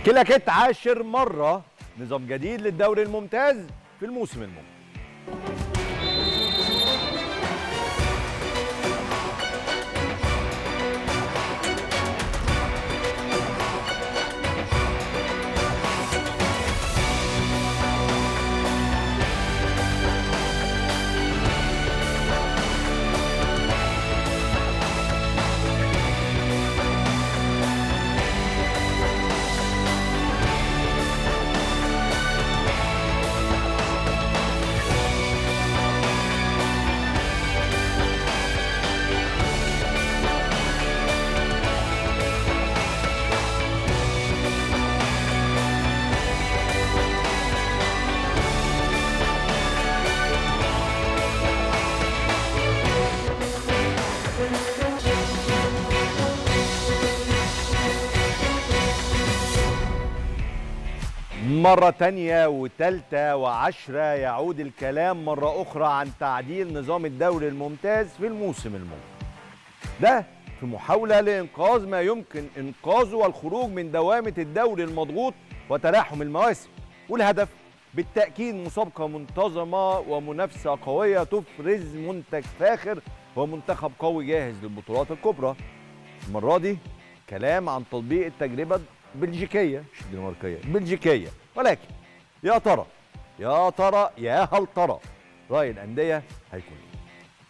كلاكيت عاشر مرة نظام جديد للدوري الممتاز في الموسم المقبل مرة تانية وتالتة وعشرة يعود الكلام مرة أخرى عن تعديل نظام الدوري الممتاز في الموسم المقبل ده في محاولة لإنقاذ ما يمكن إنقاذه والخروج من دوامة الدوري المضغوط وتلاحم المواسم والهدف بالتأكيد مسابقة منتظمة ومنافسة قوية تفرز منتج فاخر ومنتخب قوي جاهز للبطولات الكبرى المرة دي كلام عن تطبيق التجربة بلجيكية مش الدنماركية بلجيكية ولكن يا ترى يا ترى يا هل ترى رأي الأندية هيكون إيه؟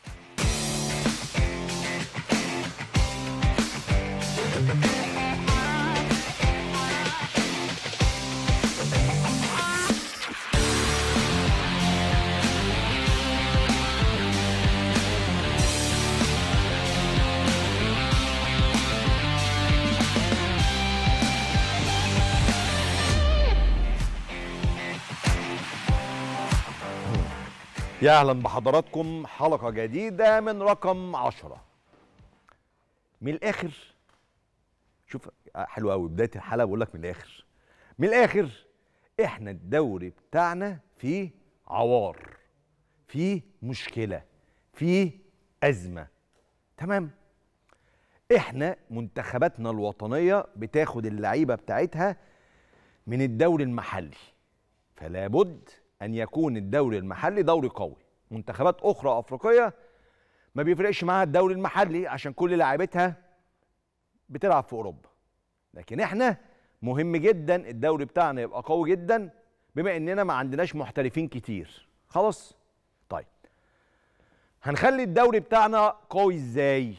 يا اهلا بحضراتكم حلقه جديده من رقم عشرة من الاخر شوف حلو قوي بدايه الحلقه بقول لك من الاخر من الاخر احنا الدوري بتاعنا فيه عوار فيه مشكله فيه ازمه تمام احنا منتخباتنا الوطنيه بتاخد اللعيبه بتاعتها من الدوري المحلي فلا بد ان يكون الدوري المحلي دوري قوي منتخبات اخرى افريقيه ما بيفرقش معاها الدوري المحلي عشان كل لاعيبتها بتلعب في اوروبا لكن احنا مهم جدا الدوري بتاعنا يبقى قوي جدا بما اننا ما عندناش محترفين كتير خلاص طيب هنخلي الدوري بتاعنا قوي ازاي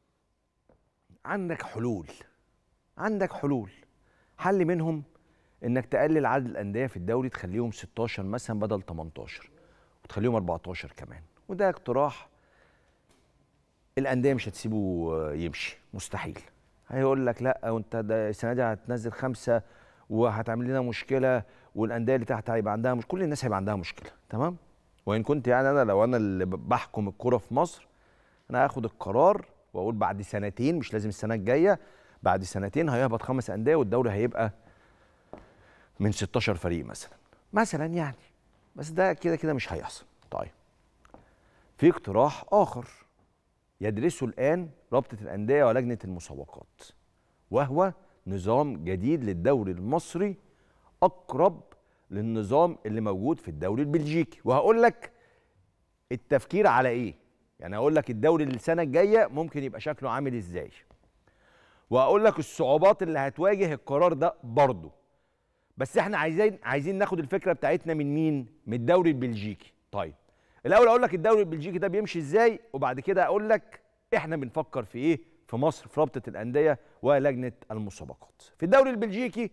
عندك حلول عندك حلول حل منهم انك تقلل عدد الانديه في الدوري تخليهم 16 مثلا بدل 18 وتخليهم 14 كمان وده اقتراح الانديه مش هتسيبه يمشي مستحيل هيقول لك لا وانت ده السنه دي هتنزل خمسه وهتعمل لنا مشكله والانديه اللي تحت هيبقى عندها مش كل الناس هيبقى عندها مشكله تمام وان كنت يعني انا لو انا اللي بحكم الكره في مصر انا هاخد القرار واقول بعد سنتين مش لازم السنه الجايه بعد سنتين هيهبط خمس انديه والدوري هيبقى من 16 فريق مثلا مثلا يعني بس ده كده كده مش هيحصل طيب في اقتراح اخر يدرسه الان رابطه الانديه ولجنه المسابقات وهو نظام جديد للدوري المصري اقرب للنظام اللي موجود في الدوري البلجيكي وهقول لك التفكير على ايه يعني هقول لك الدوري السنه الجايه ممكن يبقى شكله عامل ازاي وهقول لك الصعوبات اللي هتواجه القرار ده برضه بس احنا عايزين عايزين ناخد الفكره بتاعتنا من مين؟ من الدوري البلجيكي. طيب الاول اقول لك الدوري البلجيكي ده بيمشي ازاي وبعد كده اقول لك احنا بنفكر في ايه في مصر في رابطه الانديه ولجنه المسابقات. في الدوري البلجيكي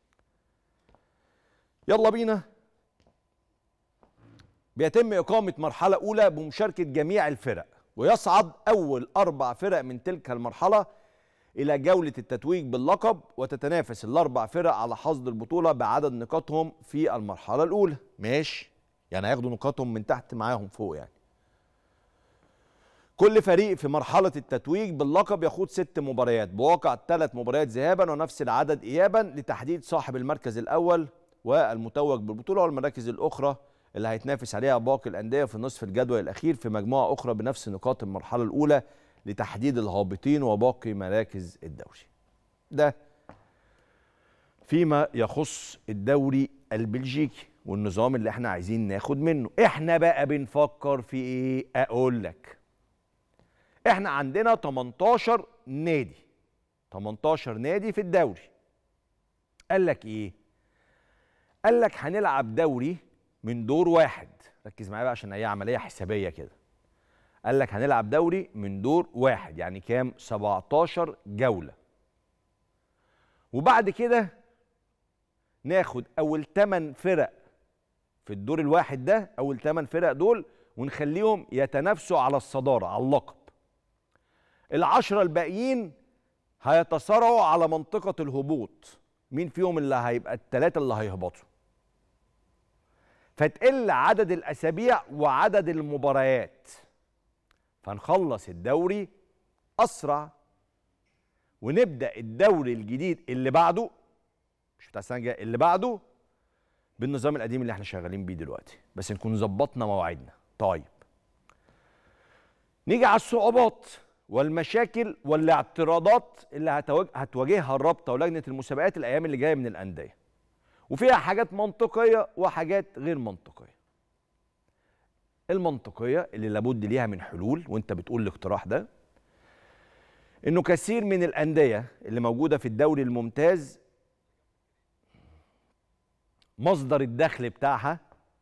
يلا بينا بيتم اقامه مرحله اولى بمشاركه جميع الفرق ويصعد اول اربع فرق من تلك المرحله الى جوله التتويج باللقب وتتنافس الاربع فرق على حصد البطوله بعدد نقاطهم في المرحله الاولى ماشي يعني هياخدوا نقاطهم من تحت معاهم فوق يعني كل فريق في مرحله التتويج باللقب يخوض ست مباريات بواقع ثلاث مباريات ذهابا ونفس العدد ايابا لتحديد صاحب المركز الاول والمتوج بالبطوله والمراكز الاخرى اللي هيتنافس عليها باقي الانديه في نصف الجدول الاخير في مجموعه اخرى بنفس نقاط المرحله الاولى لتحديد الهابطين وباقي مراكز الدوري ده فيما يخص الدوري البلجيكي والنظام اللي احنا عايزين ناخد منه احنا بقى بنفكر في ايه اقول لك احنا عندنا 18 نادي 18 نادي في الدوري قال لك ايه قال لك هنلعب دوري من دور واحد ركز معايا بقى عشان هي عمليه حسابيه كده قال لك هنلعب دوري من دور واحد يعني كام 17 جوله وبعد كده ناخد اول 8 فرق في الدور الواحد ده اول 8 فرق دول ونخليهم يتنافسوا على الصداره على اللقب العشرة الباقيين هيتصارعوا على منطقة الهبوط مين فيهم اللي هيبقى التلاتة اللي هيهبطوا فتقل عدد الأسابيع وعدد المباريات فنخلص الدوري أسرع ونبدأ الدوري الجديد اللي بعده مش بتاع السنة الجاية اللي بعده بالنظام القديم اللي احنا شغالين بيه دلوقتي بس نكون ظبطنا مواعيدنا طيب نيجي على الصعوبات والمشاكل والاعتراضات اللي هتواجه هتواجهها الرابطه ولجنه المسابقات الايام اللي جايه من الانديه وفيها حاجات منطقيه وحاجات غير منطقيه المنطقيه اللي لابد ليها من حلول وانت بتقول الاقتراح ده انه كثير من الانديه اللي موجوده في الدوري الممتاز مصدر الدخل بتاعها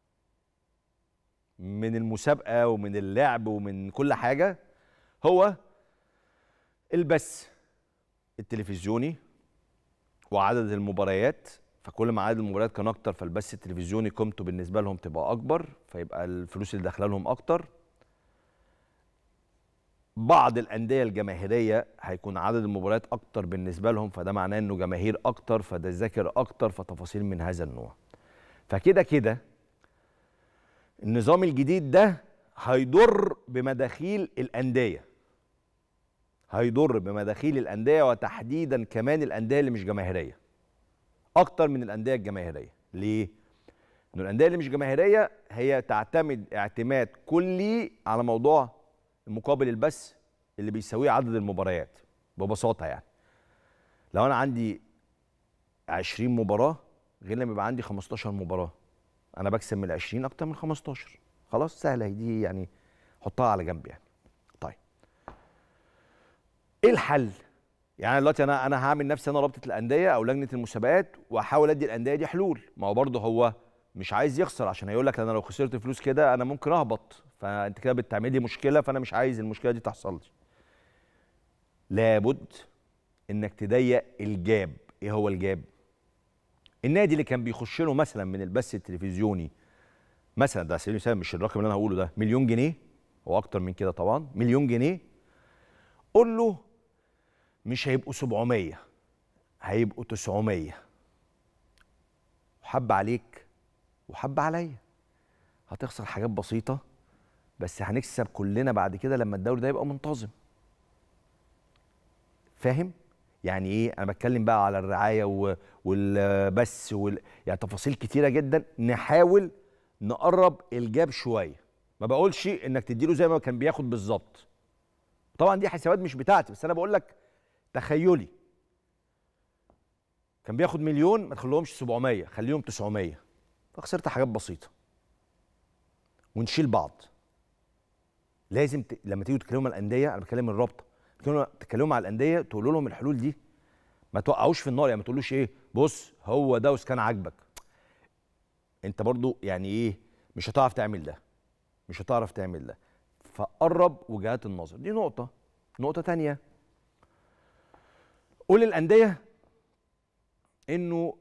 من المسابقه ومن اللعب ومن كل حاجه هو البث التلفزيوني وعدد المباريات فكل ما عدد المباريات كان اكتر فالبث التلفزيوني قيمته بالنسبه لهم تبقى اكبر فيبقى الفلوس اللي داخله لهم اكتر بعض الانديه الجماهيريه هيكون عدد المباريات اكتر بالنسبه لهم فده معناه انه جماهير اكتر فده ذاكر اكتر فتفاصيل من هذا النوع فكده كده النظام الجديد ده هيضر بمداخيل الانديه هيضر بمداخيل الانديه وتحديدا كمان الانديه اللي مش جماهيريه اكتر من الانديه الجماهيريه ليه ان الانديه اللي مش جماهيريه هي تعتمد اعتماد كلي على موضوع المقابل البث اللي بيساويه عدد المباريات ببساطه يعني لو انا عندي 20 مباراه غير لما يبقى عندي 15 مباراه انا بكسب من ال 20 اكتر من 15 خلاص سهله دي يعني حطها على جنب يعني طيب ايه الحل يعني دلوقتي انا انا هعمل نفسي انا رابطه الانديه او لجنه المسابقات واحاول ادي الانديه دي حلول ما هو برضه هو مش عايز يخسر عشان هيقول لك انا لو خسرت فلوس كده انا ممكن اهبط فانت كده بتعمل لي مشكله فانا مش عايز المشكله دي تحصل لي لابد انك تضيق الجاب ايه هو الجاب النادي اللي كان بيخش له مثلا من البث التلفزيوني مثلا ده على سبيل المثال مش الرقم اللي انا هقوله ده مليون جنيه هو اكتر من كده طبعا مليون جنيه قول له مش هيبقوا 700 هيبقوا 900 وحب عليك وحب عليا هتخسر حاجات بسيطة بس هنكسب كلنا بعد كده لما الدوري ده يبقى منتظم فاهم؟ يعني ايه انا بتكلم بقى على الرعايه و- والبث وال... يعني تفاصيل كتيره جدا نحاول نقرب الجاب شويه ما بقولش انك تديله زي ما كان بياخد بالظبط طبعا دي حسابات مش بتاعتي بس انا بقول لك تخيلي كان بياخد مليون ما تخليهمش 700 خليهم 900 فخسرت حاجات بسيطه ونشيل بعض لازم ت... لما تيجوا تتكلموا مع الانديه انا بتكلم الرابطه تتكلموا تتكلموا مع الانديه تقولوا لهم الحلول دي ما توقعوش في النار يعني ما تقولوش ايه بص هو ده وكان عاجبك انت برضو يعني ايه مش هتعرف تعمل ده مش هتعرف تعمل ده فقرب وجهات النظر دي نقطه نقطه تانية قول للانديه انه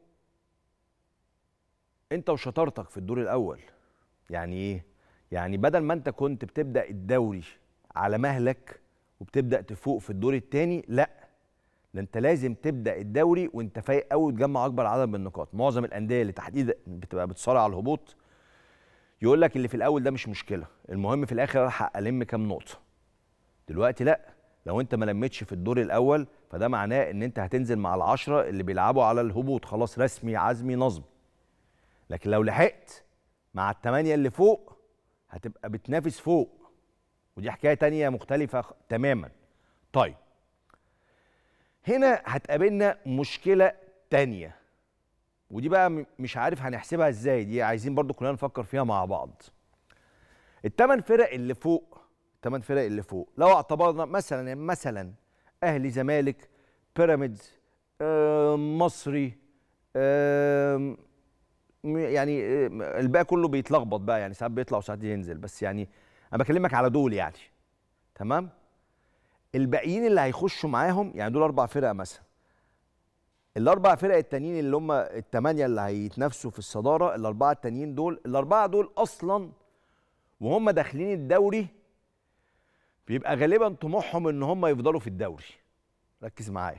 انت وشطارتك في الدور الاول يعني ايه يعني بدل ما انت كنت بتبدا الدوري على مهلك وبتبدا تفوق في الدور الثاني لا ده انت لازم تبدا الدوري وانت فايق قوي وتجمع اكبر عدد من النقاط معظم الانديه اللي تحديدا بتبقى بتصارع على الهبوط يقول لك اللي في الاول ده مش مشكله المهم في الاخر الحق الم كام نقطه دلوقتي لا لو انت ما لمتش في الدور الاول فده معناه ان انت هتنزل مع العشرة اللي بيلعبوا على الهبوط خلاص رسمي عزمي نظم لكن لو لحقت مع الثمانية اللي فوق هتبقى بتنافس فوق ودي حكاية تانية مختلفة خ- تماما طيب هنا هتقابلنا مشكلة تانية ودي بقى م- مش عارف هنحسبها ازاي دي عايزين برضو كلنا نفكر فيها مع بعض الثمان فرق اللي فوق الثمان فرق اللي فوق لو اعتبرنا مثلا مثلا اهلي زمالك بيراميدز آه، مصري آم، م- يعني آه، الباقي كله بيتلخبط بقى يعني ساعات بيطلع وساعات ينزل بس يعني انا بكلمك على دول يعني تمام الباقيين اللي هيخشوا معاهم يعني دول اربع فرق مثلا الاربع فرق التانيين اللي هم الثمانيه اللي هيتنافسوا في الصداره الاربعه التانيين دول الاربعه دول اصلا وهم داخلين الدوري بيبقى غالبا طموحهم ان هم يفضلوا في الدوري ركز معايا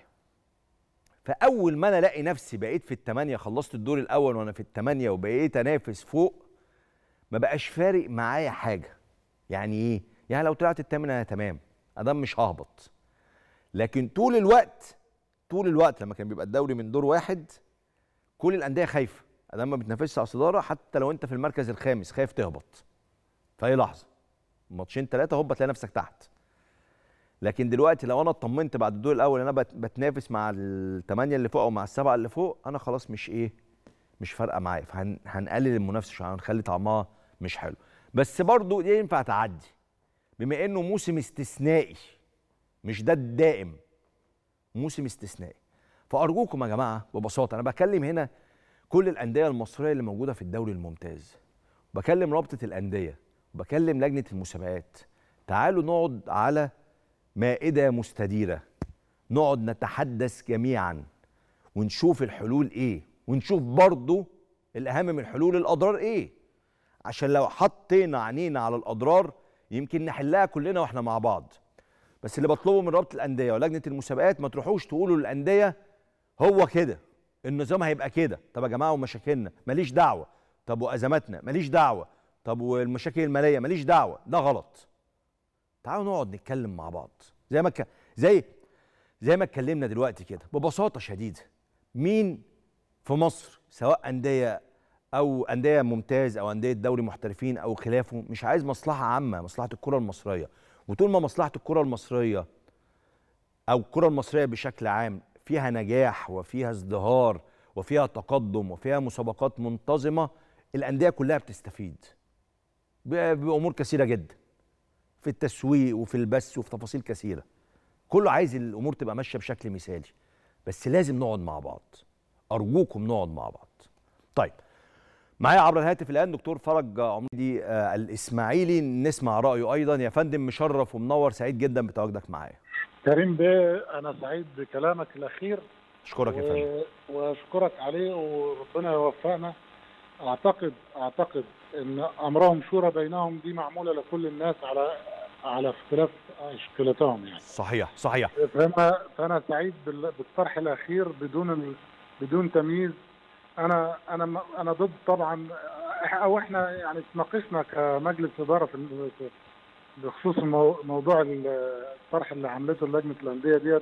فاول ما انا الاقي نفسي بقيت في الثمانيه خلصت الدور الاول وانا في الثمانيه وبقيت انافس فوق ما بقاش فارق معايا حاجه يعني ايه يعني لو طلعت الثامن انا تمام ادام مش ههبط لكن طول الوقت طول الوقت لما كان بيبقى الدوري من دور واحد كل الانديه خايفه ادام ما بتنافسش على الصداره حتى لو انت في المركز الخامس خايف تهبط في اي لحظه ماتشين ثلاثه هوب تلاقي نفسك تحت لكن دلوقتي لو انا اطمنت بعد الدور الاول انا بت- بتنافس مع الثمانيه اللي فوق او مع السبعه اللي فوق انا خلاص مش ايه مش فارقه معايا فهنقلل المنافسه شويه هنخلي طعمها مش حلو بس برضو دي ينفع تعدي بما انه موسم استثنائي مش ده الدائم موسم استثنائي فارجوكم يا جماعه ببساطه انا بكلم هنا كل الانديه المصريه اللي موجوده في الدوري الممتاز بكلم رابطه الانديه وبكلم لجنه المسابقات تعالوا نقعد على مائده مستديره نقعد نتحدث جميعا ونشوف الحلول ايه ونشوف برضو الاهم من الحلول الاضرار ايه عشان لو حطينا عينينا على الاضرار يمكن نحلها كلنا واحنا مع بعض بس اللي بطلبه من رابطه الانديه ولجنه المسابقات ما تروحوش تقولوا للانديه هو كده النظام هيبقى كده طب يا جماعه ومشاكلنا ماليش دعوه طب وازماتنا ماليش دعوه طب والمشاكل الماليه ماليش دعوه ده غلط تعالوا نقعد نتكلم مع بعض زي ما ك... زي زي ما اتكلمنا دلوقتي كده ببساطه شديده مين في مصر سواء انديه او انديه ممتاز او انديه دوري محترفين او خلافه مش عايز مصلحه عامه مصلحه الكره المصريه وطول ما مصلحه الكره المصريه او الكره المصريه بشكل عام فيها نجاح وفيها ازدهار وفيها تقدم وفيها مسابقات منتظمه الانديه كلها بتستفيد ب- بامور كثيره جدا في التسويق وفي البث وفي تفاصيل كثيره كله عايز الامور تبقى ماشيه بشكل مثالي بس لازم نقعد مع بعض ارجوكم نقعد مع بعض طيب معايا عبر الهاتف الان دكتور فرج عميدي آه، الاسماعيلي نسمع رايه ايضا يا فندم مشرف ومنور سعيد جدا بتواجدك معايا كريم بيه انا سعيد بكلامك الاخير اشكرك يا فندم و- واشكرك عليه وربنا يوفقنا اعتقد اعتقد ان امرهم شورى بينهم دي معموله لكل الناس على على اختلاف اشكالاتهم يعني صحيح صحيح فانا فانا سعيد بال- بالطرح الاخير بدون ال... بدون تمييز انا انا م- انا ضد طبعا او احنا يعني اتناقشنا كمجلس اداره في ال- في- بخصوص المو... موضوع ال- الطرح اللي عملته لجنه الانديه ديت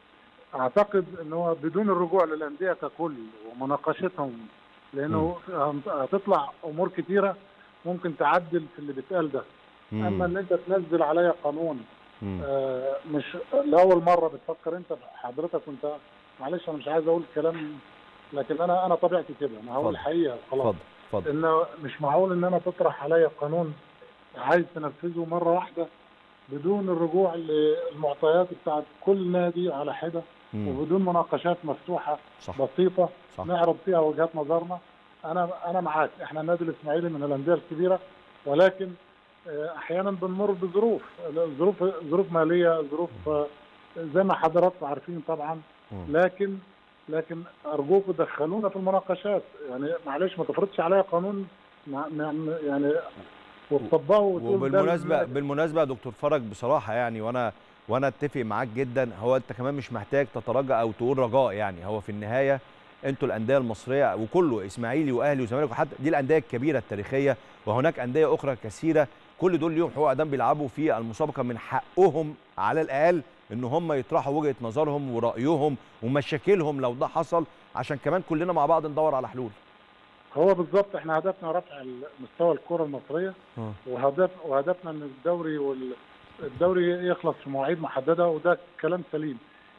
اعتقد ان هو بدون الرجوع للانديه ككل ومناقشتهم لانه هتطلع امور كتيره ممكن تعدل في اللي بيتقال ده مم. اما ان انت تنزل عليا قانون مم. آه، مش لاول مره بتفكر انت حضرتك كنت معلش انا مش عايز اقول كلام لكن انا انا طبيعتي كده انا هقول اتفضل. الحقيقه خلاص اتفضل اتفضل انه مش معقول ان انا تطرح عليا قانون عايز تنفذه مره واحده بدون الرجوع للمعطيات بتاعت كل نادي على حده مم. وبدون مناقشات مفتوحه صح بسيطه صح نعرض فيها وجهات نظرنا انا انا معاك احنا النادي الاسماعيلي من الانديه الكبيره ولكن آه، احيانا بنمر بظروف ظروف ظروف ماليه ظروف آه، زي ما حضراتكم عارفين طبعا مم. لكن لكن ارجوكم دخلونا في المناقشات يعني معلش ما تفرضش عليا قانون مع- مع- يعني وتطبقه وتقول ده وبالمناسبه للنادي. بالمناسبه يا دكتور فرج بصراحه يعني وانا وانا اتفق معاك جدا هو انت كمان مش محتاج تتراجع او تقول رجاء يعني هو في النهايه انتوا الانديه المصريه وكله اسماعيلي واهلي وزمالك وحتى دي الانديه الكبيره التاريخيه وهناك انديه اخرى كثيره كل دول ليهم حقوق ادام بيلعبوا في المسابقه من حقهم على الاقل ان هم يطرحوا وجهه نظرهم ورايهم ومشاكلهم لو ده حصل عشان كمان كلنا مع بعض ندور على حلول هو بالظبط احنا هدفنا رفع مستوى الكره المصريه آه. وهدف وهدفنا ان الدوري والدوري يخلص في مواعيد محدده وده كلام سليم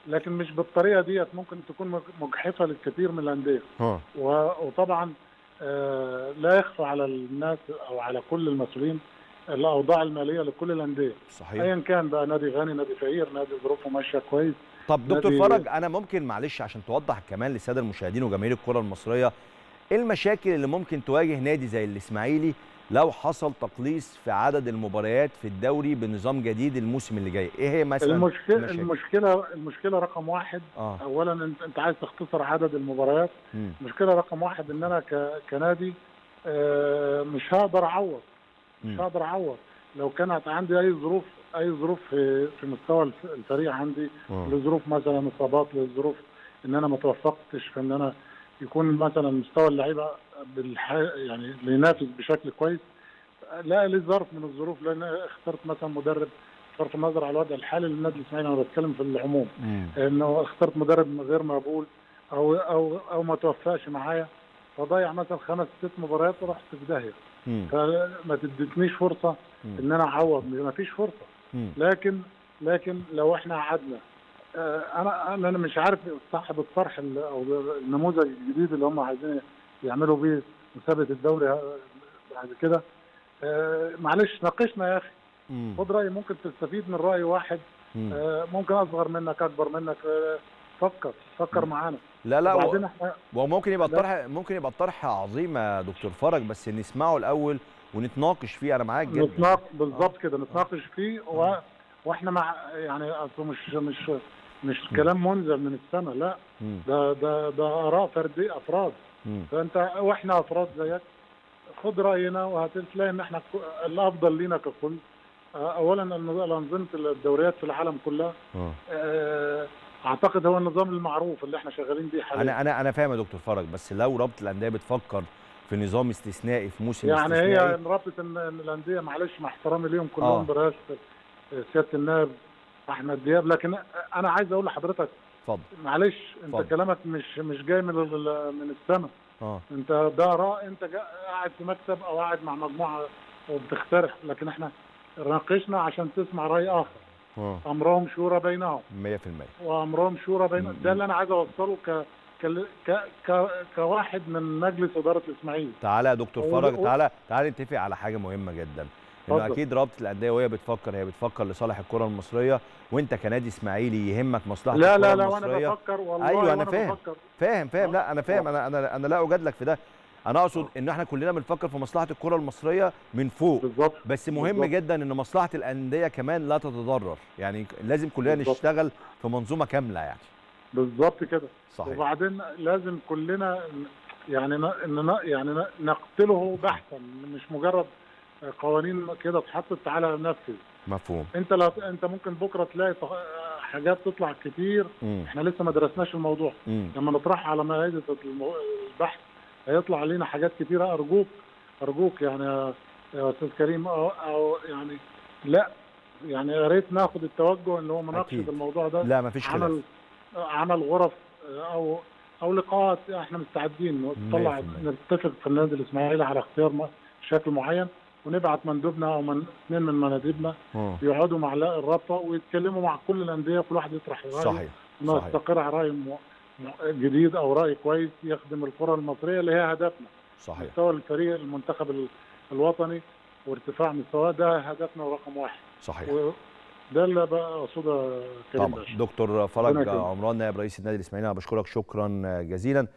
لكن مش بالطريقه ديت ممكن تكون مج- مجحفه للكثير من الانديه اه و- وطبعا آه، لا يخفى على الناس او على كل المسؤولين الاوضاع الماليه لكل الانديه صحيح ايا كان بقى نادي غني نادي فقير نادي ظروفه ماشيه كويس طب دكتور نادي- فرج انا ممكن معلش عشان توضح كمان للساده المشاهدين وجماهير الكره المصريه ايه المشاكل اللي ممكن تواجه نادي زي الاسماعيلي لو حصل تقليص في عدد المباريات في الدوري بنظام جديد الموسم اللي جاي ايه هي مثلا المشكله المشاكل؟ المشكله المشكله رقم واحد اه اولا انت انت عايز تختصر عدد المباريات مم. المشكله رقم واحد ان انا ك- كنادي آه، مش هقدر اعوض مش مم. هقدر اعوض لو كانت عندي اي ظروف اي ظروف في في مستوى الف- الفريق عندي آه. لظروف مثلا اصابات لظروف ان انا ما توفقتش في ان انا يكون مثلا مستوى اللعيبه بالح... يعني اللي ينافس بشكل كويس لا لي ظرف من الظروف لان أنا اخترت مثلا مدرب بصرف النظر على الوضع الحالي للنادي الاسماعيلي انا بتكلم في العموم مم. انه اخترت مدرب غير مقبول او او او ما توفقش معايا فضيع مثلا خمس ست مباريات ورحت في داهيه مم. فما تدتنيش فرصه مم. ان انا اعوض ما فيش فرصه مم. لكن لكن لو احنا قعدنا آه، انا انا أنا مش عارف صاحب الطرح ال- او النموذج الجديد اللي هم عايزين يعملوا بيه مسابقه الدوري ه- بعد كده آه، معلش ناقشنا يا اخي مم. خد راي ممكن تستفيد من راي واحد مم. آه، ممكن اصغر منك اكبر منك آه، فكر فكر مم. معانا لا لا وبعدين و... احنا وممكن يبقى لا. الطرح ممكن يبقى الطرح عظيم يا دكتور فرج بس نسمعه الاول ونتناقش فيه انا معاك جدا نتناقش بالظبط كده نتناقش فيه و... واحنا مع يعني اصله مش مش مش كلام منزل من السماء لا مم. ده ده ده اراء فرديه افراد مم. فانت واحنا افراد زيك خد راينا وهتلاقي ان احنا ك- الافضل لينا ككل آه، اولا النظام- انظمه الدوريات في العالم كلها آه. آه، اعتقد هو النظام المعروف اللي احنا شغالين بيه حاليا انا انا انا فاهم يا دكتور فرج بس لو رابطه الانديه بتفكر في نظام استثنائي في موسم يعني استثنائي هي رابطه ان إن الانديه معلش مع احترامي ليهم كلهم آه. برئاسه سياده النائب احمد دياب لكن انا عايز اقول لحضرتك اتفضل معلش انت اتفضل. كلامك مش مش جاي من ال- من السماء اه انت ده راي انت جا- قاعد في مكتب او قاعد مع مجموعه وبتقترح لكن احنا ناقشنا عشان تسمع راي اخر اه امرهم شورى بينهم 100% وامرهم شورى بين م- ده اللي انا عايز اوصله ك ك ك ك كواحد من مجلس اداره الاسماعيلي تعالى يا دكتور و- فرج و- تعالى تعالى نتفق على حاجه مهمه جدا انه اتفضل. اكيد رابطه الانديه وهي بتفكر هي بتفكر لصالح الكره المصريه وانت كنادي اسماعيلي يهمك مصلحه لا الكره لا لا وانا المصريه بفكر والله أيوة، أنا وأنا فاهم. بفكر. فاهم فاهم آه. لا انا فاهم انا انا انا لا اجادلك في ده انا اقصد ان احنا كلنا بنفكر في مصلحه الكره المصريه من فوق بالظبط بس مهم بالظبط. جدا ان مصلحه الانديه كمان لا تتضرر يعني لازم كلنا بالظبط. نشتغل في منظومه كامله يعني بالظبط كده صحيح وبعدين لازم كلنا يعني ن- ن- يعني ن- نقتله بحثا مش مجرد قوانين كده اتحطت تعالى نفذ مفهوم انت لا انت ممكن بكره تلاقي تخ- حاجات تطلع كتير مم. احنا لسه ما درسناش الموضوع مم. لما نطرحها على مائده المو- البحث هيطلع علينا حاجات كتيره ارجوك ارجوك يعني يا- يا استاذ كريم أو, او يعني لا يعني يا ريت ناخد التوجه اللي هو مناقشه أكيد. الموضوع ده لا مفيش خلاف عمل عمل غرف او او لقاءات احنا مستعدين نطلع 100%. نتفق في النادي الاسماعيلي على اختيار م- شكل معين ونبعت مندوبنا او من اثنين من مناديبنا آه. يقعدوا مع لا- الرابطه ويتكلموا مع كل الانديه كل واحد يطرح رايه صحيح صحيح ونستقر على راي م- م- جديد او راي كويس يخدم الكره المصريه اللي هي هدفنا صحيح مستوى الفريق المنتخب ال- الوطني وارتفاع مستواه ده هدفنا رقم واحد صحيح وده اللي بقى اقصده يا كريم طبعا باشا دكتور فرج ربنا يكرمك. عمران نائب رئيس النادي الاسماعيلي انا بشكرك شكرا جزيلا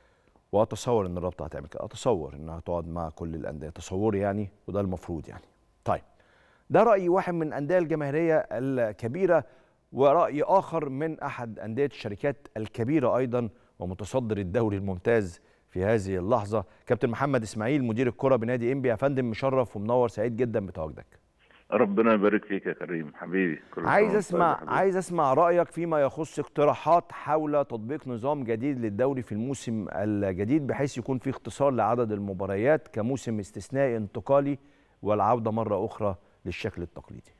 واتصور ان الرابطه هتعمل كده اتصور انها تقعد مع كل الانديه تصوري يعني وده المفروض يعني طيب ده راي واحد من الانديه الجماهيريه الكبيره وراي اخر من احد انديه الشركات الكبيره ايضا ومتصدر الدوري الممتاز في هذه اللحظه كابتن محمد اسماعيل مدير الكره بنادي انبي يا فندم مشرف ومنور سعيد جدا بتواجدك ربنا يبارك فيك يا كريم حبيبي كل سنة عايز وأنت اسمع طيب يا حبيبي. عايز اسمع رايك فيما يخص اقتراحات حول تطبيق نظام جديد للدوري في الموسم الجديد بحيث يكون في اختصار لعدد المباريات كموسم استثنائي انتقالي والعوده مره اخرى للشكل التقليدي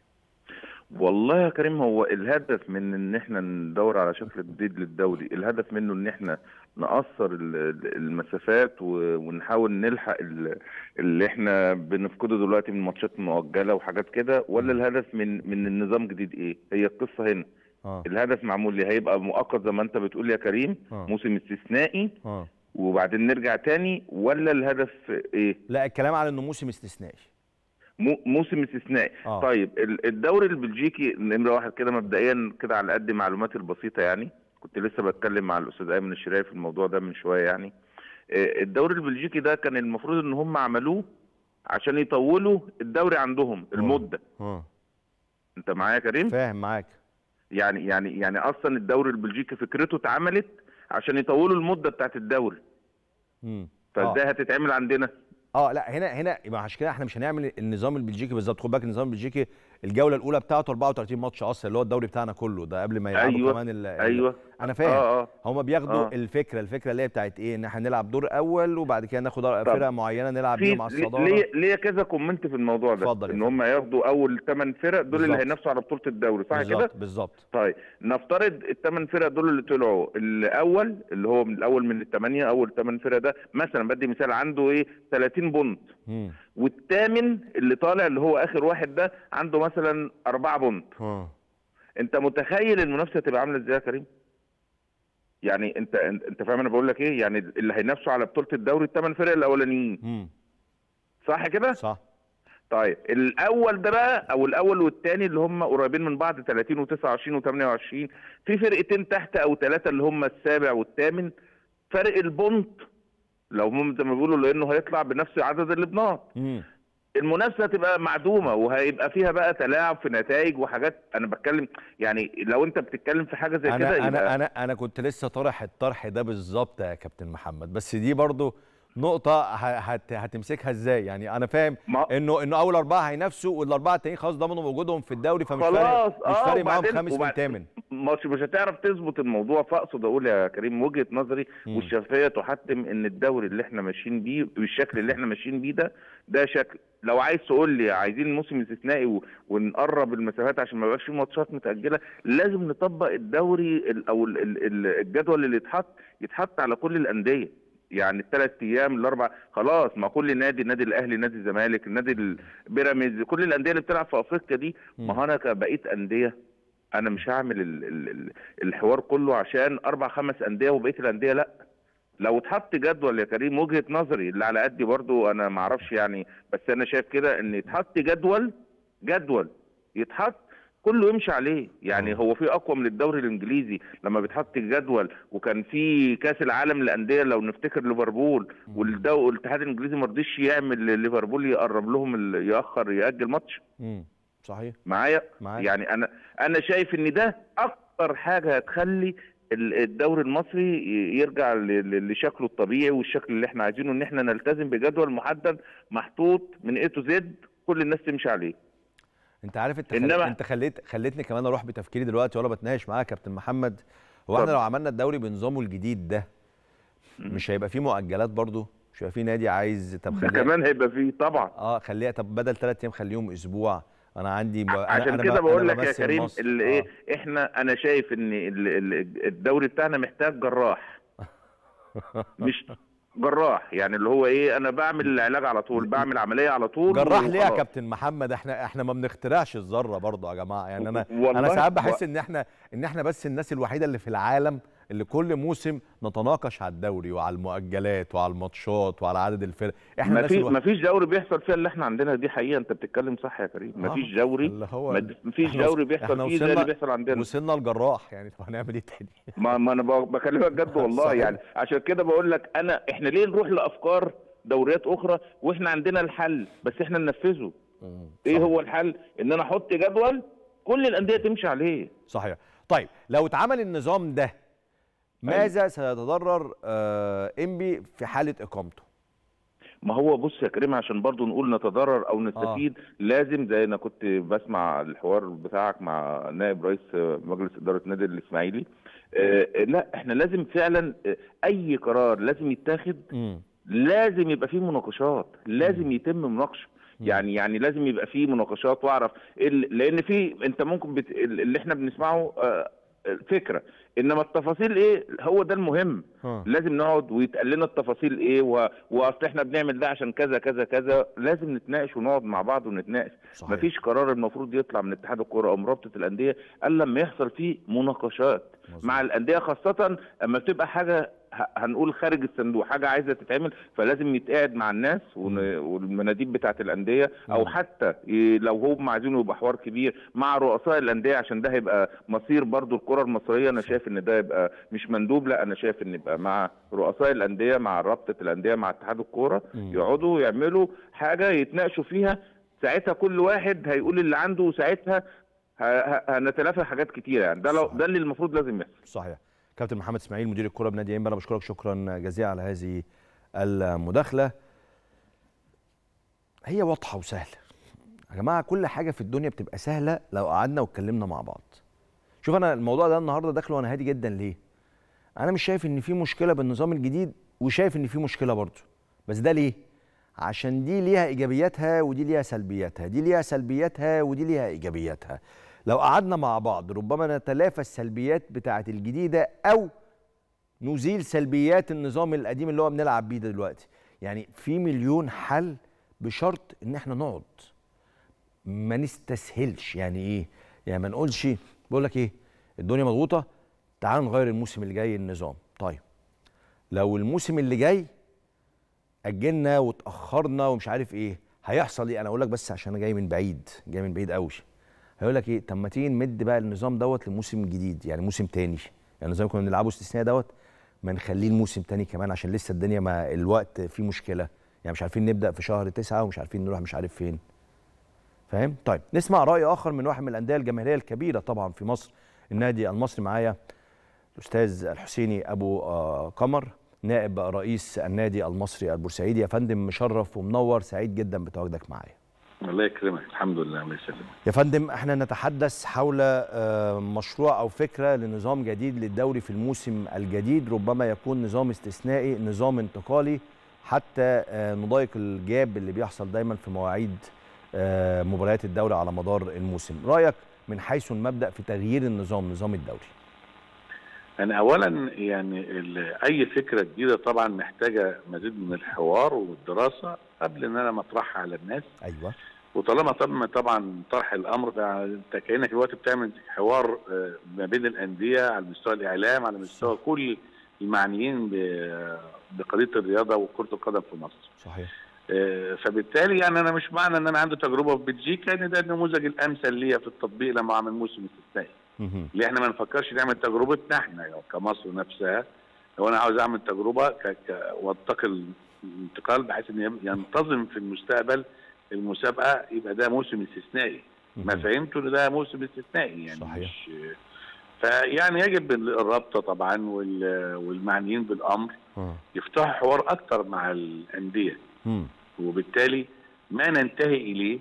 والله يا كريم هو الهدف من ان احنا ندور على شكل جديد للدوري الهدف منه ان احنا نقصر ال- ال- المسافات و- ونحاول نلحق ال- اللي احنا بنفقده دلوقتي من ماتشات مؤجله وحاجات كده ولا الهدف من من النظام الجديد ايه هي القصه هنا اه الهدف معمول ليه هيبقى مؤقت زي ما انت بتقول يا كريم اه موسم استثنائي اه وبعدين نرجع تاني ولا الهدف ايه لا الكلام على انه موسم استثنائي مو- موسم استثنائي اه طيب ال- الدوري البلجيكي نمره واحد كده مبدئيا كده على قد معلوماتي البسيطه يعني كنت لسه بتكلم مع الاستاذ ايمن الشراي في الموضوع ده من شويه يعني آه، الدوري البلجيكي ده كان المفروض ان هم عملوه عشان يطولوا الدوري عندهم المده اه انت معايا يا كريم فاهم معاك يعني يعني يعني اصلا الدوري البلجيكي فكرته اتعملت عشان يطولوا المده بتاعت الدوري امم فازاي هتتعمل عندنا اه لا هنا هنا يبقى عشان كده احنا مش هنعمل النظام البلجيكي بالظبط خد بالك النظام البلجيكي الجوله الاولى بتاعته 34 ماتش اصلا اللي هو الدوري بتاعنا كله ده قبل ما يلعبوا أيوة، كمان ال ال- ايوه انا فاهم اه اه هما بياخدوا آه. الفكره الفكره اللي هي بتاعت ايه ان احنا نلعب دور اول وبعد كده ناخد فرقه معينه نلعب في بيهم على ليه- الصداره ليه ليه كذا كومنت في الموضوع ده اتفضل يا ان فندم. هم ياخدوا اول ثمان فرق دول اللي بالظبط. هينافسوا على بطوله الدوري صح كده بالظبط بالظبط طيب نفترض الثمان فرق دول اللي طلعوا الاول اللي هو من الاول من الثمانيه اول ثمان فرق ده مثلا بدي مثال عنده ايه 30 بونت امم والثامن اللي طالع اللي هو اخر واحد ده عنده مثلا أربعة بونت اه انت متخيل المنافسه تبقى عامله ازاي يا كريم يعني انت انت انت فاهم انا بقول لك ايه يعني اللي هينافسوا على بطوله الدوري الثمان فرق الاولانيين امم صح كده صح طيب الاول ده بقى او الاول والثاني اللي هم قريبين من بعض 30 و29 و28 في فرقتين تحت او ثلاثه اللي هم السابع والثامن فرق البونت لو هم زي ما بيقولوا لانه هيطلع بنفس عدد اللبنات امم المنافسه تبقى معدومه وهيبقى فيها بقى تلاعب في نتائج وحاجات انا بتكلم يعني لو انت بتتكلم في حاجه زي كده انا يبقى انا انا انا كنت لسه طارح الطرح ده بالظبط يا كابتن محمد بس دي برضو نقطة ه- هت هتمسكها ازاي؟ يعني أنا فاهم ما إنه إنه أول أربعة هينافسوا والأربعة التانيين خلاص ضمنوا وجودهم في الدوري فمش خلاص، فارق مش آه، فارق معاهم وبعدين- خامس وبعد- والثامن مش مش هتعرف تظبط الموضوع فاقصد اقول يا كريم وجهه نظري مم. والشفافيه تحتم ان الدوري اللي احنا ماشيين بيه بالشكل اللي احنا ماشيين بيه ده ده شكل لو عايز تقول لي عايزين موسم استثنائي و- ونقرب المسافات عشان ما يبقاش في ماتشات متاجله لازم نطبق الدوري ال- او ال- ال- ال- الجدول اللي يتحط يتحط على كل الانديه يعني الثلاث ايام الاربع خلاص ما كل نادي النادي الاهلي نادي الزمالك النادي البيراميدز كل الانديه اللي بتلعب في افريقيا دي ما هو انا كبقيت انديه انا مش هعمل ال ال ال الحوار كله عشان اربع خمس انديه وبقيه الانديه لا لو اتحط جدول يا كريم وجهه نظري اللي على قدي برضو انا ما اعرفش يعني بس انا شايف كده ان يتحط جدول جدول يتحط كله يمشي عليه يعني آه. هو في اقوى من الدوري الانجليزي لما بيتحط الجدول وكان في كاس العالم للانديه لو نفتكر ليفربول والدو- والاتحاد الانجليزي ما رضيش يعمل ليفربول يقرب لهم ال- ياخر ياجل ماتش امم صحيح معايا معاك يعني انا انا شايف ان ده اكتر حاجه هتخلي ال- الدوري المصري ي- يرجع ل- ل- لشكله الطبيعي والشكل اللي احنا عايزينه ان احنا نلتزم بجدول محدد محطوط من اي تو زد كل الناس تمشي عليه انت عارف انت خل... إنما- انت خليت خليتني كمان اروح بتفكيري دلوقتي وانا بتناقش معاك يا كابتن محمد هو احنا اتفضل. لو عملنا الدوري بنظامه الجديد ده مش هيبقى فيه مؤجلات برضو مش هيبقى فيه نادي عايز طب ده خليها كمان هيبقى فيه طبعا اه خليها طب بدل ثلاث ايام خليهم اسبوع انا عندي ب... أنا عشان أنا كده ب... بقول أنا لك يا بمثل كريم مصر. اللي ايه احنا انا شايف ان ال- ال- الدوري بتاعنا محتاج جراح مش جراح يعني اللي هو ايه انا بعمل العلاج على طول بعمل عمليه على طول جراح ليه يا وخلاص. كابتن محمد احنا احنا ما بنخترعش الذره برضو يا جماعه يعني انا والله انا ساعات و- بحس ان احنا ان احنا بس الناس الوحيده اللي في العالم اللي كل موسم نتناقش على الدوري وعلى المؤجلات وعلى الماتشات وعلى عدد الفرق احنا ما الناس في الوحيده ما فيش دوري بيحصل فيها اللي احنا عندنا دي حقيقه انت بتتكلم صح يا كريم ما فيش دوري اللي هو ما ما فيش احنا دوري وص- بيحصل احنا فيه زي وصلنا- اللي بيحصل عندنا وصلنا الجراح يعني طب هنعمل ايه تاني ما, ما انا ب- بكلمك جد والله صحيح. يعني عشان كده بقول لك انا احنا ليه نروح لافكار دوريات اخرى واحنا عندنا الحل بس احنا ننفذه ايه صح. هو الحل ان انا احط جدول كل الانديه تمشي عليه صحيح طيب لو اتعمل النظام ده ماذا سيتضرر آه انبي في حاله اقامته ما هو بص يا كريم عشان برضو نقول نتضرر او نستفيد آه. لازم زي انا كنت بسمع الحوار بتاعك مع نائب رئيس مجلس اداره نادي الاسماعيلي آه لا احنا لازم فعلا آه، اي قرار لازم يتاخد امم لازم يبقى فيه مناقشات لازم يتم مناقشه مم. يعني يعني لازم يبقى فيه مناقشات واعرف إيه ال- لان في انت ممكن بت... اللي احنا بنسمعه آه، فكره انما التفاصيل ايه هو ده المهم ها. لازم نقعد ويتقال لنا التفاصيل ايه و... واصل احنا بنعمل ده عشان كذا كذا كذا لازم نتناقش ونقعد مع بعض ونتناقش صحيح. مفيش قرار المفروض يطلع من اتحاد الكوره او من رابطه الانديه الا لما يحصل فيه مناقشات مظبوط. مع الانديه خاصه اما بتبقى حاجه ه- هنقول خارج الصندوق حاجه عايزه تتعمل فلازم يتقعد مع الناس ون- والمناديب بتاعه الانديه او مم. حتى ي- لو هم عايزينه يبقى حوار كبير مع رؤساء الانديه عشان ده هيبقى مصير برضو الكره المصريه انا شايف ان ده يبقى مش مندوب لا انا شايف ان يبقى مع رؤساء الانديه مع رابطه الانديه مع اتحاد الكوره مم. يقعدوا يعملوا حاجه يتناقشوا فيها ساعتها كل واحد هيقول اللي عنده وساعتها ه- ه- هنتلافى حاجات كتيره يعني ده لو صحيح. ده اللي المفروض لازم يحصل صحيح كابتن محمد اسماعيل مدير الكره بنادي انبا انا بشكرك شكرا جزيلا على هذه المداخله هي واضحه وسهله يا جماعه كل حاجه في الدنيا بتبقى سهله لو قعدنا واتكلمنا مع بعض شوف انا الموضوع ده النهارده داخله وانا هادي جدا ليه انا مش شايف ان في مشكله بالنظام الجديد وشايف ان في مشكله برضه بس ده ليه عشان دي ليها ايجابياتها ودي ليها سلبياتها دي ليها سلبياتها ودي ليها ايجابياتها لو قعدنا مع بعض ربما نتلافى السلبيات بتاعه الجديده او نزيل سلبيات النظام القديم اللي هو بنلعب بيه ده دلوقتي يعني في مليون حل بشرط ان احنا نقعد ما نستسهلش يعني ايه يعني ما نقولش بقول لك ايه الدنيا مضغوطه تعال نغير الموسم اللي جاي النظام طيب لو الموسم اللي جاي اجلنا واتاخرنا ومش عارف ايه هيحصل ايه انا اقول لك بس عشان انا جاي من بعيد جاي من بعيد قوي هيقول لك ايه طب ما تيجي نمد بقى النظام دوت لموسم جديد يعني موسم تاني يعني زي ما كنا بنلعبه استثناء دوت ما نخليه الموسم تاني كمان عشان لسه الدنيا ما الوقت فيه مشكله يعني مش عارفين نبدا في شهر تسعة ومش عارفين نروح مش عارف فين فاهم طيب نسمع راي اخر من واحد من الانديه الجماهيريه الكبيره طبعا في مصر النادي المصري معايا الاستاذ الحسيني ابو آه، قمر نائب رئيس النادي المصري البورسعيدي يا فندم مشرف ومنور سعيد جدا بتواجدك معايا الله يكرمك الحمد لله الله يسلمك يا فندم احنا نتحدث حول آه، مشروع او فكره لنظام جديد للدوري في الموسم الجديد ربما يكون نظام استثنائي نظام انتقالي حتى آه، نضايق الجاب اللي بيحصل دايما في مواعيد آه، مباريات الدوري على مدار الموسم رايك من حيث المبدا في تغيير النظام نظام الدوري انا اولا يعني ال- اي فكره جديده طبعا محتاجه مزيد من الحوار والدراسه قبل ان انا مطرحها على الناس ايوه وطالما تم طبعا طرح الامر ده انت كانك دلوقتي بتعمل حوار آه، ما بين الانديه على مستوى الاعلام على مستوى كل المعنيين ب- بقضيه الرياضه وكره القدم في مصر صحيح آه، فبالتالي يعني انا مش معنى ان انا عندي تجربه في بلجيكا ان ده النموذج الامثل ليا في التطبيق لما اعمل موسم استثنائي مهم. اللي احنا ما نفكرش نعمل تجربتنا احنا يعني كمصر نفسها لو انا عاوز اعمل تجربه ك... ك... وانتقل الانتقال بحيث ان يم- ينتظم في المستقبل المسابقه يبقى ده موسم استثنائي ما مهم. فهمته ان ده موسم استثنائي يعني صحيح. مش فيعني يجب الرابطه طبعا وال... والمعنيين بالامر آه. يفتحوا حوار اكتر مع الانديه مم. وبالتالي ما ننتهي اليه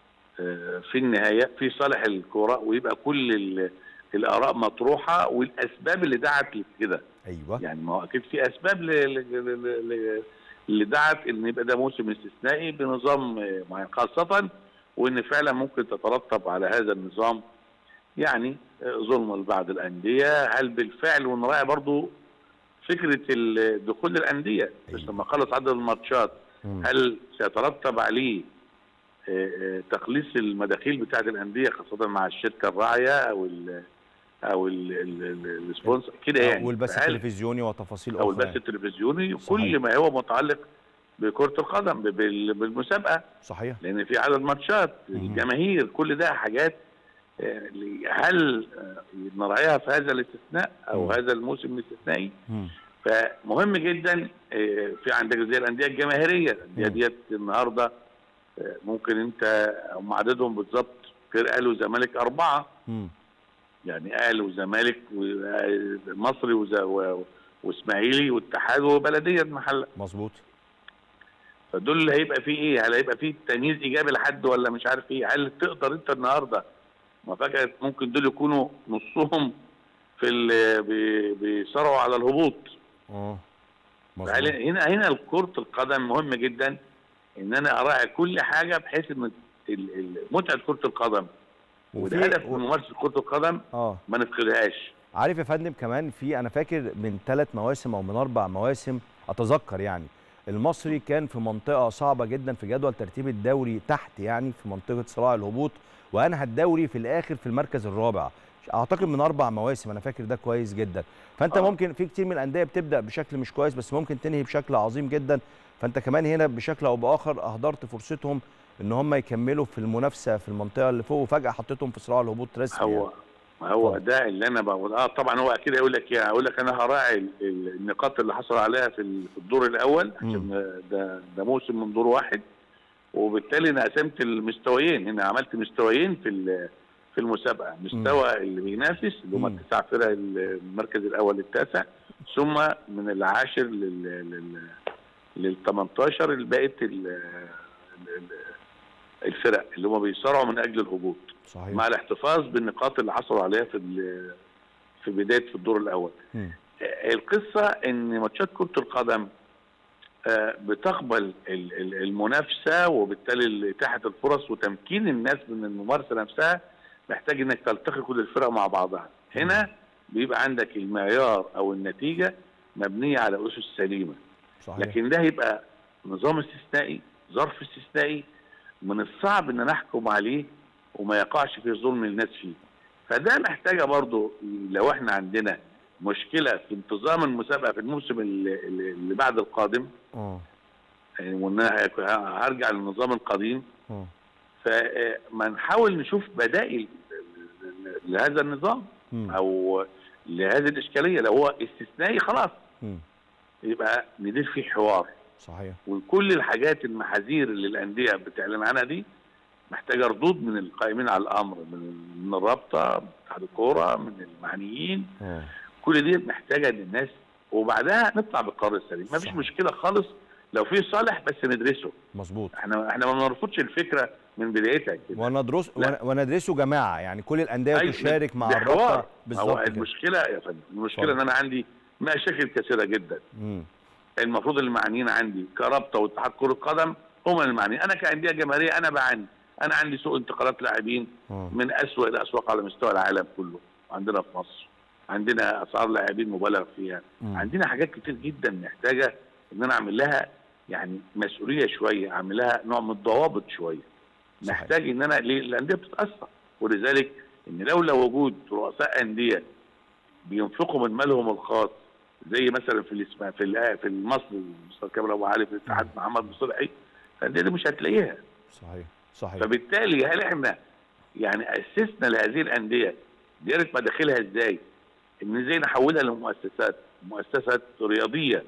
آه، في النهايه في صالح الكره ويبقى كل ال- الاراء مطروحه والاسباب اللي دعت لكده ايوه يعني ما هو اكيد في اسباب ل- ل- ل- ل- اللي دعت ان يبقى ده موسم استثنائي بنظام آه، معين خاصه وان فعلا ممكن تترتب على هذا النظام يعني آه، ظلم لبعض الانديه هل بالفعل ونراعي برضو فكره ال- دخول الانديه بس أيوة. لما خلص عدد الماتشات مم. هل سيترتب عليه آه، آه، تقليص المداخيل بتاعه الانديه خاصه مع الشركه الراعيه او ال او ال- ال- ال- السبونسر كده يعني والبث فهل- التلفزيوني وتفاصيل او اخرى البث التلفزيوني صحيح. كل ما هو متعلق بكره القدم ب- بال- بالمسابقه صحيح لان في عدد ماتشات مهم. الجماهير كل ده حاجات آه، اللي- هل آه، نراعيها في هذا الاستثناء او مم. هذا الموسم الاستثنائي مم. فمهم جدا آه، في عندك زي الانديه الجماهيريه الانديه مم. ديت النهارده آه، ممكن انت هم عددهم بالظبط غير اهلي وزمالك اربعه مم. يعني اهلي وزمالك ومصري وز- و- واسماعيلي واتحاد وبلديه المحله مظبوط فدول اللي هيبقى فيه ايه؟ هل هيبقى فيه تمييز ايجابي لحد ولا مش عارف ايه؟ هل تقدر انت النهارده ما فجاه ممكن دول يكونوا نصهم في ال- بي- بيصارعوا على الهبوط اه فهل- مظبوط هنا هنا كرة القدم مهم جدا ان انا اراعي كل حاجه بحيث ان ال- ال- متعه كرة القدم وفي والهدف من و... ممارسه كرة القدم اه ما نفقدهاش عارف يا فندم كمان في انا فاكر من ثلاث مواسم او من اربع مواسم اتذكر يعني المصري كان في منطقه صعبه جدا في جدول ترتيب الدوري تحت يعني في منطقه صراع الهبوط وانهى الدوري في الاخر في المركز الرابع اعتقد من اربع مواسم انا فاكر ده كويس جدا فانت آه. ممكن في كتير من الانديه بتبدا بشكل مش كويس بس ممكن تنهي بشكل عظيم جدا فانت كمان هنا بشكل او باخر اهدرت فرصتهم ان هم يكملوا في المنافسه في المنطقه اللي فوق وفجاه حطيتهم في صراع الهبوط رسمي هو يعني. هو اتفضل. ده اللي انا بقول اه طبعا هو اكيد هيقول لك يعني هيقول لك انا هراعي ال- ال- النقاط اللي حصل عليها في ال- في الدور الاول عشان ده ده موسم من دور واحد وبالتالي انا قسمت المستويين هنا عملت مستويين في ال- في المسابقه مستوى اللي بينافس اللي هم مم. التسع فرق المركز الاول للتاسع ثم من العاشر لل لل لل 18 الباقيه ال- ال- الفرق اللي هم بيصارعوا من اجل الهبوط صحيح مع الاحتفاظ بالنقاط اللي حصلوا عليها في ال- في بدايه في الدور الاول. مم. آه، القصه ان ماتشات كره القدم آه، بتقبل ال- ال- المنافسه وبالتالي اتاحه الفرص وتمكين الناس من الممارسه نفسها محتاج انك تلتقي كل الفرق مع بعضها. هنا بيبقى عندك المعيار او النتيجه مبنيه على اسس سليمه. صحيح لكن ده هيبقى نظام استثنائي ظرف استثنائي من الصعب ان نحكم عليه وما يقعش فيه ظلم الناس فيه فده محتاجه برضو لو احنا عندنا مشكله في انتظام المسابقه في الموسم اللي, اللي بعد القادم اه يعني وان أنا هرجع للنظام القديم اه فما نحاول نشوف بدائل لهذا النظام مم. او لهذه الاشكاليه لو هو استثنائي خلاص مم. يبقى ندير فيه حوار صحيح وكل الحاجات المحاذير اللي الانديه بتعلن عنها دي محتاجه ردود من القائمين على الامر من من الرابطه من اتحاد الكوره من المعنيين اه كل دي محتاجه ان الناس وبعدها نطلع بالقرار السليم ما فيش صح. مشكله خالص لو في صالح بس ندرسه مظبوط احنا احنا ما بنرفضش الفكره من بدايتها كده وندرس لا. وندرسه جماعه يعني كل الانديه أيوة، تشارك مع ده الرابطه حوار. هو بالظبط كده المشكله يا فندم المشكله اتفضل. ان انا عندي مشاكل كثيره جدا مم. المفروض المعنيين عندي كرابطه واتحاد كره قدم هم المعنيين انا كانديه جماهيريه انا بعاني انا عندي سوق انتقالات لاعبين اه من أسوأ الاسواق على مستوى العالم كله عندنا في مصر عندنا اسعار لاعبين مبالغ فيها مم. عندنا حاجات كتير جدا محتاجه ان انا اعمل لها يعني مسؤوليه شويه اعمل لها نوع من الضوابط شويه صحيح. محتاج ان انا ليه الانديه بتتاثر ولذلك ان لولا وجود رؤساء انديه بينفقوا من مالهم الخاص زي مثلا في الاسم في ال- في المصري مستر كامل ابو علي في الاتحاد محمد مصلحي الانديه دي مش هتلاقيها صحيح صحيح فبالتالي هل احنا يعني اسسنا لهذه الانديه دايره مداخلها ازاي؟ ان ازاي نحولها لمؤسسات مؤسسات رياضيه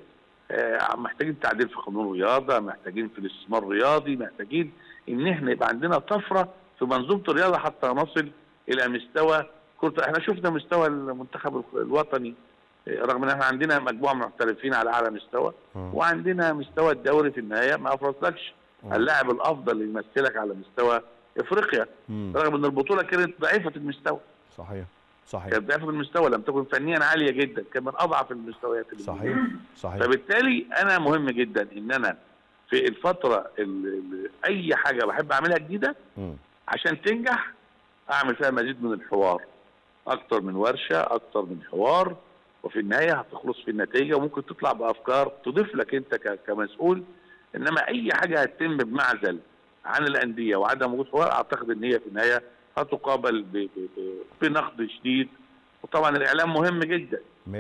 آه محتاجين تعديل في قانون الرياضه، محتاجين في الاستثمار الرياضي، محتاجين ان احنا يبقى عندنا طفره في منظومه الرياضه حتى نصل الى مستوى كرة احنا شفنا مستوى المنتخب الوطني آه، رغم ان احنا عندنا مجموعه من المحترفين على اعلى مستوى آه. وعندنا مستوى الدوري في النهايه ما افرزلكش آه. اللاعب الافضل اللي يمثلك على مستوى افريقيا مم. رغم ان البطوله كانت ضعيفه المستوى صحيح صحيح كانت ضعيفه المستوى لم تكن فنيا عاليه جدا كان من اضعف المستويات اللي صحيح صحيح فبالتالي انا مهم جدا ان انا في الفتره اللي اي حاجه بحب اعملها جديده مم. عشان تنجح اعمل فيها مزيد من الحوار اكتر من ورشه اكتر من حوار وفي النهايه هتخلص في النتيجه وممكن تطلع بافكار تضيف لك انت ك- كمسؤول انما اي حاجه هتتم بمعزل عن الانديه وعدم وجود حوار اعتقد ان هي في النهايه هتقابل ب- ب- ب- بنقد شديد وطبعا الاعلام مهم جدا 100%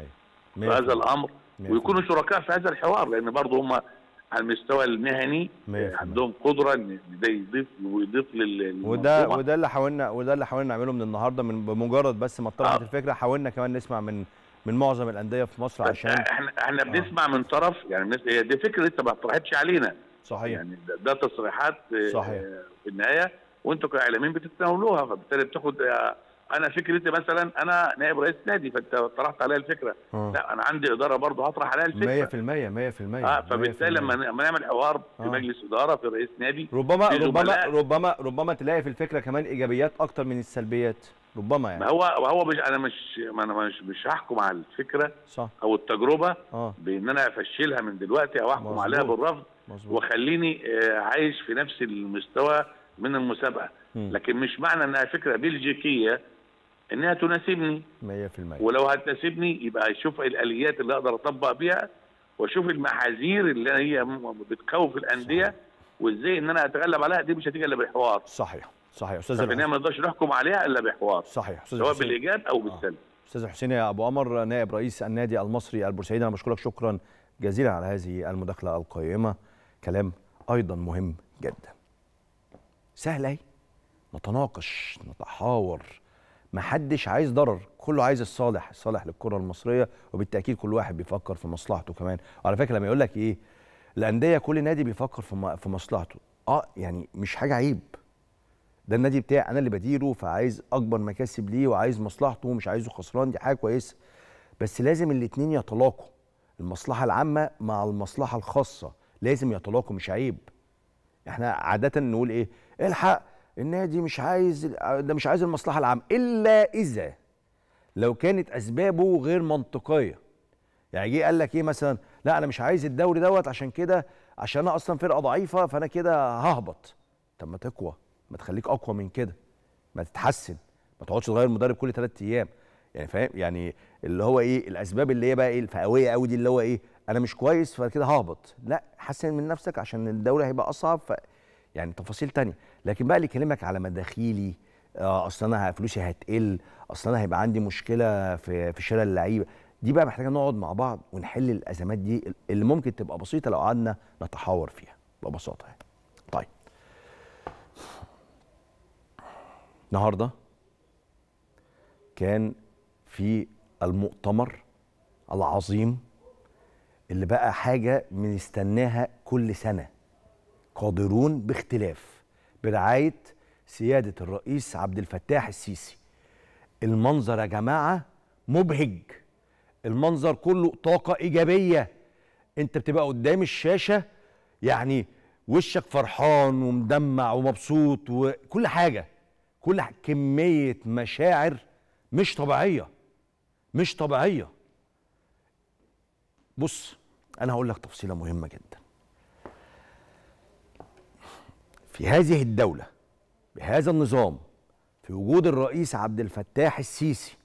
في هذا الامر 100%. ويكونوا شركاء في هذا الحوار لان برضه هم على المستوى المهني مية في المية. عندهم قدره ان ده يضيف ويضيف لل وده للمنظومة. وده اللي حاولنا وده اللي حاولنا نعمله من النهارده من بمجرد بس ما طرحت آه. الفكره حاولنا كمان نسمع من من معظم الانديه في مصر بس عشان احنا احنا بنسمع من طرف يعني الناس- هي دي فكره لسه ما طرحتش علينا صحيح يعني ده, ده تصريحات آه، صحيح. في النهايه وانتوا كاعلاميين بتتناولوها فبالتالي بتاخد آه، انا فكرتي مثلا انا نائب رئيس نادي فانت طرحت عليا الفكره آه. لا انا عندي اداره برضه هطرح عليها الفكره 100% 100% اه فبالتالي لما لما نعمل حوار في آه. مجلس اداره في رئيس نادي ربما في ربما زملاء. ربما ربما تلاقي في الفكره كمان ايجابيات اكتر من السلبيات ربما ما يعني هو هو مش انا مش ما انا مش مش هحكم على الفكره صح او التجربه اه بان انا افشلها من دلوقتي او احكم مظبوط. عليها بالرفض مظبوط وخليني آه، عايش في نفس المستوى من المسابقه مم. لكن مش معنى انها فكره بلجيكيه انها تناسبني 100% ولو هتناسبني يبقى اشوف الاليات اللي اقدر اطبق بيها واشوف المحاذير اللي هي م- بتخوف الانديه وازاي ان انا اتغلب عليها دي مش هتيجي الا بحوار صحيح صحيح استاذ فإننا الحسين ما نقدرش نحكم عليها الا بحوار صحيح استاذ سواء الحسين. بالايجاب او بالسلب استاذ الحسين يا ابو قمر نائب رئيس النادي المصري البورسعيدي انا بشكرك شكرا جزيلا على هذه المداخله القيمه كلام ايضا مهم جدا سهل اهي نتناقش نتحاور محدش عايز ضرر كله عايز الصالح الصالح للكره المصريه وبالتاكيد كل واحد بيفكر في مصلحته كمان وعلى فكره لما يقول لك ايه الانديه كل نادي بيفكر في م- في مصلحته اه يعني مش حاجه عيب ده النادي بتاعي انا اللي بديره فعايز اكبر مكاسب ليه وعايز مصلحته ومش عايزه خسران دي حاجه كويسه بس لازم الاتنين يتلاقوا المصلحه العامه مع المصلحه الخاصه لازم يتلاقوا مش عيب احنا عاده نقول ايه الحق النادي مش عايز ده مش عايز المصلحه العامه الا اذا لو كانت اسبابه غير منطقيه يعني جه قال لك ايه مثلا لا انا مش عايز الدوري دوت عشان كده عشان انا اصلا فرقه ضعيفه فانا كده ههبط طب ما تقوى ما تخليك اقوى من كده ما تتحسن ما تقعدش تغير مدرب كل ثلاث ايام يعني فاهم يعني اللي هو ايه الاسباب اللي هي بقى ايه الفئويه قوي دي اللي هو ايه انا مش كويس فكده ههبط لا حسن من نفسك عشان الدوري هيبقى اصعب ف يعني تفاصيل تانية لكن بقى اللي يكلمك على مداخيلي آه اصل انا فلوسي هتقل اصل انا هيبقى عندي مشكله في في شراء اللعيبه دي بقى محتاجه نقعد مع بعض ونحل الازمات دي اللي ممكن تبقى بسيطه لو قعدنا نتحاور فيها ببساطه يعني طيب النهارده كان في المؤتمر العظيم اللي بقى حاجه بنستناها كل سنه قادرون باختلاف برعايه سياده الرئيس عبد الفتاح السيسي المنظر يا جماعه مبهج المنظر كله طاقه ايجابيه انت بتبقى قدام الشاشه يعني وشك فرحان ومدمع ومبسوط وكل حاجه كل ح- كميه مشاعر مش طبيعيه مش طبيعيه بص انا هقول لك تفصيله مهمه جدا في هذه الدوله بهذا النظام في وجود الرئيس عبد الفتاح السيسي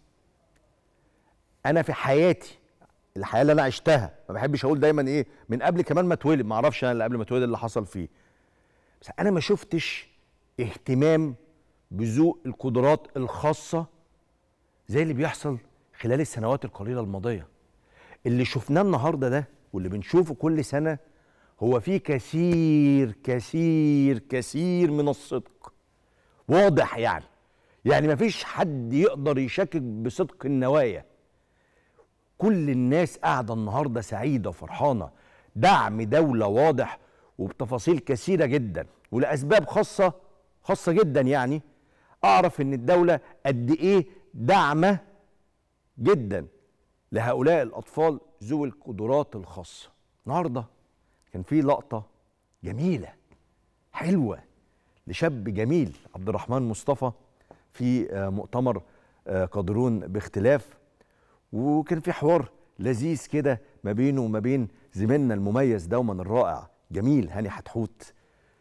انا في حياتي الحياه اللي انا عشتها ما بحبش اقول دايما ايه من قبل كمان ما اتولد ما اعرفش انا اللي قبل ما اتولد اللي حصل فيه بس انا ما شفتش اهتمام بذوق القدرات الخاصه زي اللي بيحصل خلال السنوات القليله الماضيه اللي شفناه النهارده ده واللي بنشوفه كل سنه هو فيه كثير كثير كثير من الصدق واضح يعني يعني ما فيش حد يقدر يشكك بصدق النوايا كل الناس قاعده النهارده سعيده وفرحانه دعم دوله واضح وبتفاصيل كثيره جدا ولاسباب خاصه خاصه جدا يعني اعرف ان الدوله قد ايه داعمه جدا لهؤلاء الاطفال ذوي القدرات الخاصه النهارده كان في لقطه جميله حلوه لشاب جميل عبد الرحمن مصطفى في آه، مؤتمر آه، قادرون باختلاف وكان في حوار لذيذ كده ما بينه وما بين زميلنا المميز دوما الرائع جميل هاني حتحوت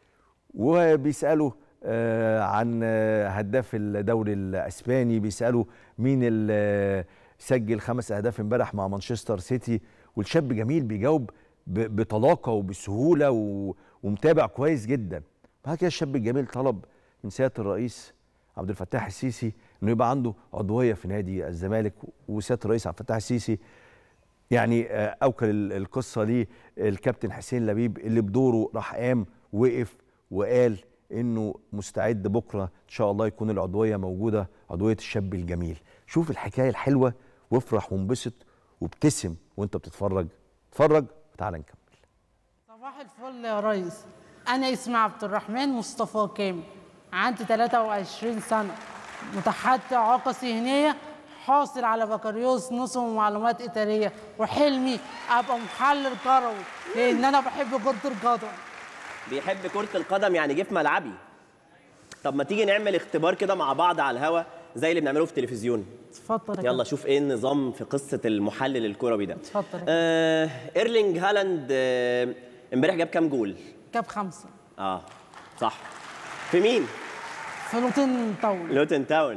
وبيسألوا آه، عن آه، هداف الدوري الاسباني بيسألوا مين اللي سجل خمس اهداف امبارح مع مانشستر سيتي والشاب جميل بيجاوب ب- بطلاقه وبسهوله و- ومتابع كويس جدا بعد كده الشاب الجميل طلب من سياده الرئيس عبد الفتاح السيسي انه يبقى عنده عضويه في نادي الزمالك وسياده الرئيس عبد الفتاح السيسي يعني آه، اوكل ال- القصه ليه الكابتن حسين لبيب اللي بدوره راح قام وقف وقال انه مستعد بكره ان شاء الله يكون العضويه موجوده عضويه الشاب الجميل شوف الحكايه الحلوه وافرح وانبسط وابتسم وانت بتتفرج اتفرج وتعالى نكمل صباح الفل يا ريس أنا اسمي عبد الرحمن مصطفى كامل عندي 23 سنة متحدي إعاقة ذهنية حاصل على بكالوريوس نظم ومعلومات إدارية وحلمي أبقى محلل كروي لأن أنا بحب كرة القدم بيحب كرة القدم يعني جه في ملعبي طب ما تيجي نعمل اختبار كده مع بعض على الهوا زي اللي بنعمله في التلفزيون اتفضل يا يلا كابتن. شوف ايه النظام في قصة المحلل الكروي ده اتفضل. آه ايرلينج هالاند آه، امبارح جاب كام جول جاب خمسة اه صح في مين في لوتين طول لوتن تاون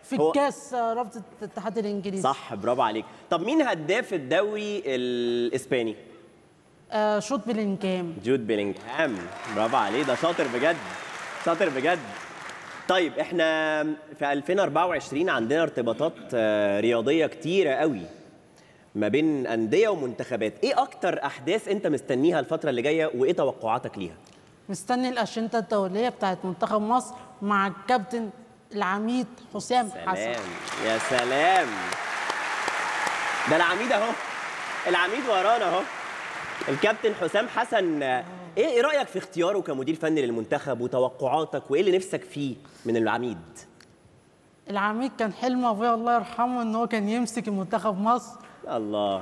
في هو- الكاس آه، رابطه الاتحاد الانجليزي صح برافو عليك طب مين هداف الدوري الاسباني آه شوط بالانكام جود بيلينغهام برافو عليه ده شاطر بجد شاطر بجد طيب احنا في 2024 عندنا ارتباطات آه، رياضيه كتيره قوي ما بين انديه ومنتخبات ايه اكتر احداث انت مستنيها الفتره اللي جايه وايه توقعاتك ليها مستني الاشنطه الدوليه بتاعت منتخب مصر مع الكابتن العميد حسام حسن سلام يا سلام ده العميد اهو العميد ورانا اهو الكابتن حسام حسن آه، ايه ايه رايك في اختياره كمدير فني للمنتخب وتوقعاتك وايه اللي نفسك فيه من العميد العميد كان حلم ابويا الله يرحمه ان هو كان يمسك المنتخب مصر الله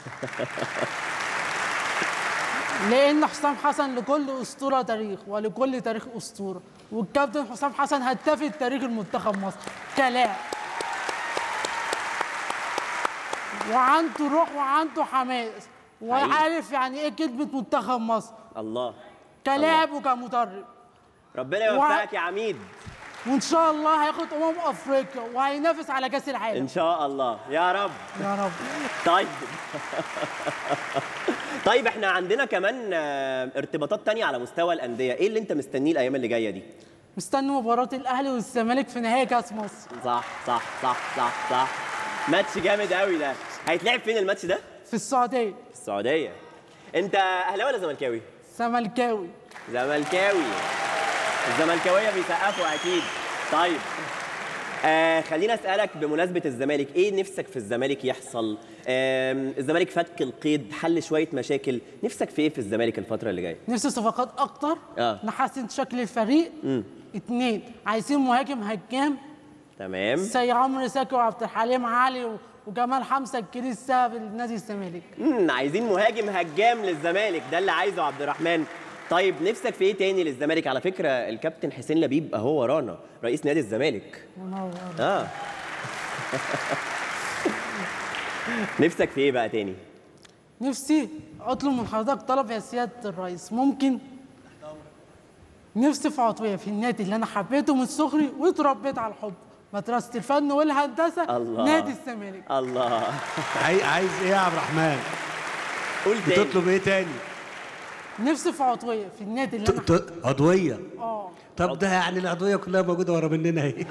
لان حسام حسن لكل اسطوره تاريخ ولكل تاريخ اسطوره والكابتن حسام حسن هداف تاريخ المنتخب مصر كلاعب وعنده روح وعنده حماس وعارف يعني ايه كلمه منتخب مصر الله كلاعب وكمدرب ربنا يوفقك يا عميد وان شاء الله هياخد امم افريقيا وهينافس على كاس العالم ان شاء الله يا رب يا رب طيب طيب احنا عندنا كمان آه، ارتباطات تانية على مستوى الأندية ايه اللي انت مستنيه الأيام اللي جاية دي مستني مباراه الاهلي والزمالك في نهائي كاس مصر صح صح صح صح صح ماتش جامد قوي ده هيتلعب فين الماتش ده في السعوديه في السعودية انت اهلاوي ولا زملكاوي زملكاوي زملكاوي الزملكاوية بيسقفوا اكيد طيب آه خليني اسالك بمناسبه الزمالك ايه نفسك في الزمالك يحصل آه الزمالك فك القيد حل شويه مشاكل نفسك في ايه في الزمالك الفتره اللي جايه نفسي صفقات اكتر آه. نحسن شكل الفريق اتنين عايزين مهاجم هجام تمام زي عمرو زكي وعبد الحليم علي و- وجمال حمزه الكريس السبب لنادي الزمالك مم، عايزين مهاجم هجام للزمالك ده اللي عايزه عبد الرحمن طيب نفسك في ايه تاني للزمالك على فكره الكابتن حسين لبيب اهو ورانا رئيس نادي الزمالك منور اه نفسك في ايه بقى تاني نفسي اطلب من حضرتك طلب يا سياده الرئيس ممكن نفسي في عضويه في النادي اللي انا حبيته من صغري واتربيت على الحب مدرسه الفن والهندسه الله. نادي الزمالك الله عاي- عايز ايه يا عبد الرحمن قول تاني بتطلب ايه تاني نفسي في عضويه في النادي اللي انا ت- ت- عضويه اه طب ده يعني العضويه كلها موجوده ورا مننا اهي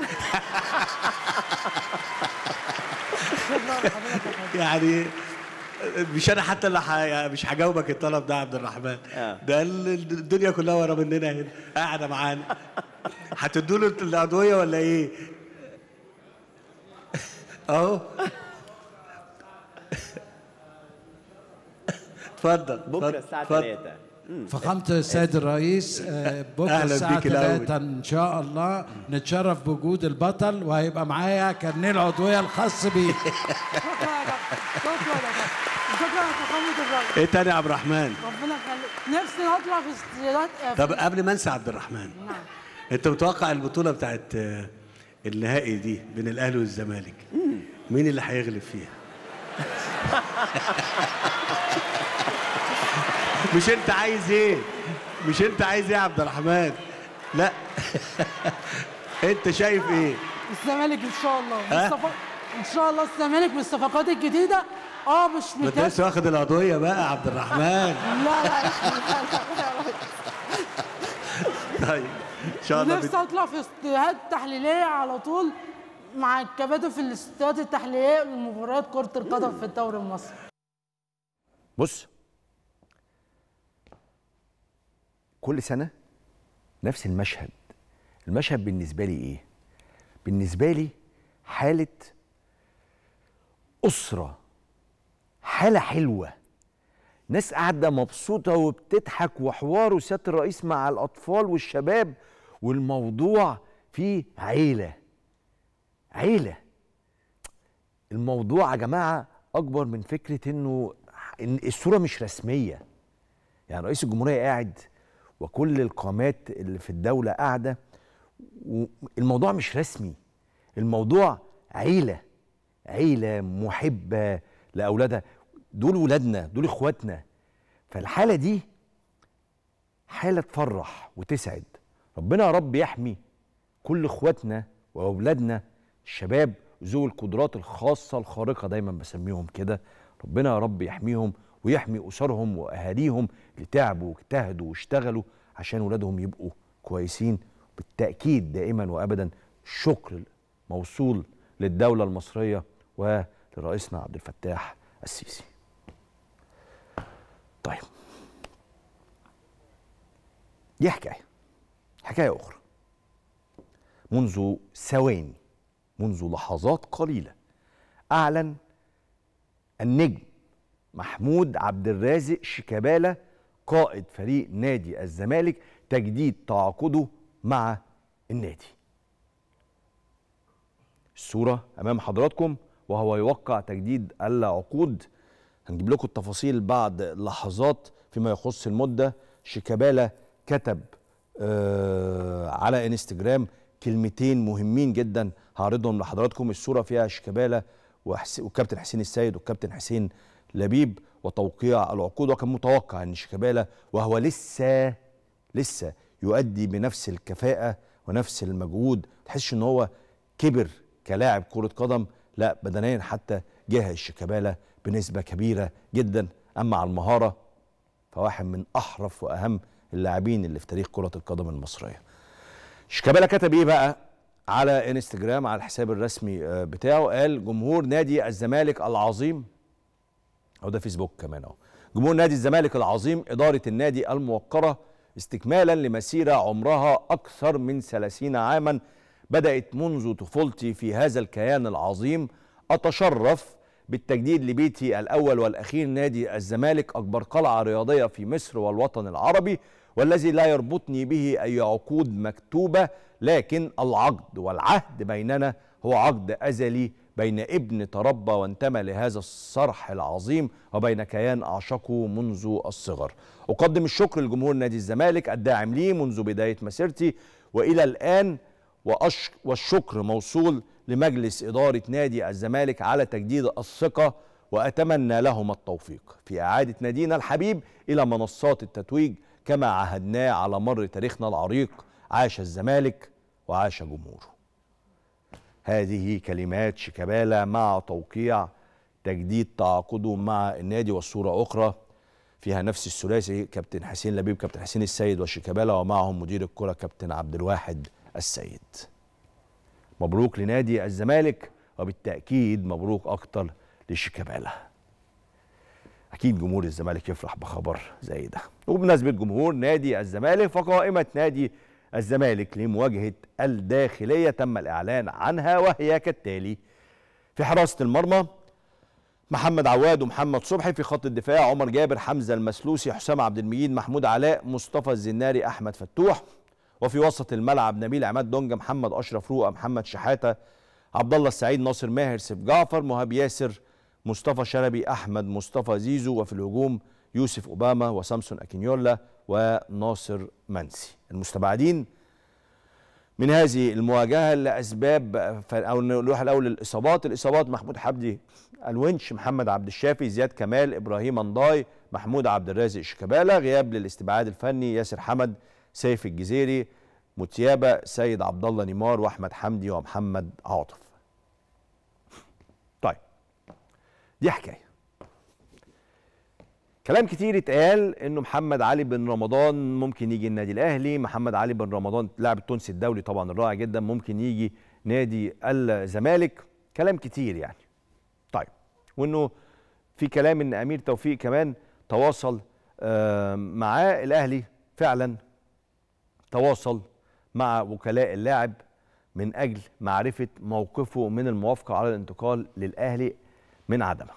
يعني مش انا حتى اللي ح... مش هجاوبك الطلب ده يا عبد الرحمن آه. ده ال- الدنيا كلها ورا مننا هنا قاعده معانا هتدوا له العضويه ولا ايه؟ اهو اتفضل بكره اتفضل، الساعه اتفضل. 3 فخامة السيد الرئيس آه، بكرة أهلاً الساعة بيك الأول. 3 إن شاء الله نتشرف بوجود البطل وهيبقى معايا كارنيه العضوية الخاص بيه شكرا يا كابتن شكرا يا كابتن شكرا يا فخامه الرئيس ايه تاني يا عبد الرحمن؟ ربنا يخليك نفسي نطلع في استعداد طب قبل ما انسى عبد الرحمن نعم انت متوقع البطوله بتاعت آه، النهائي دي بين الاهلي والزمالك مين اللي هيغلب فيها مش انت عايز ايه مش انت عايز ايه يا عبد الرحمن لا انت شايف ايه الزمالك ان شاء الله ها؟ بالصفق... ان شاء الله الزمالك بالصفقات الجديده اه مش ما انت متابع لسه واخد القضيه بقى يا عبد الرحمن لا لا لا لا طيب ان شاء الله نفسي اطلع في استوديوهات تحليليه على طول مع الكباتن في الاستوديوهات التحليليه لمباريات كره القدم في الدوري المصري بص كل سنة نفس المشهد المشهد بالنسبة لي إيه؟ بالنسبة لي حالة أسرة حالة حلوة ناس قاعدة مبسوطة وبتضحك وحوار سيادة الرئيس مع الأطفال والشباب والموضوع فيه عيلة عيلة الموضوع يا جماعة أكبر من فكرة إنه إن الصورة مش رسمية يعني رئيس الجمهورية قاعد وكل القامات اللي في الدولة قاعدة والموضوع مش رسمي الموضوع عيلة عيلة محبة لأولادها دول ولادنا دول إخواتنا فالحالة دي حالة تفرح وتسعد ربنا يا رب يحمي كل إخواتنا وأولادنا الشباب ذوي القدرات الخاصه الخارقه دايما بسميهم كده ربنا يا رب يحميهم ويحمي اسرهم واهاليهم اللي تعبوا واجتهدوا واشتغلوا عشان ولادهم يبقوا كويسين بالتاكيد دائما وابدا الشكر موصول للدوله المصريه ولرئيسنا عبد الفتاح السيسي. طيب دي حكايه حكايه اخرى منذ ثواني منذ لحظات قليله اعلن النجم محمود عبد الرازق شيكابالا قائد فريق نادي الزمالك تجديد تعاقده مع النادي الصورة أمام حضراتكم وهو يوقع تجديد العقود هنجيب لكم التفاصيل بعد لحظات فيما يخص المدة شيكابالا كتب آه على انستجرام كلمتين مهمين جدا هعرضهم لحضراتكم الصورة فيها شيكابالا وحس... والكابتن حسين السيد والكابتن حسين لبيب وتوقيع العقود وكان متوقع ان شيكابالا وهو لسه لسه يؤدي بنفس الكفاءة ونفس المجهود تحسش ان هو كبر كلاعب كرة قدم لا بدنيا حتى جهز شيكابالا بنسبة كبيرة جدا اما على المهارة فواحد من احرف واهم اللاعبين اللي في تاريخ كرة القدم المصرية شيكابالا كتب ايه بقى على انستجرام على الحساب الرسمي آه، بتاعه قال جمهور نادي الزمالك العظيم او ده فيسبوك كمان اهو جمهور نادي الزمالك العظيم اداره النادي الموقره استكمالا لمسيره عمرها اكثر من 30 عاما بدات منذ طفولتي في هذا الكيان العظيم اتشرف بالتجديد لبيتي الاول والاخير نادي الزمالك اكبر قلعه رياضيه في مصر والوطن العربي والذي لا يربطني به اي عقود مكتوبه لكن العقد والعهد بيننا هو عقد ازلي بين ابن تربى وانتمى لهذا الصرح العظيم وبين كيان اعشقه منذ الصغر. اقدم الشكر لجمهور نادي الزمالك الداعم لي منذ بدايه مسيرتي والى الان وأش والشكر موصول لمجلس اداره نادي الزمالك على تجديد الثقه واتمنى لهم التوفيق في اعاده نادينا الحبيب الى منصات التتويج كما عهدناه على مر تاريخنا العريق عاش الزمالك وعاش جمهوره. هذه كلمات شيكابالا مع توقيع تجديد تعاقده مع النادي والصورة أخرى فيها نفس الثلاثي كابتن حسين لبيب كابتن حسين السيد وشيكابالا ومعهم مدير الكرة كابتن عبد الواحد السيد مبروك لنادي الزمالك وبالتأكيد مبروك أكتر لشيكابالا أكيد جمهور الزمالك يفرح بخبر زي ده وبمناسبة جمهور نادي الزمالك فقائمة نادي الزمالك لمواجهة الداخلية تم الإعلان عنها وهي كالتالي في حراسة المرمى محمد عواد ومحمد صبحي في خط الدفاع عمر جابر حمزة المسلوسي حسام عبد المجيد محمود علاء مصطفى الزناري أحمد فتوح وفي وسط الملعب نبيل عماد دونجا محمد أشرف رؤى محمد شحاتة عبد الله السعيد ناصر ماهر سيف جعفر مهاب ياسر مصطفى شلبي أحمد مصطفى زيزو وفي الهجوم يوسف أوباما وسامسون أكينيولا وناصر منسي المستبعدين من هذه المواجهة لأسباب أو نروح الأول للإصابات الإصابات محمود حمدي الونش محمد عبد الشافي زياد كمال إبراهيم انضاي محمود عبد الرازق شيكابالا غياب للاستبعاد الفني ياسر حمد سيف الجزيري متيابة سيد عبد الله نيمار وأحمد حمدي ومحمد عاطف طيب دي حكايه كلام كتير اتقال انه محمد علي بن رمضان ممكن يجي النادي الاهلي محمد علي بن رمضان اللاعب التونسي الدولي طبعا الرائع جدا ممكن يجي نادي الزمالك كلام كتير يعني طيب وانه في كلام ان امير توفيق كمان تواصل آه، معاه الاهلي فعلا تواصل مع وكلاء اللاعب من اجل معرفه موقفه من الموافقه على الانتقال للاهلي من عدمه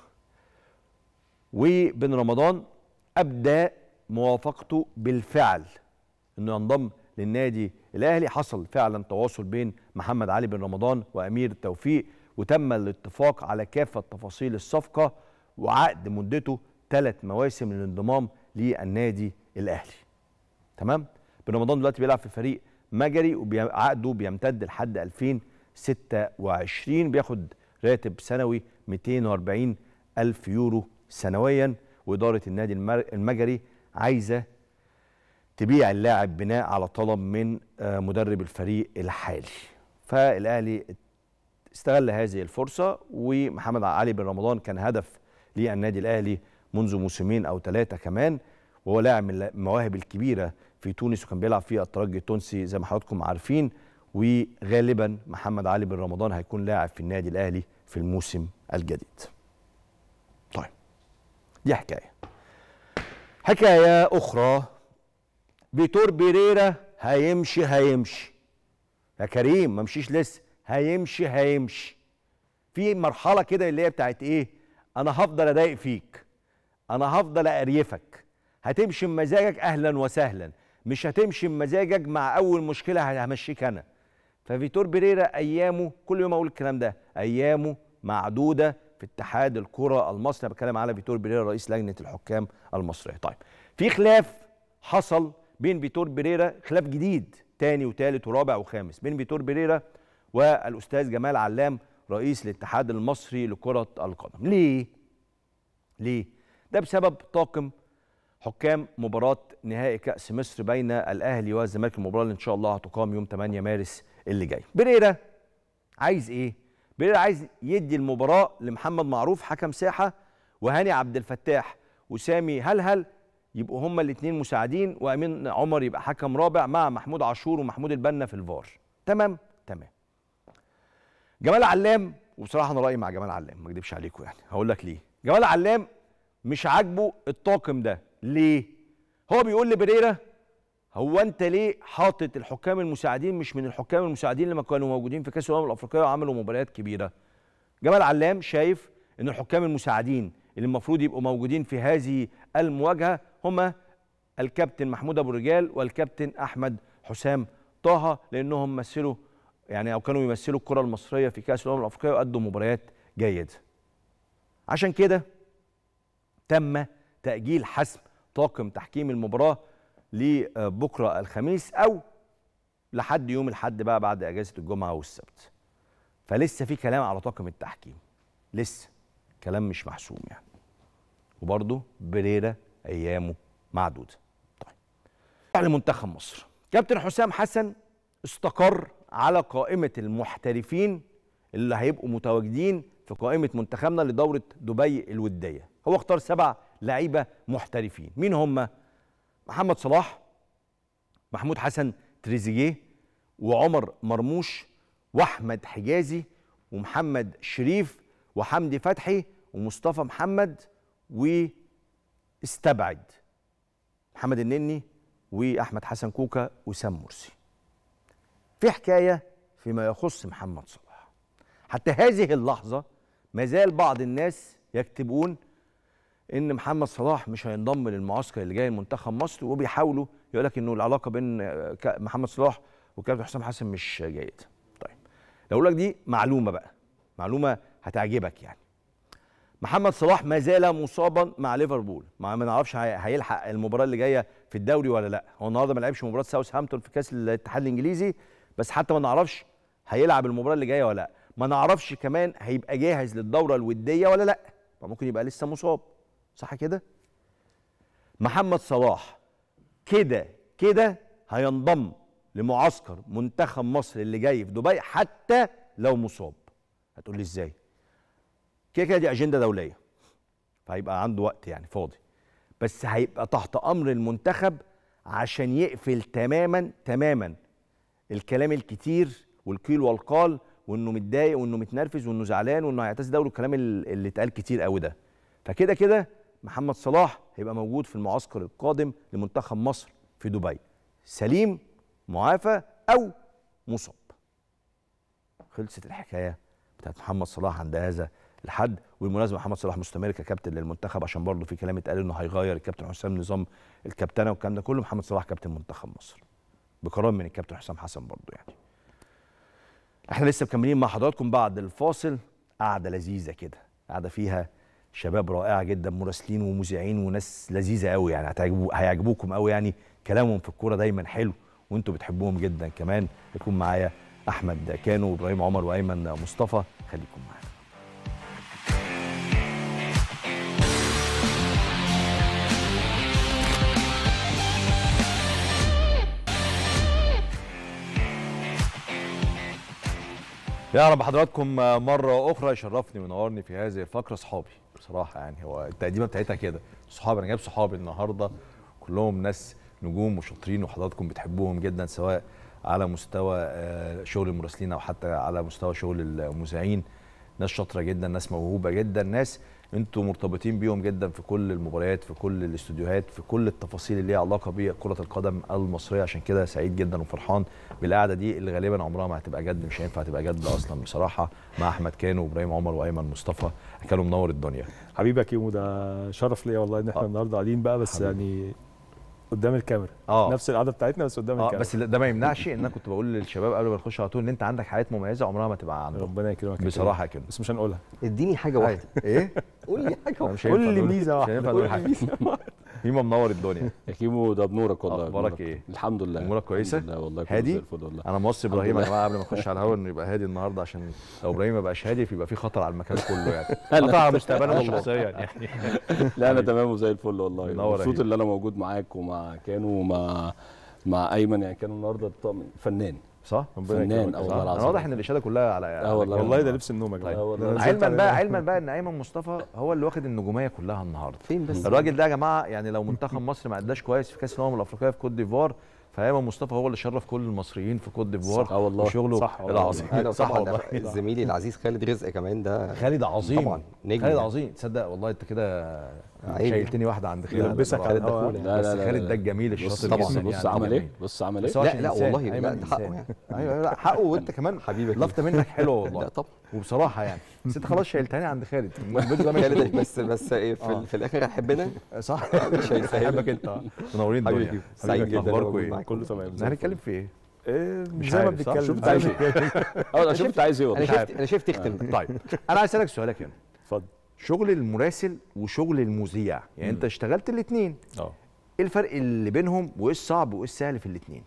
وبن رمضان ابدى موافقته بالفعل انه ينضم للنادي الاهلي حصل فعلا تواصل بين محمد علي بن رمضان وامير التوفيق وتم الاتفاق على كافه تفاصيل الصفقه وعقد مدته ثلاث مواسم للانضمام للنادي الاهلي تمام بن رمضان دلوقتي بيلعب في فريق مجري وعقده بيمتد لحد 2026 بياخد راتب سنوي 240 ألف يورو سنويا وإدارة النادي المر- المجري عايزة تبيع اللاعب بناء على طلب من آه، مدرب الفريق الحالي فالأهلي استغل هذه الفرصه ومحمد علي بن رمضان كان هدف للنادي الاهلي منذ موسمين او ثلاثه كمان وهو لاعب من المواهب الكبيره في تونس وكان بيلعب في الترجي التونسي زي ما حضراتكم عارفين وغالبا محمد علي بن رمضان هيكون لاعب في النادي الاهلي في الموسم الجديد. طيب دي حكايه. حكايه اخرى فيتور بيريرا هيمشي هيمشي يا كريم ما مشيش لسه هيمشي هيمشي في مرحله كده اللي هي بتاعت ايه انا هفضل اضايق فيك انا هفضل اقريفك هتمشي بمزاجك اهلا وسهلا مش هتمشي بمزاجك مع اول مشكله همشيك انا ففيتور بيريرا ايامه كل يوم اقول الكلام ده ايامه معدوده في اتحاد الكره المصري انا بتكلم على فيتور بيريرا رئيس لجنه الحكام المصريه طيب في خلاف حصل بين فيتور بيريرا خلاف جديد تاني وتالت ورابع وخامس بين فيتور بيريرا والاستاذ جمال علام رئيس الاتحاد المصري لكره القدم ليه ليه ده بسبب طاقم حكام مباراة نهائي كأس مصر بين الأهلي والزمالك المباراة اللي إن شاء الله هتقام يوم 8 مارس اللي جاي. بريرا عايز إيه؟ بريرا عايز يدي المباراة لمحمد معروف حكم ساحة وهاني عبد الفتاح وسامي هلهل يبقوا هما الاثنين مساعدين وأمين عمر يبقى حكم رابع مع محمود عاشور ومحمود البنا في الفار. تمام؟ تمام. جمال علام وبصراحة أنا رأيي مع جمال علام ما أكذبش عليكم يعني هقول لك ليه. جمال علام مش عاجبه الطاقم ده ليه هو بيقول لبريرا هو انت ليه حاطط الحكام المساعدين مش من الحكام المساعدين اللي ما كانوا موجودين في كاس الامم الافريقيه وعملوا مباريات كبيره جمال علام شايف ان الحكام المساعدين اللي المفروض يبقوا موجودين في هذه المواجهه هما الكابتن محمود ابو الرجال والكابتن احمد حسام طه لانهم مثلوا يعني او كانوا يمثلوا الكره المصريه في كاس الامم الافريقيه وادوا مباريات جيده عشان كده تم تأجيل حسم طاقم تحكيم المباراة لبكرة الخميس أو لحد يوم الحد بقى بعد أجازة الجمعة والسبت فلسه في كلام على طاقم التحكيم لسه كلام مش محسوم يعني وبرضه بريرا أيامه معدودة طيب لمنتخب مصر كابتن حسام حسن استقر على قائمة المحترفين اللي هيبقوا متواجدين في قائمة منتخبنا لدورة دبي الودية هو اختار سبع لعيبه محترفين مين هم محمد صلاح محمود حسن تريزيجيه وعمر مرموش واحمد حجازي ومحمد شريف وحمدي فتحي ومصطفى محمد واستبعد محمد النني واحمد حسن كوكا وسام مرسي في حكايه فيما يخص محمد صلاح حتى هذه اللحظه ما زال بعض الناس يكتبون ان محمد صلاح مش هينضم للمعسكر اللي جاي لمنتخب مصر وبيحاولوا يقول لك انه العلاقه بين محمد صلاح وكابتن حسام حسن مش جيده. طيب لو اقول لك دي معلومه بقى معلومه هتعجبك يعني. محمد صلاح ما زال مصابا مع ليفربول ما ما نعرفش هيلحق المباراه اللي جايه في الدوري ولا لا هو النهارده ما لعبش مباراه ساوثهامبتون في كاس الاتحاد الانجليزي بس حتى ما نعرفش هيلعب المباراه اللي جايه ولا لا ما نعرفش كمان هيبقى جاهز للدوره الوديه ولا لا فممكن يبقى لسه مصاب صح كده محمد صلاح كده كده هينضم لمعسكر منتخب مصر اللي جاي في دبي حتى لو مصاب هتقول لي ازاي كده كده دي اجنده دوليه فهيبقى عنده وقت يعني فاضي بس هيبقى تحت امر المنتخب عشان يقفل تماما تماما الكلام الكتير والقيل والقال وانه متضايق وانه متنرفز وانه زعلان وانه هيعتزل دوري الكلام اللي اتقال كتير قوي ده فكده كده محمد صلاح هيبقى موجود في المعسكر القادم لمنتخب مصر في دبي سليم معافى او مصاب خلصت الحكايه بتاعت محمد صلاح عند هذا الحد والمناسبه محمد صلاح مستمر ككابتن للمنتخب عشان برضه في كلام اتقال انه هيغير الكابتن حسام نظام الكابتنه والكلام ده كله محمد صلاح كابتن منتخب مصر بقرار من الكابتن حسام حسن برضه يعني احنا لسه مكملين مع حضراتكم بعد الفاصل قعده لذيذه كده قعده فيها شباب رائعه جدا مراسلين ومذيعين وناس لذيذه قوي يعني هتعجبوا هيعجبوكم قوي يعني كلامهم في الكوره دايما حلو وانتوا بتحبوهم جدا كمان يكون معايا احمد كانو وابراهيم عمر وايمن مصطفى خليكم معانا يا رب حضراتكم مرة أخرى يشرفني وينورني في هذه الفقرة صحابي بصراحة يعني هو التقديمة بتاعتها كده صحابي أنا جايب صحابي النهاردة كلهم ناس نجوم وشاطرين وحضراتكم بتحبوهم جدا سواء على مستوى آه، شغل المراسلين أو حتى على مستوى شغل المذيعين ناس شاطرة جدا ناس موهوبة جدا ناس انتوا مرتبطين بيهم جدا في كل المباريات في كل الاستوديوهات في كل التفاصيل اللي ليها علاقه بكره القدم المصريه عشان كده سعيد جدا وفرحان بالقعده دي اللي غالبا عمرها ما هتبقى جد مش هينفع تبقى جد اصلا بصراحه مع احمد كانو وابراهيم عمر وايمن مصطفى كانوا منور الدنيا حبيبي يا كيمو ده شرف ليا والله ان احنا آه. النهارده قاعدين بقى بس حبيبي. يعني قدام الكاميرا اه نفس القعده بتاعتنا بس قدام اه الكاميرا بس ده ما يمنعش ان انا كنت بقول للشباب قبل ما نخش على طول ان انت عندك حاجات مميزه عمرها ما تبقى عندهم ربنا يكرمك يا كيمو. بصراحه كده بس مش هنقولها اديني حاجه واحده ايه قول لي حاجه أنا واحده مش قول هينفع لي نقول- ميزة مش واحدة. هينفع قول نقول لي حاجه ميزة هيما منور الدنيا يا كيمو ده بنورك والله أخبارك بنورك. إيه؟ الحمد لله أمورك كويسة؟ الحمد لله والله كله هادي؟ زي الفل والله انا موصي الحمد ابراهيم يا لله. جماعه قبل ما نخش على الهوا انه يبقى هادي النهارده عشان لو ابراهيم ما بقاش هادي فيبقى في خطر على المكان كله يعني خطر على مستقبلنا والله. شخصيا يعني لا انا تمام وزي الفل والله منور يا مبسوط هيما. ان انا موجود معاك ومع كانو ومع مع ايمن يعني كانوا النهارده الطاقم فنان صح؟ فنان اه صح؟ والله انا العظيم واضح ان الاشاده كلها على اه والله على والله ده كده. لبس النوم يا جماعه اه والله نزلت علما على بقى ده. علما بقى ان ايمن مصطفى هو اللي واخد النجوميه كلها النهارده فين بس الراجل ده يا جماعه يعني لو منتخب مصر ما اداش كويس في كاس الامم الافريقيه في كوت ديفوار فايمن مصطفى هو اللي شرف كل المصريين في كوت ديفوار صح، اه والله. وشغله صح والله. العظيم انا صح طبعا والله زميلي العزيز خالد رزق كمان ده خالد عظيم طبعا نجم خالد يعني. عظيم تصدق والله انت كده عيب. شايلتني واحده عند خالد يلبسك بصراحة. على خالد ده الهوا. أخونا. لا بس لا لا خالد لا. ده الجميل بص الشاطر طبعا جدا بص يعني عمل جميل. ايه بص عمل بس ايه هو لا عشان لا إنسان. والله أيمن لا ده إنسان. حقه يعني ايوه أيوة، لا حقه وانت كمان حبيبي لفته منك حلوه لا والله طبعا وبصراحه يعني بس انت خلاص شايلتني عند خالد الفيديو ده مش خالد بس بس ايه في, آه. في الاخر هيحبنا صح مش هيسهل. بحبك انت منورين حبيبي الدنيا سعيد جدا اخباركم موجود ايه معاك. كله تمام زي احنا هنتكلم في ايه إيه مش زي ما عارف، صح؟ بنتكلم شفت عايز ايه اه انا شفت عايز ايه انا والله شفت انا شفت اختم طيب انا عايز اسالك سؤال كده اتفضل شغل المراسل وشغل المذيع يعني انت اشتغلت الاثنين اه ايه الفرق اللي بينهم وايه الصعب وايه السهل في الاثنين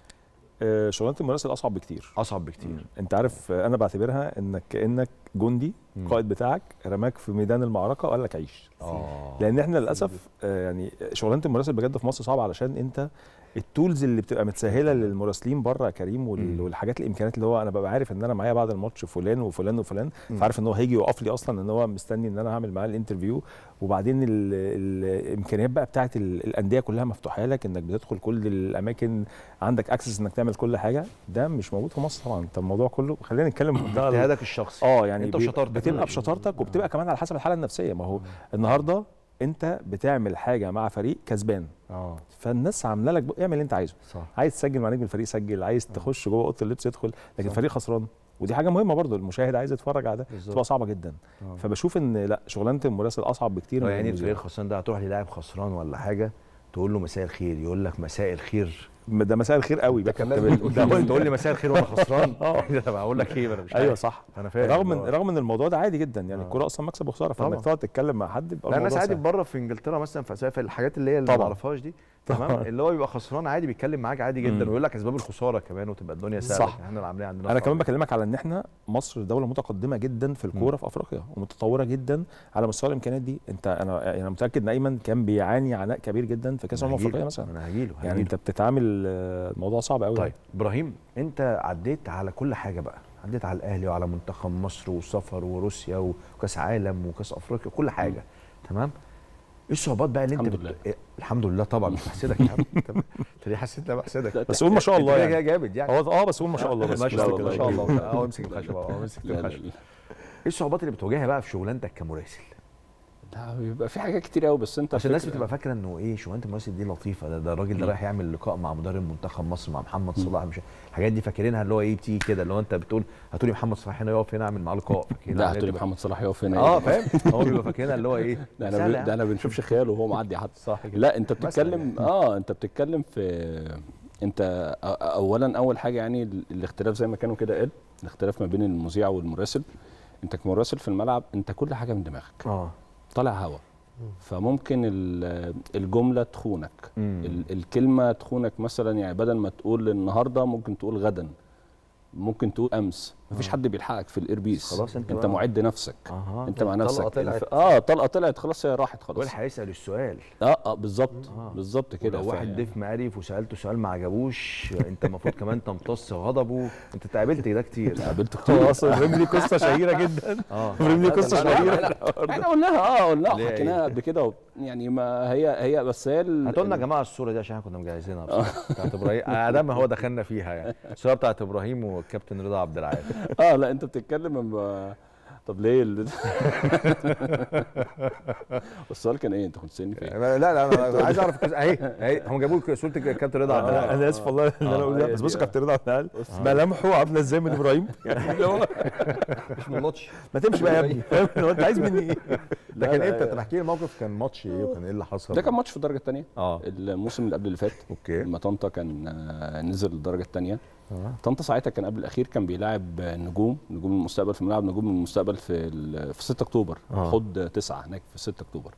آه، شغلانه المراسل اصعب بكتير اصعب بكتير انت عارف آه، انا بعتبرها انك كانك جندي مم. القائد بتاعك رماك في ميدان المعركه وقال لك عيش اه لان احنا للاسف آه، يعني شغلانه المراسل بجد في مصر صعبه علشان انت التولز اللي بتبقى متسهله للمراسلين بره يا كريم وال- مم. والحاجات الامكانيات اللي هو انا ببقى عارف ان انا معايا بعد الماتش فلان وفلان وفلان مم. فعارف ان هو هيجي يقف لي اصلا ان هو مستني ان انا هعمل معاه الانترفيو وبعدين ال- ال- الامكانيات بقى بتاعت ال- الانديه كلها مفتوحه لك انك بتدخل كل الاماكن عندك اكسس انك تعمل كل حاجه ده مش موجود في مصر طبعا انت الموضوع كله خلينا نتكلم بمنتهى ال- اجتهادك الشخصي اه يعني انت بي- وشطارتك. بتبقى بشطارتك وبتبقى كمان على حسب الحاله النفسيه ما هو النهارده انت بتعمل حاجه مع فريق كسبان اه فالناس عامله لك بق- اعمل اللي انت عايزه صح عايز تسجل مع نجم الفريق سجل عايز تخش جوه اوضه اللبس يدخل لكن الفريق خسران ودي حاجه مهمه برضو المشاهد عايز يتفرج على ده بالظبط. تبقى صعبه جدا آه. فبشوف ان لا شغلانه المراسل اصعب بكتير اه من يعني المذيع. الفريق الخسران ده هتروح للاعب خسران ولا حاجه تقول له مساء الخير يقول لك مساء الخير ده مساء الخير قوي بقى تقول تقول لي مساء الخير وانا خسران طب هقول لك ايه ما انا مش ايوه عارف. صح انا فاهم رغم ان آه. رغم ان الموضوع ده عادي جدا يعني آه. الكوره اصلا مكسب وخساره طبعا. فانك تقعد تتكلم مع حد يبقى لا الناس الموضوع عادي سهل. بره في انجلترا مثلا في في الحاجات اللي هي اللي ما طبعا. نعرفهاش دي تمام اللي هو يبقى خسران عادي بيتكلم معاك عادي جدا مم. ويقول لك اسباب الخساره كمان وتبقى الدنيا سهله صح. احنا العمليه عندنا انا صعبة. كمان بكلمك على ان احنا مصر دوله متقدمه جدا في الكوره في افريقيا ومتطوره جدا على مستوى الامكانيات دي انت انا يعني انا متاكد ان ايمن كان بيعاني عناء كبير جدا في كاس أنا الامم هجيله. الافريقيه مثلا انا هجيله يعني هجيله. انت بتتعامل آه، الموضوع صعب قوي طيب ابراهيم انت عديت على كل حاجه بقى عديت على الاهلي وعلى منتخب مصر والسفر وروسيا وكاس عالم وكاس افريقيا كل حاجه تمام ايه الصعوبات بقى اللي انت الحمد بت- لله. إيه؟ الحمد لله طبعا مش بحسدك يا عم انت انت ليه حسيت ان انا بحسدك بس قول ما شاء الله انت يعني. كده جامد يعني هو اه بس قول ما شاء الله بس ما كده. شاء لا الله ما والله. شاء الله اه امسك الخشبه اه امسك لا لا الخشبه لا. ايه الصعوبات اللي بتواجهها بقى في شغلانتك كمراسل لا بيبقى في حاجات كتير قوي بس انت عشان الناس فكرة- بتبقى فاكره انه ايه شغلانه المراسل دي لطيفه ده, ده الراجل ده رايح يعمل لقاء مع مدرب منتخب مصر مع محمد صلاح مش الحاجات دي فاكرينها اللي هو ايه بتيجي كده اللي هو انت بتقول هاتولي محمد صلاح هنا يقف هنا اعمل معاه لقاء فاكرين لا الحاجات هتقولي دي محمد صلاح يقف هنا اه فاهم هو بيبقى فاكرينها اللي هو ايه ده انا سهلة ب... ده انا بنشوفش خياله وهو معدي حتى صح كده لا انت مثلاً بتتكلم اه انت بتتكلم في انت أ- اولا اول حاجه يعني ال- الاختلاف زي ما كانوا كده قال الاختلاف ما بين المذيع والمراسل انت كمراسل في الملعب انت كل حاجه من دماغك اه طالع هوا فممكن ال- الجمله تخونك مم. ال- الكلمه تخونك مثلا يعني بدل ما تقول النهارده ممكن تقول غدا ممكن تقول امس مفيش آه. حد بيلحقك في الايربيس خلاص انت انت بقى- معد نفسك أها. انت مع طلقة نفسك طلعت. الف- اه طلقه طلعت خلاص هي راحت خلاص واللي هيسال السؤال اه اه بالظبط بالظبط كده لو واحد ضيف معرف وسالته سؤال ما عجبوش انت المفروض كمان تمتص غضبه انت اتقابلت ده كتير قابلته هو كتير اصلا ابراهيم ليه قصه شهيره جدا اه ابراهيم ليه قصه شهيره احنا قلناها اه قلناها ليه وحكيناها قبل كده و- يعني ما هي هي بس هي ال- هاتوا لنا يا جماعه الصوره دي عشان احنا كنا مجهزينها بصراحه بتاعت ابراهيم ادام هو دخلنا فيها يعني الصوره بتاعت ابراهيم والكابتن رضا عبد العال اه لا انت بتتكلم اما طب ليه ال... السؤال كان ايه انت كنت سني فين لا لا انا عايز اعرف القصة. اهي اهي هم جابوا لك صوره الكابتن رضا عبد العال انا اسف والله ان انا آه، اقول هي ده بس دي، بص آه. كابتن رضا عبد العال بص. ملامحه عامله ازاي من ابراهيم يعني اللي هو مش من الماتش ما تمشي بقى يا ابني فاهم هو انت عايز مني ايه ده لا، كان لا، امتى لا. طب احكي لي الموقف كان ماتش ايه وكان ايه اللي حصل ده كان ماتش في الدرجه الثانيه اه الموسم اللي قبل اللي فات اوكي لما طنطا كان آه، نزل الدرجه الثانيه آه. طنطا ساعتها كان قبل الاخير كان بيلاعب نجوم نجوم المستقبل في ملعب نجوم المستقبل في ال- في 6 اكتوبر آه. خد تسعه هناك في 6 اكتوبر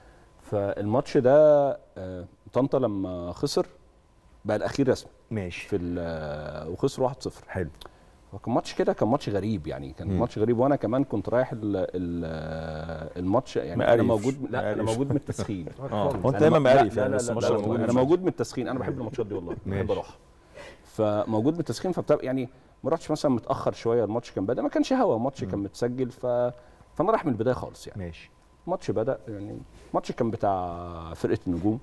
فالماتش ده آه، طنطا لما خسر بقى الاخير رسمي ماشي في ال- وخسر 1-0 حلو وكان ماتش كده كان ماتش غريب يعني كان مم. ماتش غريب وانا كمان كنت رايح ال ال الماتش يعني انا مقريف. موجود لا انا مقريف. موجود من التسخين اه هو انت أنا دايما ما- لا- مقريف لا يعني لا بس لا الماتش لا موجود انا موجود من التسخين انا بحب الماتشات دي والله بحب ماشي. اروح فموجود من التسخين فبتبقى يعني ما رحتش مثلا متاخر شويه الماتش كان بدا ما كانش هوا الماتش كان متسجل ف فانا رايح من البدايه خالص يعني ماشي الماتش بدا يعني الماتش كان بتاع فرقه النجوم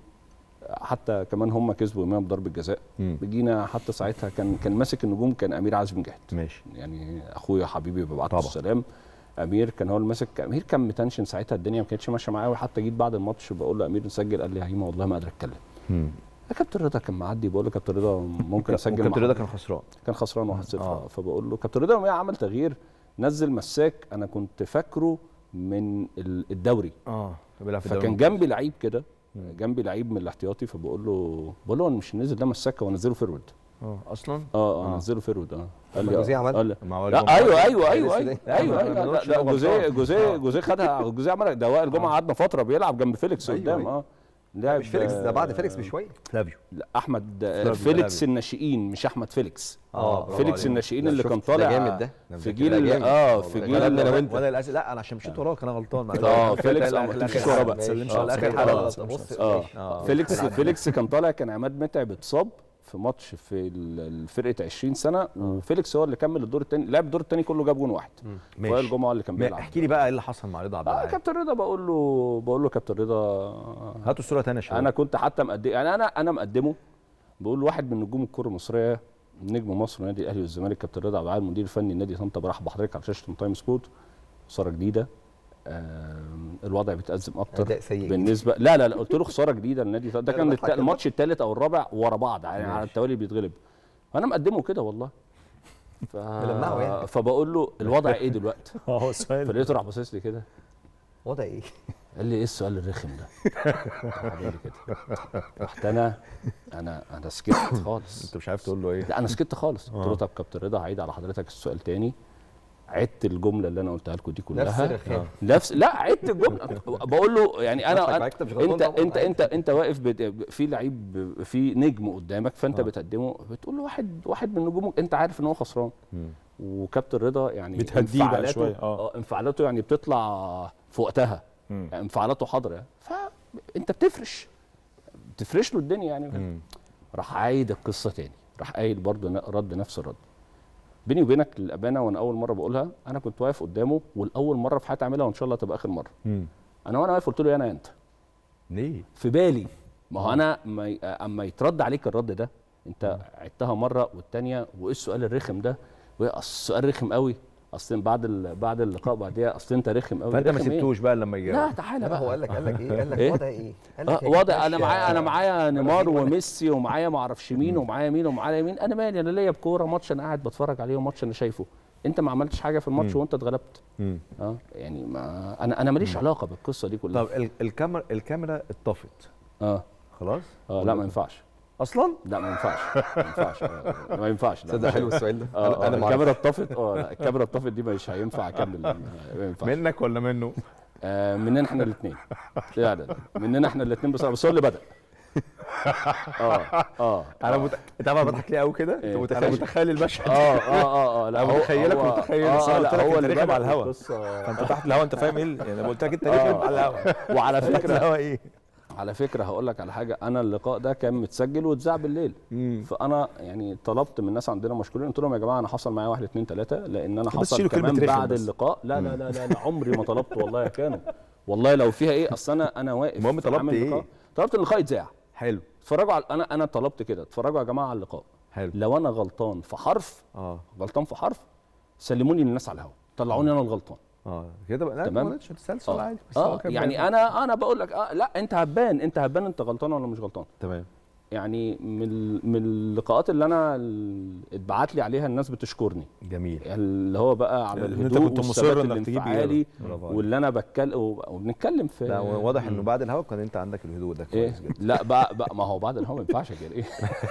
حتى كمان هم كسبوا يوميها بضربه جزاء مم. جينا حتى ساعتها كان كان ماسك النجوم كان امير عزمي جهد ماشي يعني اخويا حبيبي ببعت له طبعا. السلام امير كان هو اللي ماسك امير كان متنشن ساعتها الدنيا ما كانتش ماشيه معاه وحتى جيت بعد الماتش بقول له امير نسجل قال لي يا هيما والله ما قادر اتكلم مم. يا كابتن رضا كان معدي بقول له كابتن رضا ممكن اسجل كابتن مع رضا كان خسران كان خسران 1-0 آه. آه. فبقول له كابتن رضا يوميها عمل تغيير نزل مساك انا كنت فاكره من ال- الدوري اه بيلعب في الدوري فكان الممتاز. جنبي لعيب كده جنبي لعيب من الاحتياطي فبقول له بقول له انا مش نزل ده مساك هو نزله فيرود اه اصلا اه اه آه. نزله فيرود اه قال ما لي جوزيه آه. عمل؟ قال لي ما هو لا الجمهور- ايوه ايوه ايوه السوداني. ايوه ايوه ما ايوه نقولش لا إن هو جوزيه غلطان. جوزيه آه. جوزيه خدها جوزيه عمل ده وائل جمعه قعدنا فتره بيلعب جنب فيليكس أيوة، قدام أيوة. اه لعب مش فيليكس ده بعد فيليكس آه، بشويه فلافيو لا احمد آه، فلافيو، فيليكس فلافيو. الناشئين مش احمد فيليكس آه، برافو فيليكس عليك. الناشئين لا، اللي شفت كان ده طالع جامد ده. ده في مذاكر ده جيل جامد. اه والله. في ده جيل غلبني انا وأنت. وانت وانا للاسف لا انا عشان مشيت وراك انا غلطان معلش. اه لا، فيليكس لا، اه ما لا، تمشيش لا، ورا لا، بقى تسلمش آه، على آخر آخر حلقة. حلقة. بص اه ماشي. آه. فيليكس فيليكس كان طالع كان عماد متعب اتصاب في ماتش في ال- الفرقه 20 سنه وفيليكس هو اللي كمل الدور الثاني لعب الدور الثاني كله جاب جون واحد ماشي. وائل جمعه اللي كان ما- بيلعب احكي لي بقى ايه اللي حصل مع رضا عبد اه العال كابتن رضا بقول له بقول له كابتن رضا هاتوا الصوره تانية يا شباب انا كنت حتى مقدم يعني انا انا مقدمه بقول له واحد من نجوم الكره المصريه نجم مصر ونادي الاهلي والزمالك كابتن رضا عبد العال المدير الفني لنادي طنطا برحب بحضرتك على شاشه تايم سبورت خساره جديده آم، الوضع بيتأزم اكتر أداء سيء بالنسبه لا لا لا قلت له خساره جديده للنادي طنطا. ده لا، كان لا، الت- حكم الماتش الثالث او الرابع ورا بعض يعني على ماشي. التوالي بيتغلب فانا مقدمه كده والله ف... ملمعه يعني. فبقول له الوضع ايه دلوقتي اه هو السؤال فلقيته راح باصص لي كده وضع ايه؟ قال لي ايه السؤال الرخم ده؟ راح قال لي كده رحت انا انا انا سكت خالص انت مش عارف تقول له ايه لا انا سكت خالص قلت له طب كابتن رضا هعيد على حضرتك السؤال تاني عدت الجمله اللي انا قلتها لكم دي كلها نفس الرخام. نفس لا عدت الجمله بقول له يعني انا, بضحك أنا معاك، أنت مش غلطان انت طبعاً، انت عادي. انت انت واقف بت- في لعيب في نجم قدامك فانت بتقدمه بتقول له واحد واحد من نجومك انت عارف ان هو خسران وكابتن رضا يعني بتهديه بقى انفعالاته- شوية، آه. اه انفعالاته يعني بتطلع في وقتها مم. يعني انفعالاته حاضره يعني. فانت بتفرش بتفرش له الدنيا يعني مم. راح عايد القصه تاني راح قايل برضه ن- رد نفس الرد بيني وبينك للامانه وانا اول مره بقولها انا كنت واقف قدامه والاول مره في حياتي اعملها وان شاء الله تبقى اخر مره مم. انا وانا واقف قلت له يا انا يا انت ليه في بالي ما هو انا ما ي- اما يترد عليك الرد ده انت عدتها مره والتانيه وايه السؤال الرخم ده وايه أصل السؤال رخم قوي اصل بعد ال... بعد اللقاء بعديها اصل انت رخم قوي فانت ما رخم إيه؟ سبتوش بقى لما لا يجاوب تعالى لا هو بقى قال لك قال لك ايه؟ قال لك إيه؟ وضع ايه؟ قال اه لك وضع انا ماشي معايا يا انا معايا نيمار ولا- وميسي ومعايا ما اعرفش مين ومعايا مين ومعايا مين انا مالي انا ليا بكوره ماتش انا قاعد بتفرج عليه وماتش انا شايفه انت ما عملتش حاجه في الماتش مم. وانت اتغلبت مم. اه يعني ما انا انا ماليش علاقه بالقصه دي كلها طب ال- الكاميرا الكاميرا اتطفت اه خلاص اه لا ما ينفعش اصلا لا ما ينفعش ما ينفعش آه، ما ينفعش لا. تصدق حلو السؤال ده اه انا آه انا ما الكاميرا أعرف. اتطفت اه لا الكاميرا اتطفت دي مش هينفع اكمل ما ينفعش منك ولا منه آه مننا احنا الاثنين لا لا لا مننا احنا الاثنين بصراحه بس هو اللي بدا اه اه انا مت... انت عارف انا بضحك ليه قوي كده؟ إيه؟ انت متخيل انا متخيل المشهد اه اه اه اه لا انا هو- متخيلك هو- ومتخيل آه، الصورة. لا قلت لك هو انت اللي راكب بدأ على الهوا القصة- فانت تحت الهوا انت فاهم ايه ال- يعني أنا قلت لك انت راكب على الهوا وعلى تحت فكره الهوا ايه على فكره هقول لك على حاجه انا اللقاء ده كان متسجل واتذاع بالليل فانا يعني طلبت من الناس عندنا مشكورين قلت لهم يا جماعه انا حصل معايا واحد اتنين تلاته لان انا بس حصل شيلوا كلمة كمان رخم بعد بس. اللقاء لا لا لا لا, لا عمري ما طلبت والله يا كانوا والله لو فيها ايه اصل انا انا واقف المهم طلبت عامل إيه؟ لقاء. طلبت اللقاء يتذاع حلو اتفرجوا على انا انا طلبت كده اتفرجوا يا جماعه على اللقاء حلو لو انا غلطان في حرف اه غلطان في حرف سلموني للناس على الهوا طلعوني انا الغلطان اه كده بقى لا تمام. ما تسال سؤال اه, عادي بس هو آه كان يعني باين. انا انا بقول لك آه لا انت هتبان انت هتبان انت غلطان ولا مش غلطان تمام يعني من ال- من اللقاءات اللي انا ال- اتبعت لي عليها الناس بتشكرني جميل اللي هو بقى على إن أنت الهدوء كنت مصر والثبات إنك تجيب الانفعالي برافو عليك. واللي انا بتكلم وبنتكلم في لا واضح انه بعد الهوا كان انت عندك الهدوء ده ايه كويس جدا لا بقى, بقى ما هو بعد الهوا ما ينفعش كده ايه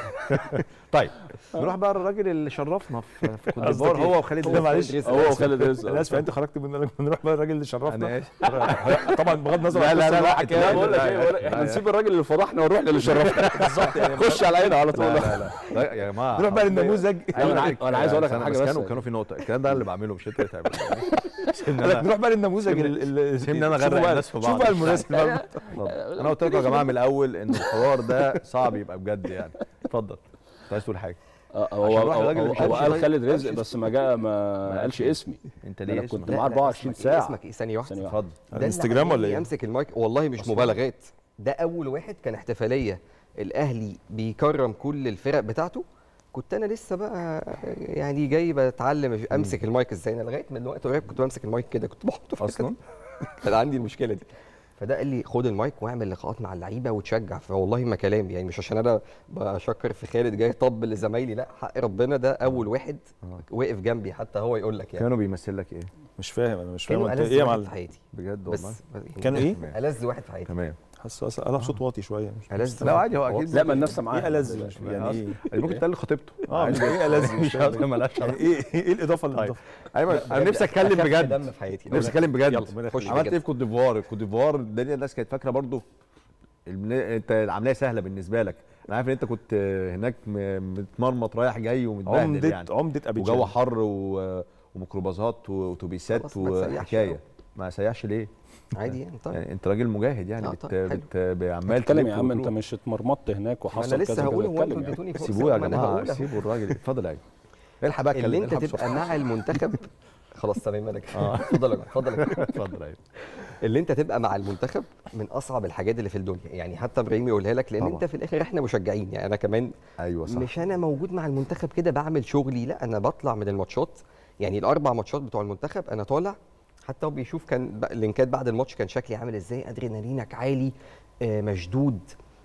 طيب نروح بقى الراجل اللي شرفنا في في كوت قصدك ديفوار إيه؟ هو وخالد لا رزق. معلش هو وخالد رزق انا اسف انت خرجت من نروح بقى الراجل اللي انا شرفنا اسف طبعا بغض النظر لا عن لا القصة لا اللي لا هو حكاها. لا بقول لك لا، ايه لا، بقول لك لا، احنا لا. نسيب الراجل اللي فضحنا ونروح للي شرفنا بالظبط يعني خش على عينه على لا طول لا لا لا يا جماعه نروح بقى للنموذج أيوة، أنا عايز- أنا عايز أقول لك على بس حاجة كانوا بس. كانوا في نقطه الكلام ده اللي بعمله مش انت اللي تعمله سيبني انا نروح بقى للنموذج ال- ال- سيبني انا شوفوا اغرق بقى- الناس في بعض شوف بقى المناسب بقى. اتفضل. انا قلت لكم يا جماعه من الاول ان الحوار ده صعب يبقى بجد يعني اتفضل انت عايز تقول حاجه آه، هو عشان هو, نروح للراجل هو, اللي هو قالش قال طيب. خالد قالش رزق بس ما جاء ما قالش قالش إيه. اسمي انت انا ليه كنت اسمك لا، معاه لا، 24 اسمك إيه؟ ساعه اسمك ايه ثانيه واحده ثانيه واحده اتفضل ده اللي انستجرام ولا خلاني ايه؟ امسك المايك والله مش مبالغات ده اول واحد كان احتفاليه الاهلي بيكرم كل الفرق بتاعته كنت انا لسه بقى يعني جاي بتعلم امسك المايك ازاي انا لغايه من وقت قريب كنت بمسك المايك كده كنت بحطه في اصلا كان عندي المشكله دي فده قال لي خد المايك واعمل لقاءات مع اللعيبه وتشجع فوالله ما كلام يعني مش عشان انا بشكر في خالد جاي طب لزمايلي لا حق ربنا ده اول واحد وقف جنبي حتى هو يقول لك يعني كانوا بيمثل لك ايه مش فاهم انا مش فاهم كانوا انت ألذ ايه يا واحد معلم في حياتي بجد بس والله كانوا ايه؟ ألذ واحد في حياتي تمام حاسس أص- انا بصوت واطي شويه مش ألذ لا واحد. عادي هو اكيد لا ما النفس معاه ايه ألذ مش يعني ايه يعني ممكن تقول لخطيبته اه مش ايه ألذ مش عارف فاهم مالهاش يعني علاقة. ايه ايه الاضافه اللي طيب. اضافها ايمن انا نفسي اتكلم أخف بجد دم في حياتي نفسي اتكلم بجد يلا خش عملت بجد. ايه في كوت ديفوار كوت ديفوار الدنيا الناس كانت فاكره برضو البن- انت العمليه سهله بالنسبه لك انا عارف ان انت كنت هناك م- متمرمط رايح جاي ومتبهدل عمده يعني عمده ابيجان وجو حر و- وميكروباصات واتوبيسات خلاص ما تسيحش وحكايه بقى. ما سيحش ليه؟ عادي يعني طيب يعني انت راجل مجاهد يعني آه بت طيب، حلو. بت عمال اتكلم تلف يا عم انت وتروح. مش اتمرمطت هناك ما وحصل انا كذا لسه كذا هقول هو اتكلم انتوا يعني. اديتوني فرصه سيبوه يا ما أنا جماعه هقول أهو. سيبوا الراجل اتفضل يا عيني الحق بقى اللي اتكلم، انت الحق تبقى بسرعة. مع المنتخب خلاص تمام مالك آه. اتفضل يا جماعة، اتفضل يا جماعة. اتفضل يا عيني. اللي انت تبقى مع المنتخب من اصعب الحاجات اللي في الدنيا يعني حتى ابراهيم يقولها لك لان طبعا. انت في الاخر احنا مشجعين يعني انا كمان ايوه صح مش انا موجود مع المنتخب كده بعمل شغلي لا انا بطلع من الماتشات يعني الاربع ماتشات بتوع المنتخب انا طالع حتى هو بيشوف كان ب- اللينكات بعد الماتش كان شكلي عامل ازاي ادرينالينك عالي آه، مشدود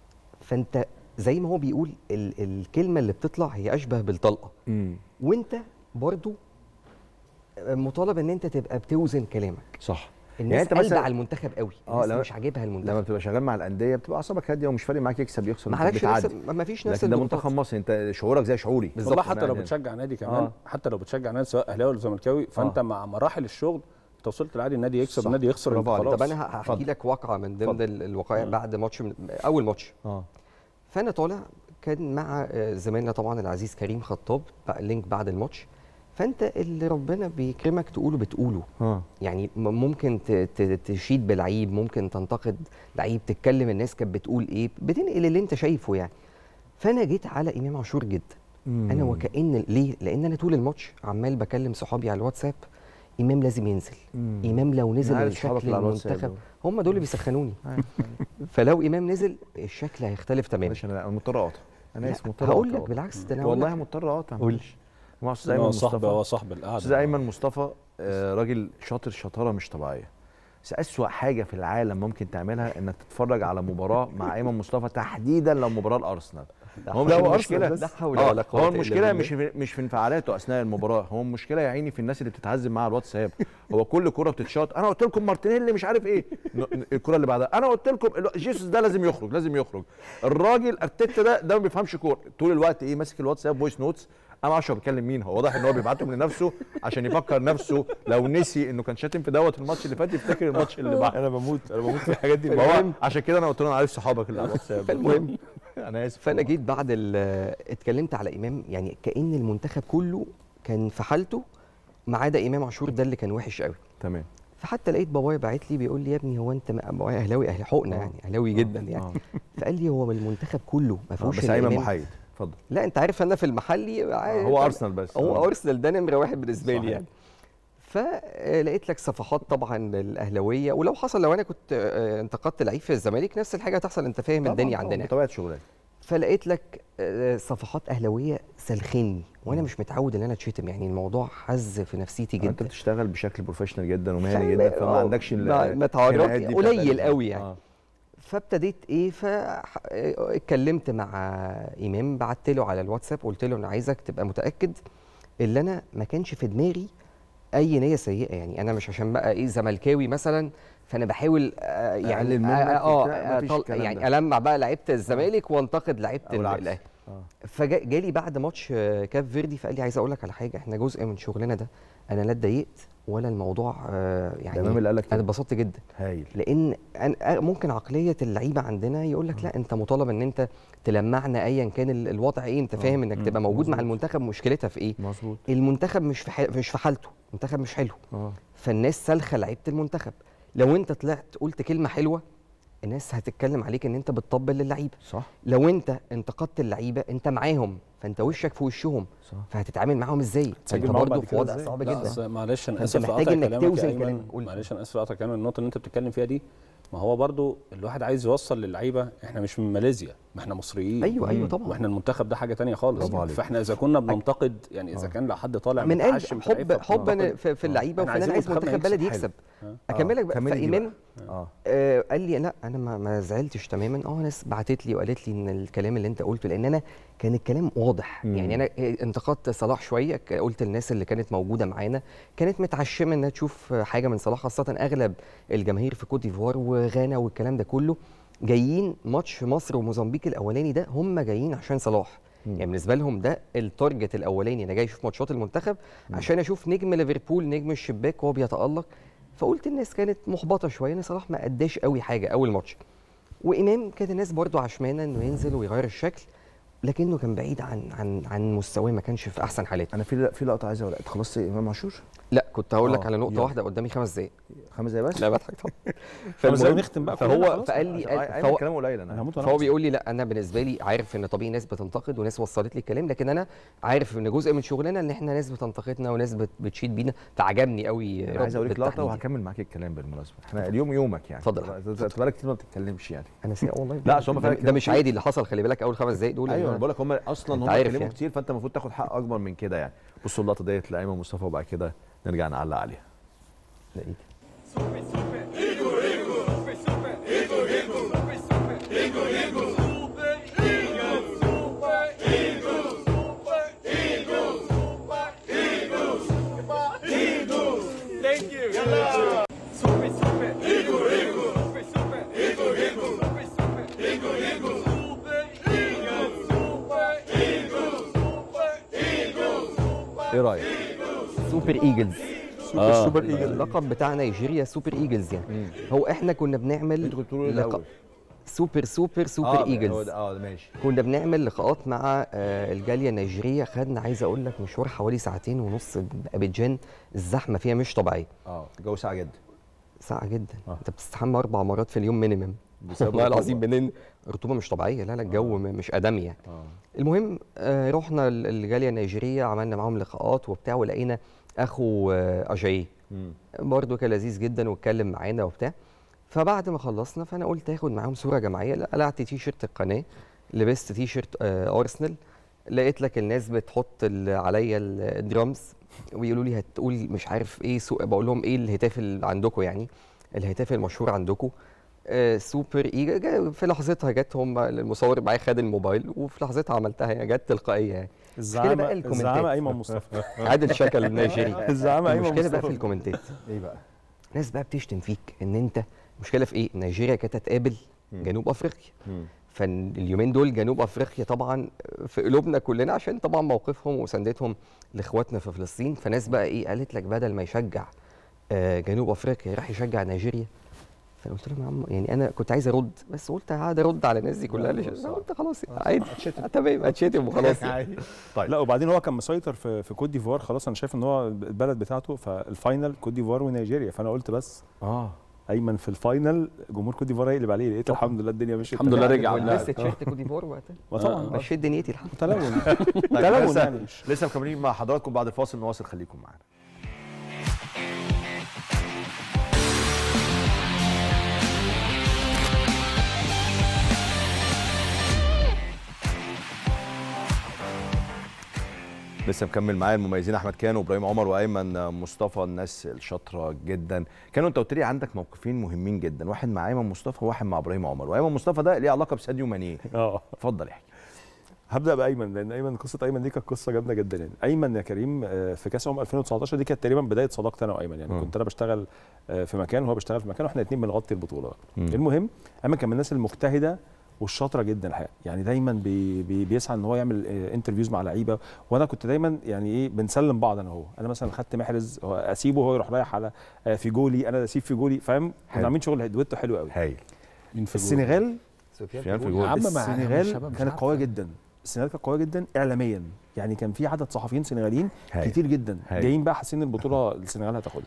فانت زي ما هو بيقول ال الكلمه اللي بتطلع هي اشبه بالطلقه امم وانت برضو مطالب ان انت تبقى بتوزن كلامك صح الناس انت يعني مثلا- على المنتخب قوي اه الناس لما- مش عاجبها لما المنتخب بتبقى شغال مع الانديه بتبقى اعصابك هاديه ومش فارق معاك يكسب يخسر ما انت عليكش نفس بتعدي ما فيش نفس لكن ده الضغوطات. منتخب مصر انت شعورك زي شعوري والله حتى لو يعني- بتشجع نادي كمان آه. آه. حتى لو بتشجع نادي سواء اهلاوي ولا زملكاوي فانت آه. مع مراحل الشغل انت وصلت العادي النادي يكسب صح. النادي يخسر برافو انت عليك. خلاص طب انا هحكي اتفضل. لك واقعه من ضمن اتفضل. ال- الوقائع بعد ماتش من اول ماتش اه فانا طالع كان مع آه، زميلنا طبعا العزيز كريم خطاب بقى لينك بعد الماتش فانت اللي ربنا بيكرمك تقوله بتقوله اه يعني م- ممكن ت- ت- تشيد بلعيب ممكن تنتقد لعيب تتكلم الناس كانت بتقول ايه بتنقل اللي انت شايفه يعني فانا جيت على امام عاشور جدا انا وكان ليه لان انا طول الماتش عمال بكلم صحابي على الواتساب امام لازم ينزل مم. امام لو نزل أنا عارف صحابك الشكل اللي على الواتساب المنتخب دول. هم دول اللي بيسخنوني عارف. فلو امام نزل الشكل هيختلف تماما معلش انا أنا مضطر اقاطع انا لا، اسف مضطر هقول أقاطع لك بالعكس ده انا والله هقول لك. مضطر اقاطع قول. معلش. مع استاذ هو ايمن صاحب مصطفى هو صاحب القعده استاذ ايمن مصطفى آه، راجل شاطر شطاره مش طبيعيه بس اسوأ حاجه في العالم ممكن تعملها انك تتفرج على مباراه مع ايمن مصطفى تحديدا لو مباراه الارسنال هو مش لا، هو المشكله أرسنال بس. لا حول آه، ولا قوة هو إلا المشكله بالله. مش في مش في انفعالاته اثناء المباراه هو المشكله يا عيني في الناس اللي بتتهزم معاه على الواتساب هو كل كره بتتشاط انا قلت لكم مارتينيلي مش عارف ايه ن- ن- الكره اللي بعدها انا قلت لكم ال- جيسوس ده لازم يخرج لازم يخرج الراجل ارتيتا ده ده ما بيفهمش كوره طول الوقت ايه ماسك الواتساب فويس نوتس انا ما اعرفش هو بيتكلم مين هو واضح ان هو بيبعتهم لنفسه عشان يفكر نفسه لو نسي انه كان شاتم في دوت الماتش اللي فات يفتكر الماتش اللي بعده انا بموت انا بموت في الحاجات دي ما هو عشان كده انا قلت له انا عارف صحابك اللي على الواتساب المهم انا اسف فانا جيت بعد ال- اتكلمت على امام يعني كان المنتخب كله كان في حالته ما عدا امام عاشور ده اللي كان وحش قوي تمام فحتى لقيت بابايا باعت لي بيقول لي يا ابني هو انت ما- بابايا اهلاوي اهلي حقنا يعني اهلاوي جدا يعني فقال لي هو المنتخب كله ما فيهوش بس إلا ايمن إمام. محايد اتفضل لا انت عارف انا في المحلي عارف- هو أرسنال بس. هو آه. ارسنال ده نمره واحد بالنسبه لي صحيح. يعني فلقيت لك صفحات طبعا الاهلاويه ولو حصل لو انا كنت آه، انتقدت لعيب في الزمالك نفس الحاجه هتحصل انت فاهم طبعاً، الدنيا طبعاً، عندنا بطبيعه شغلك فلقيت لك آه، صفحات اهلاويه سلخني وانا مش متعود ان انا اتشتم يعني الموضوع حز في نفسيتي انت جدا بتشتغل بشكل بروفيشنال جدا ومهني فما- جدا فما آه، عندكش ال- ما- ما تعرضت- الخناقات دي بتاعت قليل ال- قوي يعني. آه. فابتديت ايه فاتكلمت مع امام بعت له على الواتساب قلت له انا عايزك تبقى متاكد ان انا ما كانش في دماغي اي نيه سيئه يعني انا مش عشان بقى ايه زملكاوي مثلا فانا بحاول آه يعني أقلل منك اه وبتاع، مفيش آه، الكلام يعني ده. المع بقى لعيبه الزمالك وانتقد لعيبه أو العكس. الاهلي آه. فجالي بعد ماتش آه، كاب فيردي فقال لي عايز اقول لك على حاجه احنا جزء من شغلنا ده انا لا اتضايقت ولا الموضوع آه، يعني إمام اللي قال لك انا كده؟ اتبسطت جدا هايل لان أنا ممكن عقليه اللعيبه عندنا يقول لك لا انت مطالب ان انت تلمعنا ايا كان ال- الوضع ايه انت فاهم انك تبقى موجود مع المنتخب مشكلتها في ايه مظبوط المنتخب مش في ح- مش في حالته المنتخب مش حلو اه فالناس سالخه لعيبه المنتخب لو انت طلعت قلت كلمه حلوه الناس هتتكلم عليك ان انت بتطبل للعيبه صح لو انت انتقدت اللعيبه انت معاهم فانت وشك في وشهم صح. فهتتعامل معاهم ازاي تسجل انت معاهم برضه بعد في كده وضع إزاي؟ صعب لا، جدا أصل معلش انا فأنت اسف محتاج لقطع إنك كلامك يا توزن أيمن. كلامك. قول. معلش انا اسف لقطع كلامك النقطه اللي انت بتتكلم فيها دي ما هو برضو الواحد عايز يوصل للعيبه احنا مش من ماليزيا ما احنا مصريين أيوة، أيوة مم. طبعاً. واحنا المنتخب ده حاجه تانية خالص برافو عليك. فاحنا اذا كنا بننتقد يعني اذا كان لو حد طالع من قلب متعشم في لعيب حب حبا فبننتقد. في, في اللعيبه إحنا وفي إن انا عايز منتخبنا منتخب بلدي يكسب. يكسب حلو. اكملك بقى كملي دي فايمان اه آه قال لي لا انا ما, ما زعلتش تماما اه ناس بعتت لي وقالت لي ان الكلام اللي انت قلته لان انا كان الكلام واضح مم. يعني انا آه، انتقدت صلاح شويه ك- قلت الناس اللي كانت موجوده معانا كانت متعشمه انها تشوف آه، حاجه من صلاح خاصه اغلب الجماهير في كوت ديفوار وغانا والكلام ده كله جايين ماتش في مصر وموزمبيق الاولاني ده هم جايين عشان صلاح يعني بالنسبه لهم ده التارجت الاولاني انا جاي اشوف ماتشات المنتخب عشان اشوف نجم ليفربول نجم الشباك وهو بيتالق فقلت الناس كانت محبطه شويه ان صلاح ما اداش قوي حاجه اول ماتش وامام كانت الناس برضو عشمانه انه ينزل ويغير الشكل لكنه كان بعيد عن عن عن مستواه ما كانش في احسن حالاته انا في في لقطه عايز اقولها انت خلصت امام عاشور لا كنت هقول لك آه، على نقطه يلا. واحده قدامي خمس دقايق خمس دقايق بس لا بضحك طبعا خمس دقايق فالمهم- نختم بقى كلنا فهو خلاص. فقال لي ايمن فهو كلام قليل انا انا هموت وأنا فهو بكسب. بيقول لي لا انا بالنسبه لي عارف ان طبيعي ناس بتنتقد وناس وصلت لي الكلام لكن انا عارف ان جزء من شغلنا ان احنا ناس بتنتقدنا وناس بت- بتشيد بينا فعجبني قوي انا عايز اوريك لقطه التحليل. وهكمل معاك الكلام بالمناسبه احنا اليوم يومك يعني اتفضل. انت أنت بقالك كتير ما بتتكلمش يعني انا سيء والله لا، عشان هم ده, فعلا ده مش كانوا عادي اللي حصل خلي بالك اول خمس دقايق دول ايوه انا أنا- بقول لك هم اصلا أنت هم عارف اتكلموا يعني. كتير فانت المفروض تاخد حق اكبر من كده يعني بصوا اللقطه ديت لايمن مصطفى وبعد كده نرجع نعلق عليها لقيت. ايه رايك سوبر ايجلز سوبر سوبر ايجل اللقب بتاع نيجيريا سوبر ايجلز يعني هو احنا كنا بنعمل انتوا كنتوا بتقولوا لقاء- الاول سوبر سوبر سوبر اه هو ايجلز ده- اه ده ماشي كنا بنعمل لقاءات مع آه، الجاليه النيجيريه خدنا عايز اقول لك مشوار حوالي ساعتين ونص ابيجان الزحمه فيها مش طبيعيه اه الجو ساعه جدا ساعه جدا آه. انت بتستحمى اربع مرات في اليوم مينيمم بسبب والله العظيم الرطوبة. بنين رطوبه مش طبيعيه لا لا الجو م- مش ادمي يعني اه المهم آه، رحنا ال- الجاليه النيجيريه عملنا معاهم لقاءات وبتاع ولقينا اخو آه، اجاي مم. برضه كان لذيذ جدا واتكلم معانا وبتاع فبعد ما خلصنا فانا قلت اخد معاهم صوره جماعيه لا، قلعت تي شيرت القناه لبست تي شيرت آه، ارسنال لقيت لك الناس بتحط ال- عليا ال- الدرامز ويقولوا لي هتقول مش عارف ايه سو... بقول لهم ايه الهتاف اللي عندكم يعني الهتاف المشهور عندكم آه سوبر ايجا جا- في لحظتها جت هم المصور معايا خد الموبايل وفي لحظتها عملتها هي جت تلقائيه يعني الزعامه بقى الكومنتات. الزعامه ايمن مصطفى عادل شكل النيجيري الزعامه ايمن المشكله بقى في مصطفى الكومنتات ايه بقى ناس بقى بتشتم فيك ان انت المشكله في ايه نيجيريا كانت هتقابل جنوب افريقيا مم. فاليومين دول جنوب افريقيا طبعا في قلوبنا كلنا عشان طبعا موقفهم وسندتهم لاخواتنا في فلسطين فناس بقى ايه قالت لك بدل ما يشجع آه، جنوب افريقيا راح يشجع نيجيريا فانا قلت لهم يا عم يعني انا كنت عايز ارد بس قلت هقعد ارد على الناس دي كلها ليش قلت خلاص عادي تمام اتشتم وخلاص طيب لا وبعدين هو كان مسيطر في في كوت ديفوار خلاص انا شايف ان هو البلد بتاعته فالفاينل كوت ديفوار ونيجيريا فانا قلت بس اه ايمن في الفاينل جمهور كوت ديفوار هيقلب عليه لقيت الحمد لله الدنيا مشيت الحمد لله رجع ولبست تيشيرت كوت ديفوار وقتها ما طبعا مشيت دنيتي الحمد تلون طيب تلون لسه يعني لسه مكملين مع حضراتكم بعد الفاصل نواصل خليكم معانا لسه مكمل معايا المميزين احمد كان وابراهيم عمر وايمن مصطفى الناس الشاطره جدا كانوا انت قلت لي عندك موقفين مهمين جدا واحد مع ايمن مصطفى وواحد مع ابراهيم عمر وايمن مصطفى ده ليه علاقه بساديو ماني اه اتفضل احكي هبدا بايمن لان ايمن قصه ايمن دي كانت قصه جامده جدا يعني ايمن يا كريم آه، في كاس امم 2019 دي كانت تقريبا بدايه صداقتي انا وايمن يعني مم. كنت انا بشتغل آه، في مكان وهو بيشتغل في مكان واحنا الاثنين بنغطي البطوله مم. المهم ايمن كان من الناس المجتهده والشاطره جدا الحقيقه يعني دايما بي بي بيسعى ان هو يعمل آه، انترفيوز مع لعيبه وانا كنت دايما يعني ايه بنسلم بعض انا وهو انا مثلا خدت محرز هو اسيبه وهو يروح رايح على آه، في جولي انا اسيب في جولي فاهم حلو. كنا عاملين شغل دويتو حلو قوي هايل مين في السنغال سفيان في يا جول عم ما- السنغال مش- مش كانت عارف. قويه جدا السنغال كانت قويه جدا اعلاميا يعني كان في عدد صحفيين سنغاليين هايل. كتير جدا هايل. جايين بقى حاسين إن البطوله السنغال هتاخدها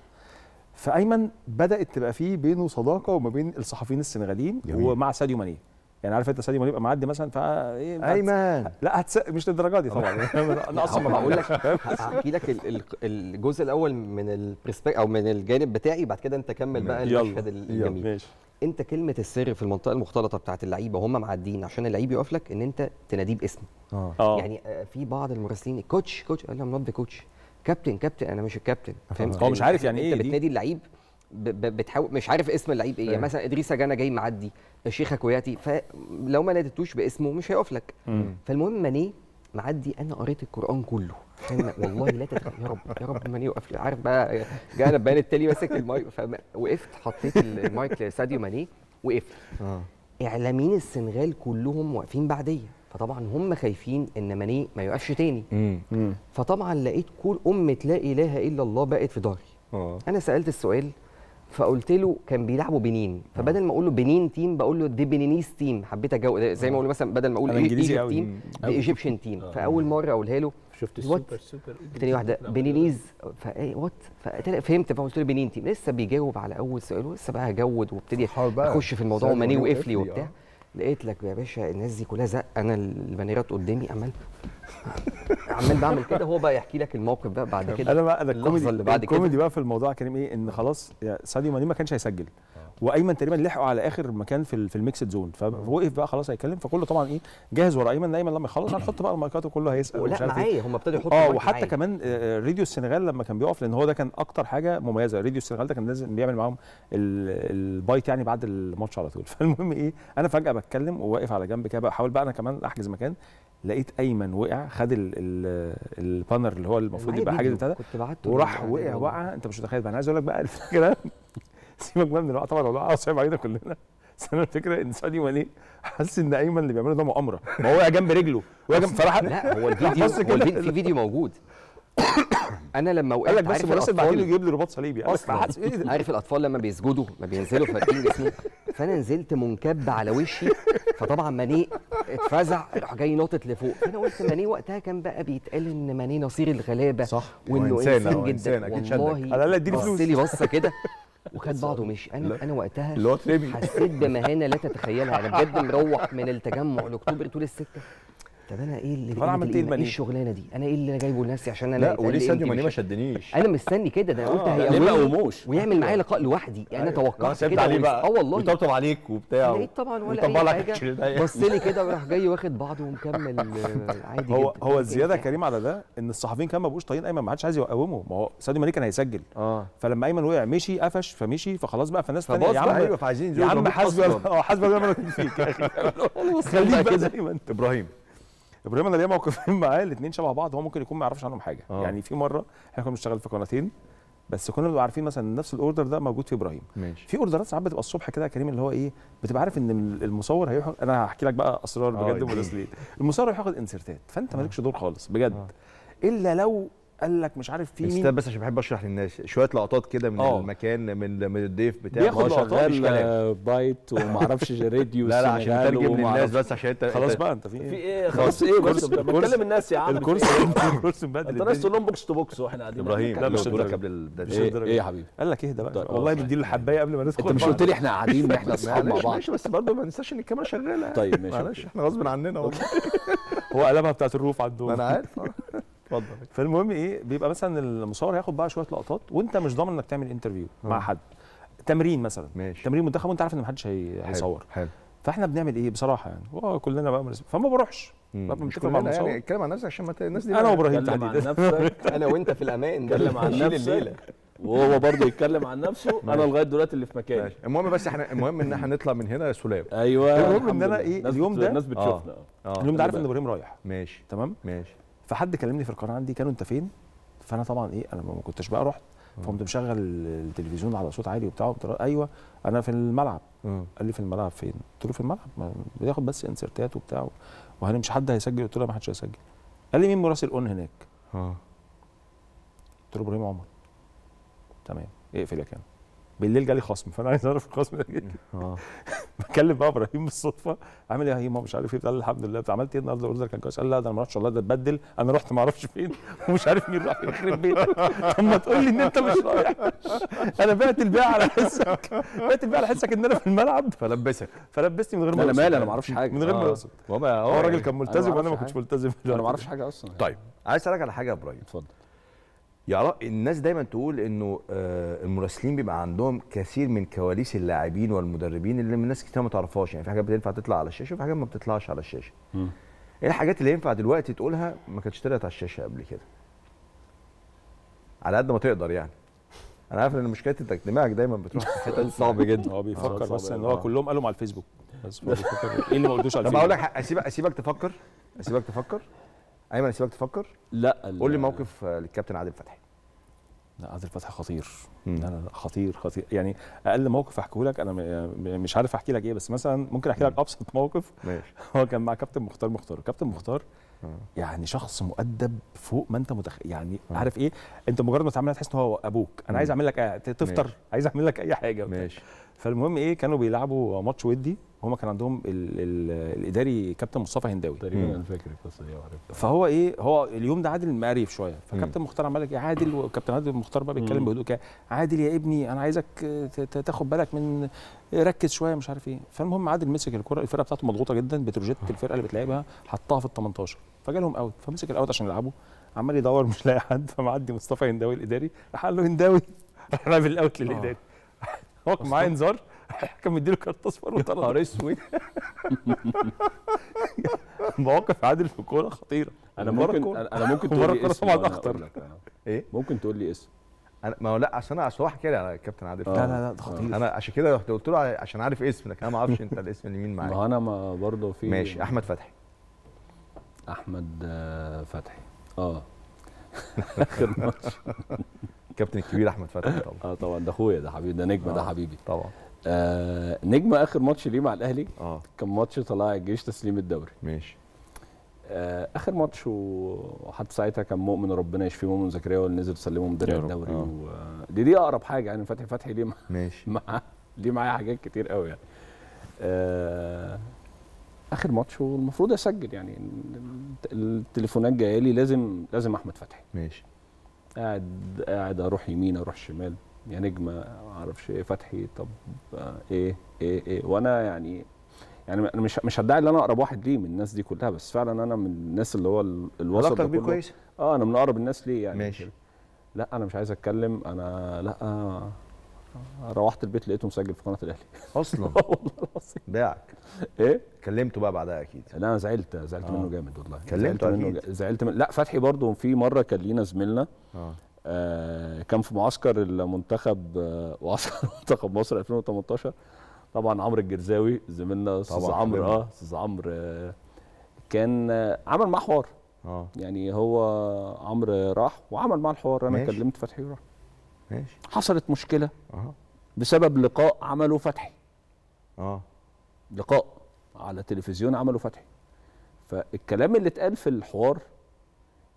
فايمن بدات تبقى في بينه صداقه وما بين الصحفيين السنغاليين جميل. ومع ساديو ماني يعني عارف انت ساديو ماني يبقى معدي مثلا فا ايه ايمن لا هتس... مش للدرجه دي طبعا انا اصلا ما هقول لك بعملش هحكي لك ال- ال- الجزء الاول من البرسبكت او من الجانب بتاعي بعد كده انت كمل بقى يلا المشهد يلا الجميل ماشي انت كلمه السر في المنطقه المختلطه بتاعت اللعيبه وهم معديين عشان اللعيب يقف لك ان انت تناديه باسمه اه اه يعني آه، في بعض المراسلين كوتش كوتش قال لهم نوت كوتش كابتن كابتن انا مش الكابتن فاهم هو مش عارف يعني انت ايه دي. بتنادي اللعيب ب- ب- بتحاول مش عارف اسم اللعيب ايه يعني فاهم. مثلا ادريس جانا جاي معدي شيخه كوياتي فلو ما ناديتوش باسمه مش هيقف لك مم. فالمهم ماني معدي انا قريت القران كله فاهم؟ والله لا تتخيل يا رب يا رب ماني يقف لي عارف بقى جانا البيان التالي ماسك المايك فوقفت حطيت المايك لساديو ماني وقفت اه اعلاميين السنغال كلهم واقفين بعديه فطبعا هم خايفين ان ماني ما يقفش تاني امم مم. فطبعا لقيت كل امه لا اله الا الله بقت في ظهري اه انا سالت السؤال فقلت له كان بيلعبوا بنين فبدل ما اقول له بنين تيم بقول له دي بنينيس تيم حبيت اجو زي ما اقول مثلا بدل ما اقول أنا إيه إنجليزي إيجيبت أوي. تيم دي ايجيبشن تيم فاول مره اقولها له شفت وات؟ السوبر سوبر تاني واحده بنينيز فايه وات فقلت- فهمت فقلت له بنين تيم لسه بيجاوب على اول سؤال ولسه بقى هجود وابتدي حاول بقى. اخش في الموضوع سأل وماني وماني وقف لي وقف لي، وبتاع آه. لقيت لك يا باشا الناس دي كلها زق انا البانيرات قدامي عمال عمال بعمل كده هو بقى يحكي لك الموقف بقى بعد كده انا بقى انا اللحظة الكوميدي اللي بعد كده. الكوميدي بقى في الموضوع يا كريم ايه ان خلاص يا ساديو ماني ما كانش هيسجل وايمن تقريبا لحقوا على اخر مكان في ال- في الميكسد زون فوقف بقى خلاص هيتكلم فكله طبعا ايه جاهز ورا ايمن ايمن لما يخلص هنحط بقى المايكات وكله هيسال ومش لا عارف ايه معايا هم ابتدوا يحطوا اه مايك وحتى معايا. كمان آه، راديو السنغال لما كان بيقف لان هو ده كان اكتر حاجه مميزه راديو السنغال ده كان لازم بيعمل معاهم ال- البايت يعني بعد الماتش على طول فالمهم ايه انا فجاه بتكلم وواقف على جنب كده بحاول بقى انا كمان احجز مكان لقيت ايمن وقع خد ال- ال- البانر اللي هو المفروض معايا يبقى حاجه فيديو، بتاع ده كنت بعته وراح لل- وقع وقعه انت مش متخيل بقى انا عايز اقول لك بقى الفكره سيبك بقى من الوقعه طبعا الوقعه صعب علينا كلنا بس انا الفكره ان ساديو ماني حاسس ان ايمن اللي بيعمله ده مؤامره ما هو وقع جنب رجله وقع جنب فراح لا هو راح الفيديو بص هو كده. الفيديو في فيديو موجود انا لما وقعت قال لك بس عارف المراسل بعتين له الأطفال- يجيب لي رباط صليبي قال لك اصلا حاسس ايه ده؟ عارف الاطفال لما بيسجدوا ما بينزلوا فاتحين جسمهم فانا نزلت منكب على وشي فطبعا ماني اتفزع راح جاي ناطط لفوق فانا قلت ماني وقتها كان بقى بيتقال ان ماني نصير الغلابه صح وانه هو إنسان، انسان هو إنسان، جدا أكيد شدك. والله قال لا اديني بص فلوس لي بصه كده وخد بعضه ومشي انا انا وقتها اللي هو تريبي حسيت بمهانه لا تتخيلها انا بجد مروح من التجمع لاكتوبر طول السكه طب انا ايه اللي طب أنا عملت إيه ايه لماني؟ الشغلانه دي انا ايه اللي انا جايبه لنفسي عشان انا لا يتقال وليه لي ساديو إنتي ماني مش- ما شدنيش انا مستني كده ده انا قلت آه، ليه هيقومني ما قوموش؟ ويعمل معايا لقاء لوحدي انا انا توقعت سبت كده عليه ويس- بقى اه والله ويطبطب عليك وبتاع لقيت طبعا ولا ويطبق اي لك حاجه الشريط. بص لي كده وراح جاي واخد بعضه ومكمل آه، عادي هو جدا هو الزياده يا كريم على ده ان الصحفيين كمان ما بقوش طايقين ايمن ما حدش عايز يقومه ما هو ساديو ماني كان هيسجل اه فلما ايمن وقع مشي قفش فمشي فخلاص بقى فالناس فباظ تانية يا بقى، عم أيوة، فعايزين يا ينزلوا عم يضربوك حسبي أصلاً. الله اه حسبي الله ونعم الوكيل فيك يا اخي خليك بقى زي ما انت ابراهيم ابراهيم انا ليا موقفين معاه الاثنين شبه بعض هو ممكن يكون ما يعرفش عنهم حاجه آه. يعني في مره احنا كنا بنشتغل في قناتين بس كنا بنبقى عارفين مثلا نفس الاوردر ده موجود في ابراهيم ماشي في اوردرات ساعات بتبقى الصبح كده يا كريم اللي هو ايه بتبقى عارف ان المصور هيروح انا هحكي لك بقى اسرار آه، بجد اديني. وناس ليه المصور هيروح ياخد انسرتات فانت مالكش دور خالص بجد الا لو قال لك مش عارف في مين استنى بس عشان بحب اشرح للناس شويه لقطات كده من آه. المكان من من الضيف بتاع بياخد هو لقطات شغال مش كلام. آه، بايت ومعرفش راديو لا لا عشان السنغال اترجم للناس ومعرفش- بس عشان انت خلاص أنت- بقى انت في في ايه ايه خلاص ايه بس بتكلم الناس يا عم الكرسي في إيه؟ الكرسي مبهدل انت ناس الدنيا. تقول لهم بوكس تو بوكس واحنا قاعدين ابراهيم لا، لا مش مش الدرجة. قبل ال- مش ايه الدرجة ايه دي. يا حبيبي قال لك ايه ده بقى طيب، والله آه. مديله الحبايه قبل ما ندخل انت مش قلت لي احنا قاعدين ان احنا اصحاب مع معلش بعض ماشي بس برضه ما ننساش ان الكاميرا شغاله طيب ماشي معلش احنا غصب عننا والله هو قلبها بتاعت الروف عندهم ما انا عارف آه. اتفضل فالمهم ايه بيبقى مثلا المصور هياخد بقى شويه لقطات وانت مش ضامن انك تعمل انترفيو مع آه. حد تمرين مثلا ماشي تمرين منتخب وانت عارف ان محدش هي... حلو، هيصور حلو فاحنا بنعمل ايه بصراحه يعني هو كلنا بقى مرس- فما بروحش مم. ببقى مش متفق مع كلنا يعني المصور اتكلم عن نفسك عشان ما ت- الناس دي انا بقى- وابراهيم اتكلم عن تحديدا نفسك انا وانت في الامان ده اتكلم عن يشيل نفسك الليله وهو برضه يتكلم عن نفسه انا لغايه دلوقتي اللي في مكاني ماشي. المهم بس احنا المهم ان احنا نطلع من هنا سلام ايوه المهم الحمد إن أنا لله. إيه، الناس اليوم بت- ده- الناس بتشوفنا اه اليوم ده عارف ان بالك. ابراهيم رايح ماشي تمام ماشي فحد كلمني في القناه عندي كانوا انت فين فانا طبعا ايه انا ما كنتش بقى رحت فقمت مشغل التلفزيون على صوت عالي وبتاع قلت له ايوه انا في الملعب مم. قال لي في الملعب فين؟ قلت له في الملعب ما بياخد بس انسرتات وبتاع وهنمشي حد هيسجل قلت له لا ما حدش هيسجل قال لي مين مراسل اون هناك؟ اه قلت له ابراهيم عمر تمام اقفل يا كام بالليل جالي خصم فانا عايز اعرف الخصم ده جاي. اه بكلم بقى ابراهيم بالصدفه عامل ايه يا هيما مش عارف ايه قال الحمد لله بتاع عملت ايه النهارده الاوردر كان كويس قال لا ده انا ما رحتش والله ده اتبدل انا رحت ما اعرفش فين ومش عارف مين راح يخرب بيتك طب ما تقول لي ان انت مش رايح انا بعت البيع على حسك بعت البيع على حسك ان انا في الملعب فلبسك فلبسني من غير ما انا يقصد. مالي انا ما اعرفش حاجه من غير ما آه. يقصد وما هو هو راجل يعني- كان ملتزم ما وانا ما أعرفش كنتش حاجة. ملتزم انا ما اعرفش حاجه اصلا طيب عايز اسالك على حاجه يا ابراهيم اتفضل يا الناس دايما تقول انه آه، المراسلين بيبقى عندهم كثير من كواليس اللاعبين والمدربين اللي الناس كتير ما تعرفهاش يعني في حاجات بتنفع تطلع على الشاشه وفي حاجات ما بتطلعش على الشاشه مم. ايه الحاجات اللي ينفع دلوقتي تقولها ما كانتش طلعت على الشاشه قبل كده على قد ما تقدر يعني انا عارف ان مشكله انك دماغك دايما بتروح في حتت صعب جدا هو بيفكر صعب بس ان أوي. هو كلهم قالوا على الفيسبوك بس هو بيفكر ايه اللي ما قلتوش على طب اقول الفيسبوك لك حاجة، اسيبك اسيبك تفكر اسيبك تفكر ايمن اسيبك تفكر لا ال- قول لي موقف آه، للكابتن عادل فتحي لا عادل فتحي خطير مم. لا لا لا خطير خطير يعني اقل موقف احكيه لك انا م- م- مش عارف احكي لك ايه بس مثلا ممكن احكي لك ابسط موقف ماشي هو كان مع كابتن مختار مختار كابتن مختار آه. يعني شخص مؤدب فوق ما انت متخيل يعني آه. عارف ايه انت مجرد ما تعملها تحس ان هو ابوك انا عايز اعمل لك أي- تفطر ماشي. عايز اعمل لك اي حاجه وبتاع. ماشي فالمهم ايه كانوا بيلعبوا ماتش ودي وهما كان عندهم ال ال الاداري كابتن مصطفى هنداوي تقريبا مم. انا فاكر القصه دي وعارفها فهو ايه هو اليوم ده عادل مقريف شويه فكابتن مختار عمال لك يا عادل وكابتن عادل مختار بقى بيتكلم مم. بهدوء كده عادل يا ابني انا عايزك ت- ت- تاخد بالك من ركز شويه مش عارف ايه فالمهم عادل مسك الكره الفرقه بتاعته مضغوطه جدا بتروجيت الفرقه اللي بتلعبها حطها في ال 18 فجالهم اوت فمسك الاوت عشان يلعبوا عمال يدور مش لاقي حد فمعدي مصطفى هنداوي الاداري راح قال له هنداوي راح لعب الاوت للاداري هو كان معاه انذار كان مديله كارت اصفر وطرد نهار اسود مواقف عادل في الكوره خطيره انا بره ممكن الكورة. انا ممكن بره تقول لي الكورة اسم طبعاً وأنا أخطر. أقول لك، آه. ايه ممكن تقول لي اسم انا ما هو لا عشان انا اصل هو حكى لي على كابتن عادل آه. لا لا لا ده خطير انا عشان كده رحت قلت له عشان عارف اسم لكن انا ما اعرفش انت الاسم اللي مين ما معاك هو انا ما برضه في ماشي احمد فتحي احمد آه، فتحي اه اخر ماتش الكابتن الكبير احمد فتحي طبعا اه طبعا ده اخويا ده حبيبي ده نجم ده آه. حبيبي طبعا آه نجم اخر ماتش ليه مع الاهلي اه كان ماتش طلائع الجيش تسليم الدوري ماشي آه اخر ماتش و- وحتى ساعتها كان مؤمن ربنا يشفيه مؤمن زكريا هو اللي نزل سلمهم درع يا رب. الدوري آه. و... دي دي اقرب حاجه يعني فتحي فتحي ليه مع ماشي مع ليه معايا حاجات كتير قوي يعني آه اخر ماتش والمفروض اسجل يعني الت- التليفونات جايه لي لازم لازم احمد فتحي ماشي قاعد قاعد اروح يمين اروح شمال يا نجمه ما اعرفش ايه فتحي طب آه، ايه ايه ايه وانا يعني يعني انا مش مش هدعي ان انا اقرب واحد ليه من الناس دي كلها بس فعلا انا من الناس اللي هو ال- الوسط علاقتك ده بيه كله. كويسه اه انا من اقرب الناس ليه يعني ماشي. كده. لا انا مش عايز اتكلم انا لا آه روحت البيت لقيته مسجل في قناه الاهلي اصلا والله العظيم باعك ايه كلمته بقى بعدها اكيد لا انا زعلت زعلت آه. منه جامد والله كلمته زعلت منه أكيد. ج- زعلت من لا فتحي برضو في مره كان لينا زميلنا اه آه كان في معسكر المنتخب آه معسكر منتخب مصر 2018 طبعا عمرو الجرزاوي زميلنا استاذ طبعاً عمرو حبيبنا. اه استاذ عمرو آه كان آه عمل معاه حوار اه يعني هو عمرو راح وعمل معاه الحوار انا ماشي. كلمت فتحي وراح ماشي حصلت مشكله اه بسبب لقاء عمله فتحي اه لقاء على تلفزيون عمله فتحي فالكلام اللي اتقال في الحوار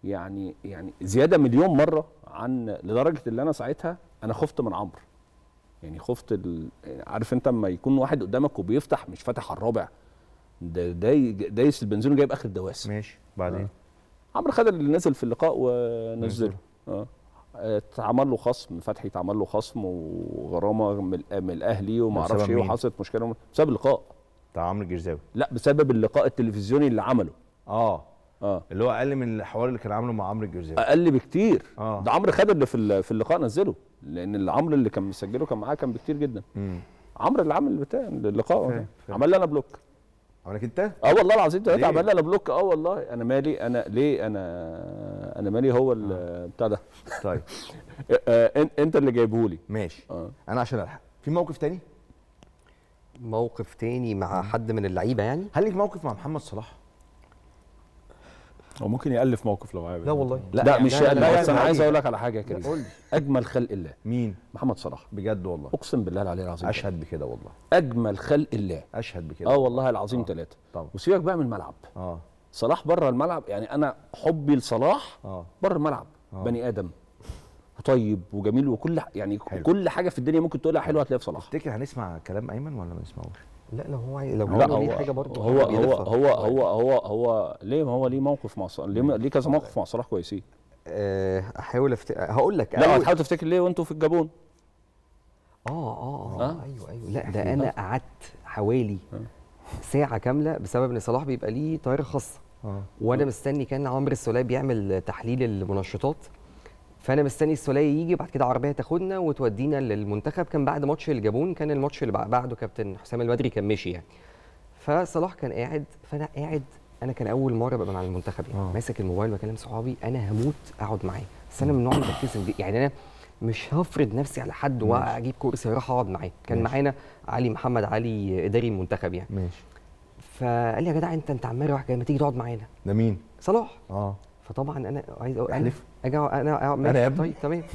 يعني يعني زياده مليون مره عن لدرجه اللي انا ساعتها انا خفت من عمرو يعني خفت ال... عارف انت لما يكون واحد قدامك وبيفتح مش فاتح على الرابع ده داي دايس البنزين وجايب اخر الدواسه ماشي بعدين عمرو خد اللي نزل في اللقاء ونزله اه اتعمل له خصم فتحي اتعمل له خصم وغرامه من الأ- من الاهلي وما بسبب اعرفش ايه مين؟ وحصلت مشكله بسبب اللقاء بتاع عمرو الجرزاوي لا بسبب اللقاء التلفزيوني اللي عمله اه اه اللي هو اقل من الحوار اللي كان عامله مع عمرو الجرزاوي اقل بكتير اه ده عمرو خد اللي في ال- في اللقاء نزله لان اللي عمرو اللي كان مسجله كان معاه كان بكتير جدا امم عمرو اللي عامل بتاع اللقاء فاهم، فاهم. عمل لي انا بلوك عملك انت؟ اه والله العظيم دلوقتي ليه؟ عمل لي انا بلوك اه والله انا مالي انا ليه انا انا مالي هو ال- بتاع ده طيب آه، أن- انت اللي جايبه لي ماشي اه انا عشان الحق في موقف تاني موقف تاني مع حد من اللعيبه يعني هل ليك موقف مع محمد صلاح هو ممكن يالف موقف لو عايز لا والله لا, لا مش لا، لا لا، بس انا لا، عايز لا. اقول لك على حاجه يا كريم قول لي. اجمل خلق الله مين محمد صلاح بجد والله اقسم بالله العلي العظيم اشهد بكده والله اجمل خلق الله اشهد بكده اه والله العظيم آه. ثلاثه طبعا وسيبك بقى من الملعب اه صلاح بره الملعب يعني انا حبي لصلاح اه بره الملعب آه. بني ادم طيب وجميل وكل ح- يعني حلو. كل حاجه في الدنيا ممكن تقولها حلوه هتلاقيها في صلاح تفتكر هنسمع كلام ايمن ولا ما نسمعوش لا لو هو عايز- لو لا هو ليه هو حاجه برضه هو هو بيضيفها. هو هو هو هو ليه ما هو ليه موقف مع صلاح ليه ليه كذا موقف مع صلاح كويسين آه، احاول أفت... هقول لك لا أول- هتحاول تفتكر ليه وانتوا في الجابون اه اه اه آه. ايوه ايوه لا ده انا قعدت حوالي ساعه كامله بسبب ان صلاح بيبقى ليه طياره خاصه اه وانا مستني كان عمرو السوليه بيعمل تحليل المنشطات فانا مستني السوليه يجي بعد كده عربيه تاخدنا وتودينا للمنتخب كان بعد ماتش الجابون كان الماتش اللي بع- بعده كابتن حسام البدري كان مشي يعني فصلاح كان قاعد فانا قاعد انا كان اول مره ببقى مع المنتخب يعني آه. ماسك الموبايل بكلم صحابي انا هموت اقعد معاه بس انا من النوع اللي ببتسم دي يعني انا مش هفرض نفسي على حد واجيب كرسي اروح اقعد معاه كان ماشي. معانا علي محمد علي اداري المنتخب يعني ماشي فقال لي يا جدع انت انت عمال رايح جاي ما تيجي تقعد معانا ده مين؟ صلاح اه فطبعا انا عايز اقول احلف. اجي انا انا أنا يا ابني. طيب تمام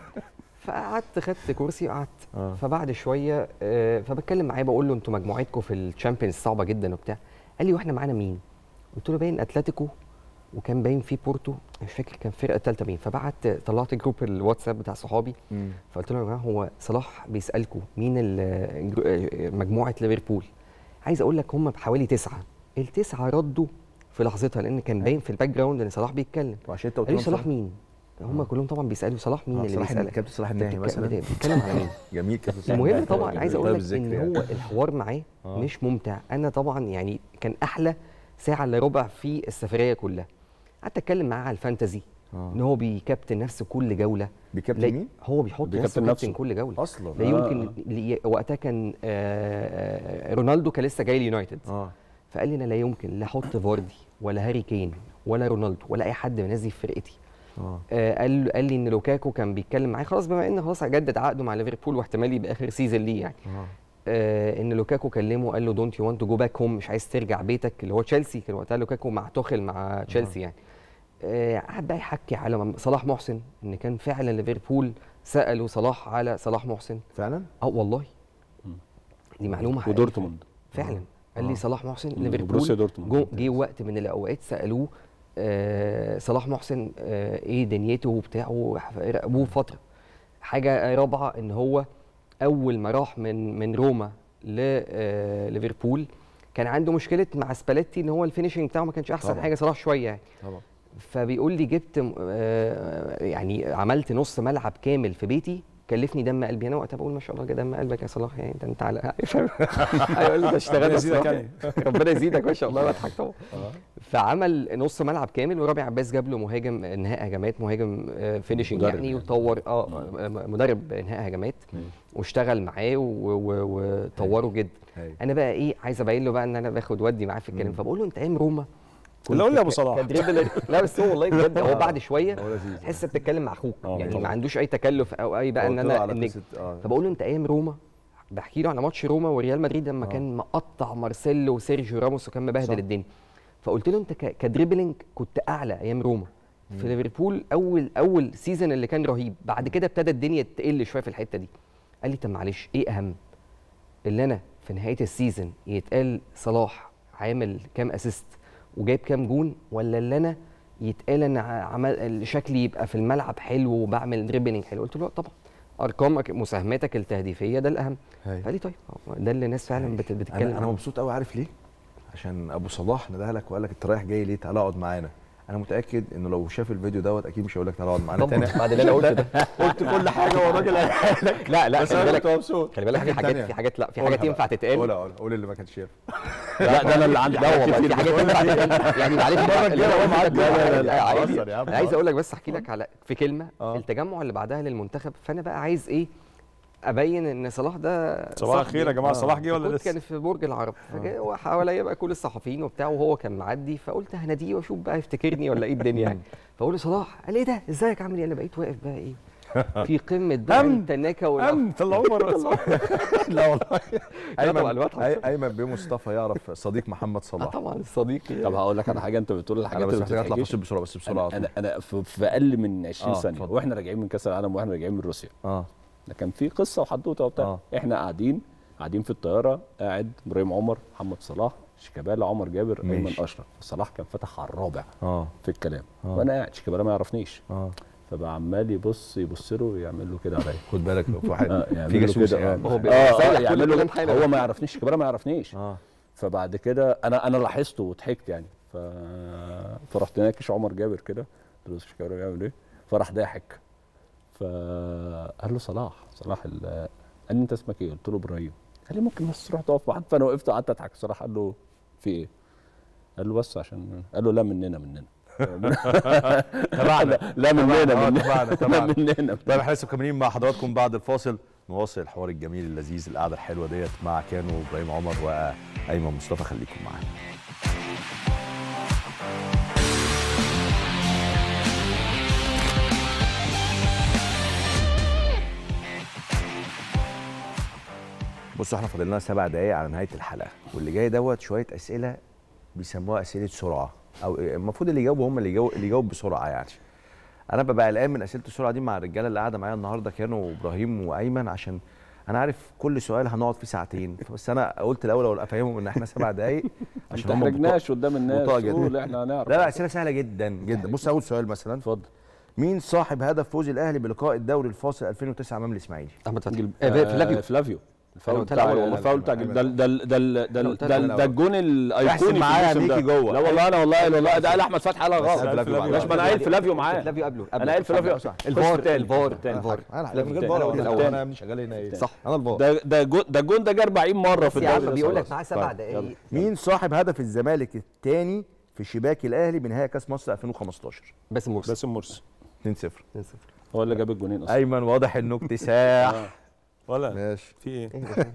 فقعدت خدت كرسي وقعدت اه فبعد شويه آه، فبتكلم معاه بقول له انتوا مجموعتكم في الشامبيونز صعبه جدا وبتاع قال لي واحنا معانا مين؟ قلت له باين اتلتيكو وكان باين في بورتو مش فاكر كان فرقه ثالثه مين فبعت طلعت جروب الواتساب بتاع صحابي مم. فقلت لهم يا جماعه هو صلاح بيسالكم مين ال- جرو- آه، مجموعه ليفربول عايز اقول لك هم حوالي تسعه التسعه ردوا في لحظتها لان كان باين في الباك جراوند ان صلاح بيتكلم وعشان انت قلت قال لي لهم صلاح مين؟ هم كلهم طبعا بيسالوا صلاح مين آه، اللي صلاح بيسالك؟ كابتن صلاح الناهي بتتك- مثلا بتتكلم على مين؟ جميل كابتن صلاح المهم الناهي. طبعا عايز اقول طيب لك الذكر ان يعني. هو الحوار معاه آه. مش ممتع انا طبعا يعني كان احلى ساعه الا ربع في السفريه كلها قعدت اتكلم معاه على الفانتزي آه. ان هو بيكابتن نفسه كل جوله بيكابتن لا- مين؟ هو بيحط بيكابتن نفسه كابتن نفسه. كل جوله اصلا لا آه. يمكن لي- وقتها كان آه، آه، رونالدو كان لسه جاي اليونايتد اه فقال لي انا لا يمكن لا احط فاردي ولا هاري كين ولا رونالدو ولا اي حد من الناس دي في فرقتي اه آه، قال قال لي ان لوكاكو كان بيتكلم معايا خلاص بما ان خلاص هجدد عقده مع ليفربول واحتمال يبقى اخر سيزون ليه يعني اه آه ان لوكاكو كلمه قال له دونت يو وانت تو جو باك هوم مش عايز ترجع بيتك اللي هو تشيلسي كان وقتها لوكاكو مع توخل مع تشيلسي يعني آه، قعد بقى يحكي على م- صلاح محسن ان كان فعلا ليفربول سالوا صلاح على صلاح محسن فعلا؟ اه والله دي معلومه حقيقية. ودورتموند فعلا قال لي صلاح محسن وبروسيا ليفربول دورتموند. جو- جه وقت من الاوقات سالوه آه صلاح محسن آه ايه دنيته وبتاعه راقبوه فتره حاجه رابعه ان هو اول ما راح من من روما لليفربول كان عنده مشكله مع سباليتي ان هو الفينشنج بتاعه ما كانش احسن طبعا. حاجه صلاح شويه يعني طبعا فبيقول لي جبت م- آه، يعني عملت نص ملعب كامل في بيتي كلفني دم قلبي انا وقتها بقول ما شاء الله كده دم قلبك يا صلاح يعني ده انت على فاهم هيقول لي ده اشتغلت ربنا يزيدك الصراحة. يعني. ربنا يزيدك ما شاء الله بضحك طبعا فعمل نص ملعب كامل ورامي عباس جاب له مهاجم انهاء هجمات مهاجم فينيشنج مدرب يعني يعني. وطور اه م- مدرب انهاء هجمات واشتغل معاه و- و- وطوره جدا هاي. انا بقى ايه عايز ابين له بقى ان انا باخد ودي معاه في الكلام فبقول له انت ايام روما لا قول لي يا ابو ك- صلاح كدريبلر لا بس هو والله بجد هو بعد شويه هو لذيذ. تحس بتتكلم مع اخوك آه، يعني طبعا. ما عندوش اي تكلف او اي بقى ان قلت له انا على النجم قصة- اه فبقول له انت ايام روما بحكي له على ماتش روما وريال مدريد لما آه. كان مقطع مارسيلو وسيرجيو راموس وكان مبهدل صح. الدنيا فقلت له انت ك- كدريبلينج كنت اعلى ايام روما في ليفربول اول اول سيزون اللي كان رهيب بعد كده ابتدى الدنيا تقل شويه في الحته دي قال لي طب معلش ايه اهم اللي انا في نهايه السيزون يتقال صلاح عامل كام اسيست وجايب كام جون ولا اللي انا يتقال ان ع- عمل شكلي يبقى في الملعب حلو وبعمل دريبلينج حلو قلت له لا طبعا ارقامك مساهماتك التهديفيه ده الاهم هاي. قال لي طيب هو ده اللي الناس فعلا بت- بتتكلم انا انا عنه. مبسوط قوي عارف ليه عشان ابو صلاح ندهلك لك وقال لك انت رايح جاي ليه تعالى اقعد معانا انا متاكد انه لو شاف الفيديو دوت اكيد مش هيقول لك تعالى اقعد معانا طبعاً، تاني بعد اللي أنا قلته ده. قلت كل حاجه والراجل قالها لك لا لا بس خلي انا بالك كنت مبسوط خلي بالك في حاجة حاجات تانية. في حاجات لا في قولها حاجات ينفع بقى. تتقال قولها قولها قول اللي ما كانش شايف لا ده انا اللي عندي لا والله في حاجات ينفع تتقال يعني معلش المرة اللي الجاية أنا هو معاك. قلته ده لا، لا، لا، لا، عادي. بهزر يا عم، انا عايز بهزر. اقول لك بس احكي لك على في كلمه التجمع اللي بعدها للمنتخب فانا بقى عايز ايه ابين ان صلاح ده صباح صاحبي. الخير يا جماعة، صلاح جه ولا فكنت لسه؟ كان في برج العرب فجاي وحواليا بقى كل الصحفيين وبتاع وهو كان معدي فقلت هناديه واشوف بقى يفتكرني ولا ايه الدنيا يعني فاقول له صلاح قال ايه ده ازيك عامل ايه انا بقيت واقف بقى ايه في قمه بقى أمن. التناكه وال أمن، طلعوه بره. لا والله لا طبعا ايمن الواد أي- ايمن بيه مصطفى يعرف صديق محمد صلاح طبعا الصديق طب هقول لك على حاجه انت بتقول الحاجات انا بس اللي محتاج اطلع بتتحكيش. فاصل بسرعه بس بسرعه انا انا, أنا في, في اقل من 20 آه، ثانيه اتفضل. واحنا راجعين من كاس العالم واحنا راجعين من روسيا اه ده كان في قصه وحدوته وبتاع آه. احنا قاعدين قاعدين في الطياره قاعد ابراهيم عمر محمد صلاح شيكابالا عمر جابر ايمن ماشي. اشرف صلاح كان فتح على الرابع اه في الكلام آه. وانا قاعد شيكابالا ما يعرفنيش اه فبقى عمال يبص يبص له ويعمل له كده عليا خد بالك لو في واحد آه، في يعمل له جاسوس كده يعني اه هو اه بيبقى آه، سايح كل يعمل له الكلام حالا. هو ما يعرفنيش شيكابالا ما يعرفنيش اه فبعد كده انا انا لاحظته وضحكت يعني ف... فرحت ناكش عمر جابر كده قلت له شيكابالا بيعمل ايه فراح ضاحك فقال له صلاح صلاح ال... قال لي انت اسمك ايه؟ قلت له ابراهيم قال لي ممكن بس تروح تقف معاك فانا وقفت وقعدت اضحك صلاح قال له في ايه؟ قال له بس عشان قال له لا مننا مننا تبعنا لا مننا تبعنا، آه، مننا تبعنا، تبعنا. مننا طيب احنا لسه مكملين مع حضراتكم بعد الفاصل نواصل الحوار الجميل اللذيذ القعده الحلوه ديت مع كانو وابراهيم عمر وايمن مصطفى خليكم معانا بصوا احنا فاضل لنا سبع دقايق على نهايه الحلقه واللي جاي دوت شويه اسئله بيسموها اسئله سرعه او المفروض اللي يجاوبوا هم اللي يجاوب اللي يجاوب بسرعه يعني انا ببقى قلقان من اسئله السرعه دي مع الرجاله اللي قاعده معايا النهارده كانوا ابراهيم وايمن عشان انا عارف كل سؤال هنقعد فيه ساعتين بس انا قلت الاول اقول افهمهم ان احنا سبع دقايق ما هم تحرجناش قدام الناس بطاقة جدا. قول احنا هنعرف لا لا اسئله سهله جدا جدا بص اول سؤال مثلا اتفضل مين صاحب هدف فوز الاهلي بلقاء الدوري الفاصل 2009 امام الاسماعيلي احمد فتحي جل- آه، فلافيو آه، فلافيو الفاول قلت بتاع الأول والله. الفاول بتاع ده ده ده ده ده أنا قلت ده الأول. ده الجون الايقوني احسب في معايا الموسم ده. ميكي جوه. لا والله انا والله والله ده قال احمد فتحي على بس غلط قال فلافيو بعد. مش ما انا قايل فلافيو معاه فلافيو قبله انا قايل فلافيو صح. الفار التاني. الفار التاني. الفار انا فلافيو من غير التاني. بره الأول. ولا انا مش شغال هنا ايه صح. انا الفار ده ده جون ده الجون ده جه 40 مره في بس يا الدوري عم ده بيقول لك خلاص. معاه سبع طيب، دقايق مين صاحب هدف الزمالك الثاني في شباك الاهلي بنهائي كاس مصر 2015 باسم مرسي باسم مرسي 2-0 هو اللي جاب الجونين اصلا ايمن واضح انه اكتساح ولا ماشي في ايه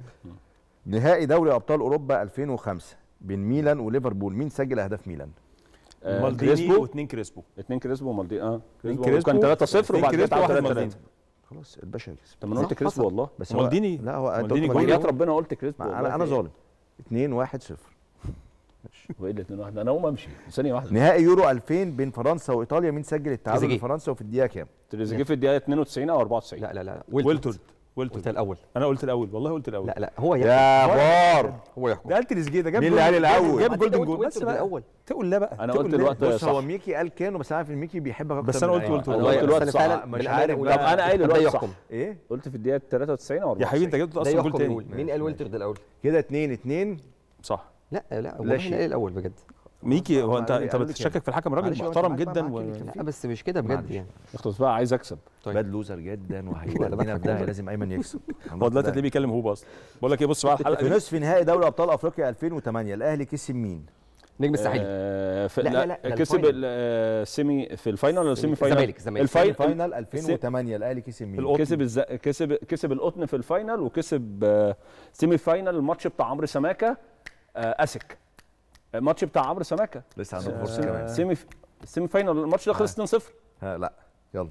نهائي دوري ابطال اوروبا 2005 بين ميلان وليفربول مين سجل اهداف ميلان آه، مالديني كريسبو واثنين كريسبو اتنين كريسبو ومالديني اه اتنين كريسبو كان 3-0 اتنين وبعد كده كريسبو، تعادل واحد 3 مالديني. 3 خلاص الباشا كسب طب ما انا قلت صح، كريسبو حصل. والله بس هو مالديني لا هو انت مالديني قلت جول. مالديني. وحياة ربنا قلت كريسبو والله انا انا في- ظالم 2 1 0 وايه اللي 2 1 انا اقوم امشي ثانيه واحده نهائي يورو 2000 بين فرنسا وايطاليا مين سجل التعادل تريزيجيه. لفرنسا وفي الدقيقه كام تريزيجيه في الدقيقه 92 او 94 لا لا لا ويلتورد قلت ويلتورد الاول انا قلت الاول والله قلت الاول لا لا هو يحكم يا بار هو يحكم ده قال تريزيجيه ده جاب مين اللي جول- قال الأول؟ جاب جولدن قلت جول بس ويلتورد بقى الاول تقول لا بقى انا تقول قلت لا. الوقت بص هو صح ميكي قال كانوا بس انا عارف ان ميكي بيحبك اكتر بس أنا من قلت أيمن. ويلتورد. انا والله قلت الوقت بس صح أنا فعلا مش بالأمانة عارف أقول بقى. طب انا قايل ده الوقت يحكم صح ايه قلت في الدقيقه 93 او 94 يا حبيبي انت جبت ده اصلا جول يحكم تاني يقول مين قال ويلتورد الاول كده 2 2 صح لا لا لا والله شيء. انا قال الاول بجد ميكي هو انت قالوا لي- انت قالوا لي بتشكك كده. في الحكم راجل معلش هو محترم أنت معاك- جدا معاك و... اللي لا بس مش كده بجد معلش. يعني اخلص بقى عايز اكسب طيب. باد لوزر جدا لا، وهيودينا بضحك في داهيه والله. لازم ايمن يكسب هو دلوقتي هتلاقيه بيكلم هو اصلا بقول لك ايه بص بقى على الحلقه في دي نصف نهائي دوري ابطال افريقيا 2008 الاهلي كسب مين؟ نجم الساحلي آه في لا، لا, لا، لا، ده كسب الفاينل. ال- آه، السيمي في الفاينل ولا السيمي فاينل؟ الزمالك الزمالك الفاينل فاينل 2008 الاهلي كسب مين؟ القطن. كسب الز... كسب كسب القطن في الفاينل وكسب آه، سيمي فاينل الماتش بتاع عمرو سماكه آه، اسك الماتش بتاع عمرو سماكه لسه عندك فرصه كمان سيمي سيمي فاينل الماتش ده خلص 2-0 ها لا يلا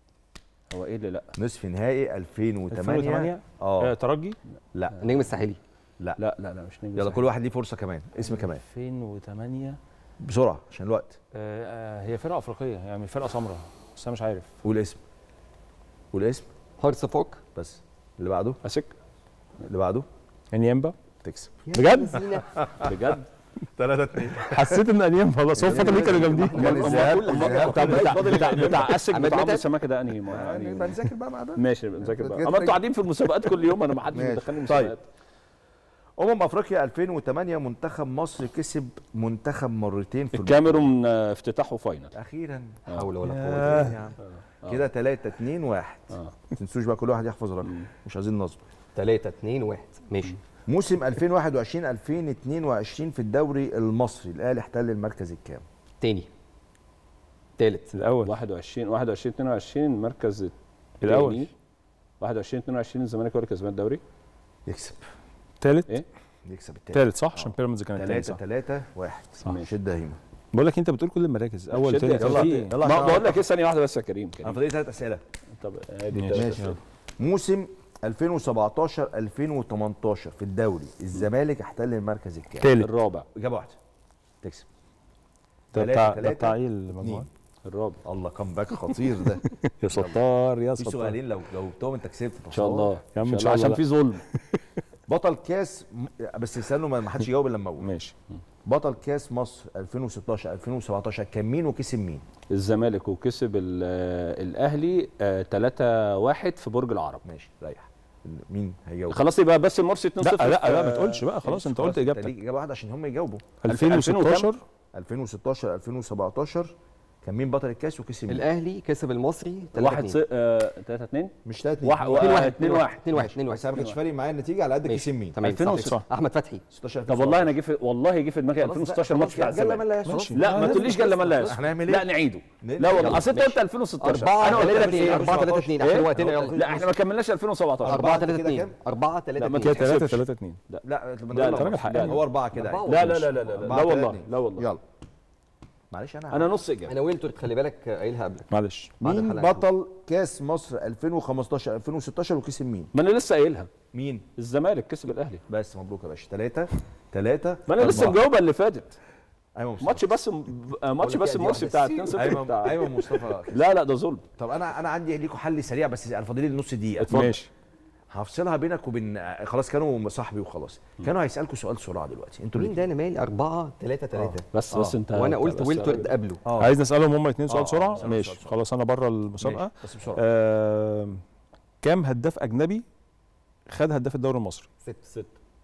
هو ايه اللي لا نصف نهائي 2008 2008 اه ترجي لا النجم الساحلي لا لا لا لا مش نجم يلا كل واحد ليه فرصه كمان اسم كمان 2008 بسرعه عشان الوقت آه، آه، هي فرقه افريقيه يعني فرقه سمراء بس انا مش عارف قول اسم قول اسم هارس فوك بس اللي بعده اسك اللي بعده انيامبا تكسب بجد بجد 3 2 حسيت ان انيم خلاص هو الفتره دي كانوا جامدين كان الذهاب الذهاب بتاع بتاع فاضل بتاع, كام؟ بتاع اسك عماد بتاع عمرو متعب؟ السماكه ده انهي ما- يعني يعني بنذاكر بقى مع ده ماشي بنذاكر بقى جت اما انتوا رجل. قاعدين في المسابقات كل يوم انا ما حدش ماشي. بيدخلني طيب. مسابقات امم افريقيا 2008 منتخب مصر كسب منتخب مرتين في الكاميرون آه، افتتاحه فاينل اخيرا لا حول ولا قوه ياه يا عم. كده 3 2 1 آه. ما تنسوش بقى كل واحد يحفظ رقم مش عايزين نصب 3 2 1 ماشي موسم 2021 2022 في الدوري المصري الاهلي احتل المركز الكام تاني تالت الاول 21 21 22 المركز الأول. الثاني 21 22 الزمالك هو اللي كسبان الدوري يكسب ثالث ايه يكسب التالت ثالث صح عشان بيراميدز كانت ثالث 3 صح 3 1 ماشي. شده هيمه بقول لك انت بتقول كل المراكز اول شد ثالث يلا في يلا إيه؟ يلا ما عشان بقول لك ايه ثانيه واحده بس يا كريم انا كريم فاضل ثلاث اسئله طب ادي ماشي. ماشي ماشي موسم 2017 2018 في الدوري الزمالك احتل المركز الكام ثالث الرابع اجابه واحده تكسب ده تلاتة، بتاع ده تلاتة، بتاع ايه المجموعه اتنين. الرابع الله كم باك خطير ده يا ستار يا في ستار سؤالين لو جاوبتهم انت كسبت ان شاء الله يا عم إن إن شاء الله عشان لا. في ظلم بطل كاس م- بس استنوا ما ما حدش يجاوب الا لما اقول ماشي بطل كاس مصر 2016 2017 كان مين وكسب مين؟ الزمالك وكسب ال- آه، الاهلي 3 1 في برج العرب ماشي ريح مين هيجاوب؟ خلاص يبقى بس المرسي 2 لا 0 لا لا ما تقولش بقى خلاص انت قلت اجابتك ليك اجابه واحده عشان هم يجاوبوا 2016 2016 2017 كان مين بطل الكاس وكسب مين؟ الاهلي كسب المصري 3 1 2 3 2 مش 3 واحد- 2 واحد- 2 1 2 1 2 بس انا 1 ما كانش فارق معايا النتيجه على قد كسب مين؟ تمام 2006. صح. احمد فتحي 16 طب والله انا جه في والله جه في دماغي 2016 ماتش بتاع جل من الزمالك لا يسوى ماشي. لا ما تقوليش جل من لا يسوى. هنعمل لا ايه؟ نعيده ن- لا والله يلا، اصل انت قلت 2016 4 انا قلت 3 لك 2 ايه 4 3 2 عشان وقتنا يلا لا احنا ما كملناش 2017 4 كده 3 2 كام؟ 4 3 لا، ما 2 كده 3 تحسبش. 3 2 لا لا، لا لا، لا راجل حقاني. هو اربعه كده أربعة. لا لا لا لا لا لا أربعة، والله تلاتة، لا والله يلا معلش انا انا نص اجابه انا وانتوا خلي بالك قايلها قبلك معلش بعد مين الحلقة. بطل كاس مصر 2015 2016 وكسب مين؟ ما انا لسه قايلها مين؟ الزمالك كسب الاهلي بس مبروك يا باشا ثلاثة ثلاثة ما انا لسه مجاوبه اللي فاتت ايمن مصطفى ماتش بس آه، ماتش بقول لك بس دي المرسي واحدة. بتاع 2 0 ايمن بتاع ايمن مصطفى لا لا ده ظلم طب انا انا عندي ليكم حل سريع بس انا فاضل لي نص دقيقة ماشي هفصلها بينك وبين خلاص كانوا صاحبي وخلاص كانوا هيسالكوا سؤال سرعه دلوقتي انتوا مين ليه ده انا مالي 4 3 3 بس بس انت وانا أنت قلت بس ويلتورد يا قبله اه عايز نسالهم هم اثنين آه، سؤال آه، بسرعه سؤال ماشي بسرعة. خلاص انا بره المسابقه ماشي، بس بسرعه آه كام هداف اجنبي خد هداف الدوري المصري 6 6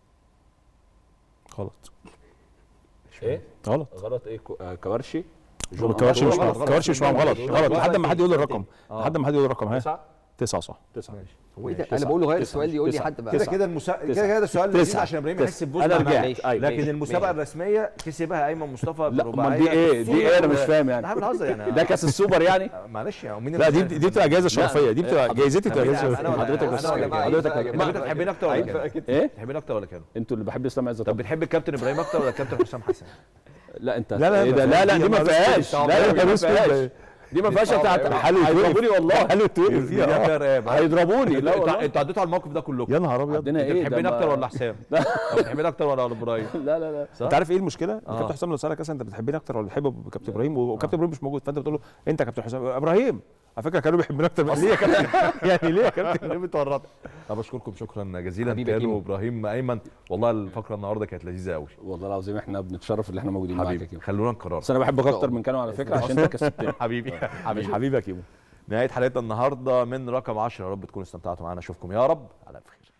غلط ايه غلط غلط ايه كو- آه، كوارشي كوارشي مش غلط، معاهم غلط، كوارشي مش معاهم غلط غلط، غلط غلط. لحد ما حد يقول الرقم آه. لحد ما حد يقول الرقم ها تسعة تسعة صح تسعة هو ايه ده تسعة. انا بقول له غير تسعة. السؤال يقول لي تسعة. حد بقى كده كده المسا... كده كده ده سؤال لذيذ تسعة. عشان ابراهيم تسعة. يحس بفوز انا مع رجعت نفسه. أيوة. لكن ماشي، المسابقه ماشي. الرسميه كسبها ايمن مصطفى لا امال برباعيه دي ايه دي ايه انا مش فاهم لا يعني بنهزر يعني ده كاس السوبر يعني معلش يا مين لا دي اللي- دي بتبقى جايزه شرفيه دي بتبقى جايزتي بتبقى جايزه انا شرفيه ولا حضرتك بس أنا ولا كده. معاك. حضرتك انت يا انت جماعة. بتحبني اكتر ولا كانوا؟ ايه بتحبني اكتر ولا كانوا؟ انتوا اللي بحب اسلام عزت طب بتحب الكابتن ابراهيم اكتر ولا الكابتن حسام حسن؟ لا انت لا، لا، إيه ما ده؟ لا لا فيهاش. دي ما دي فيهاش ما لا لا فيهاش. دي ما ده فيهاش دي ما فيهاش بتاعت حلو يتوقف. هيضربوني والله حلو يتوقف دي فيها فيها رقاب هيضربوني لا انتوا والله انتوا عديتوا على الموقف ده كلكم يا نهار ابيض عندنا انت ايه بتحبني ده اكتر ما- ولا حسام؟ طب بتحبني اكتر ولا ابراهيم؟ لا لا لا صح؟ انت عارف ايه المشكله؟ آه. كابتن حسام لو سالك اصلا انت بتحبني اكتر ولا بتحب كابتن ابراهيم وكابتن ابراهيم مش موجود فانت بتقول له انت يا كابتن حسام ابراهيم على فكره كانوا بيحبوني اكتر من ليه يا كابتن يعني ليه يا كابتن ليه بتورط طب اشكركم شكرا جزيلا حبيبي يا كانوا كيمو. ابراهيم ايمن والله الفقره النهارده كانت لذيذه قوي والله العظيم احنا بنتشرف ان احنا موجودين معاك يا حبيبي كيمو خلونا نقرر بس انا بحبك اكتر من كانوا على فكره عشان انت كسبتني حبيبي حبيبي حبيبي يا كيمو نهايه حلقتنا النهارده من رقم 10 يا رب تكونوا استمتعتوا معانا اشوفكم يا رب على خير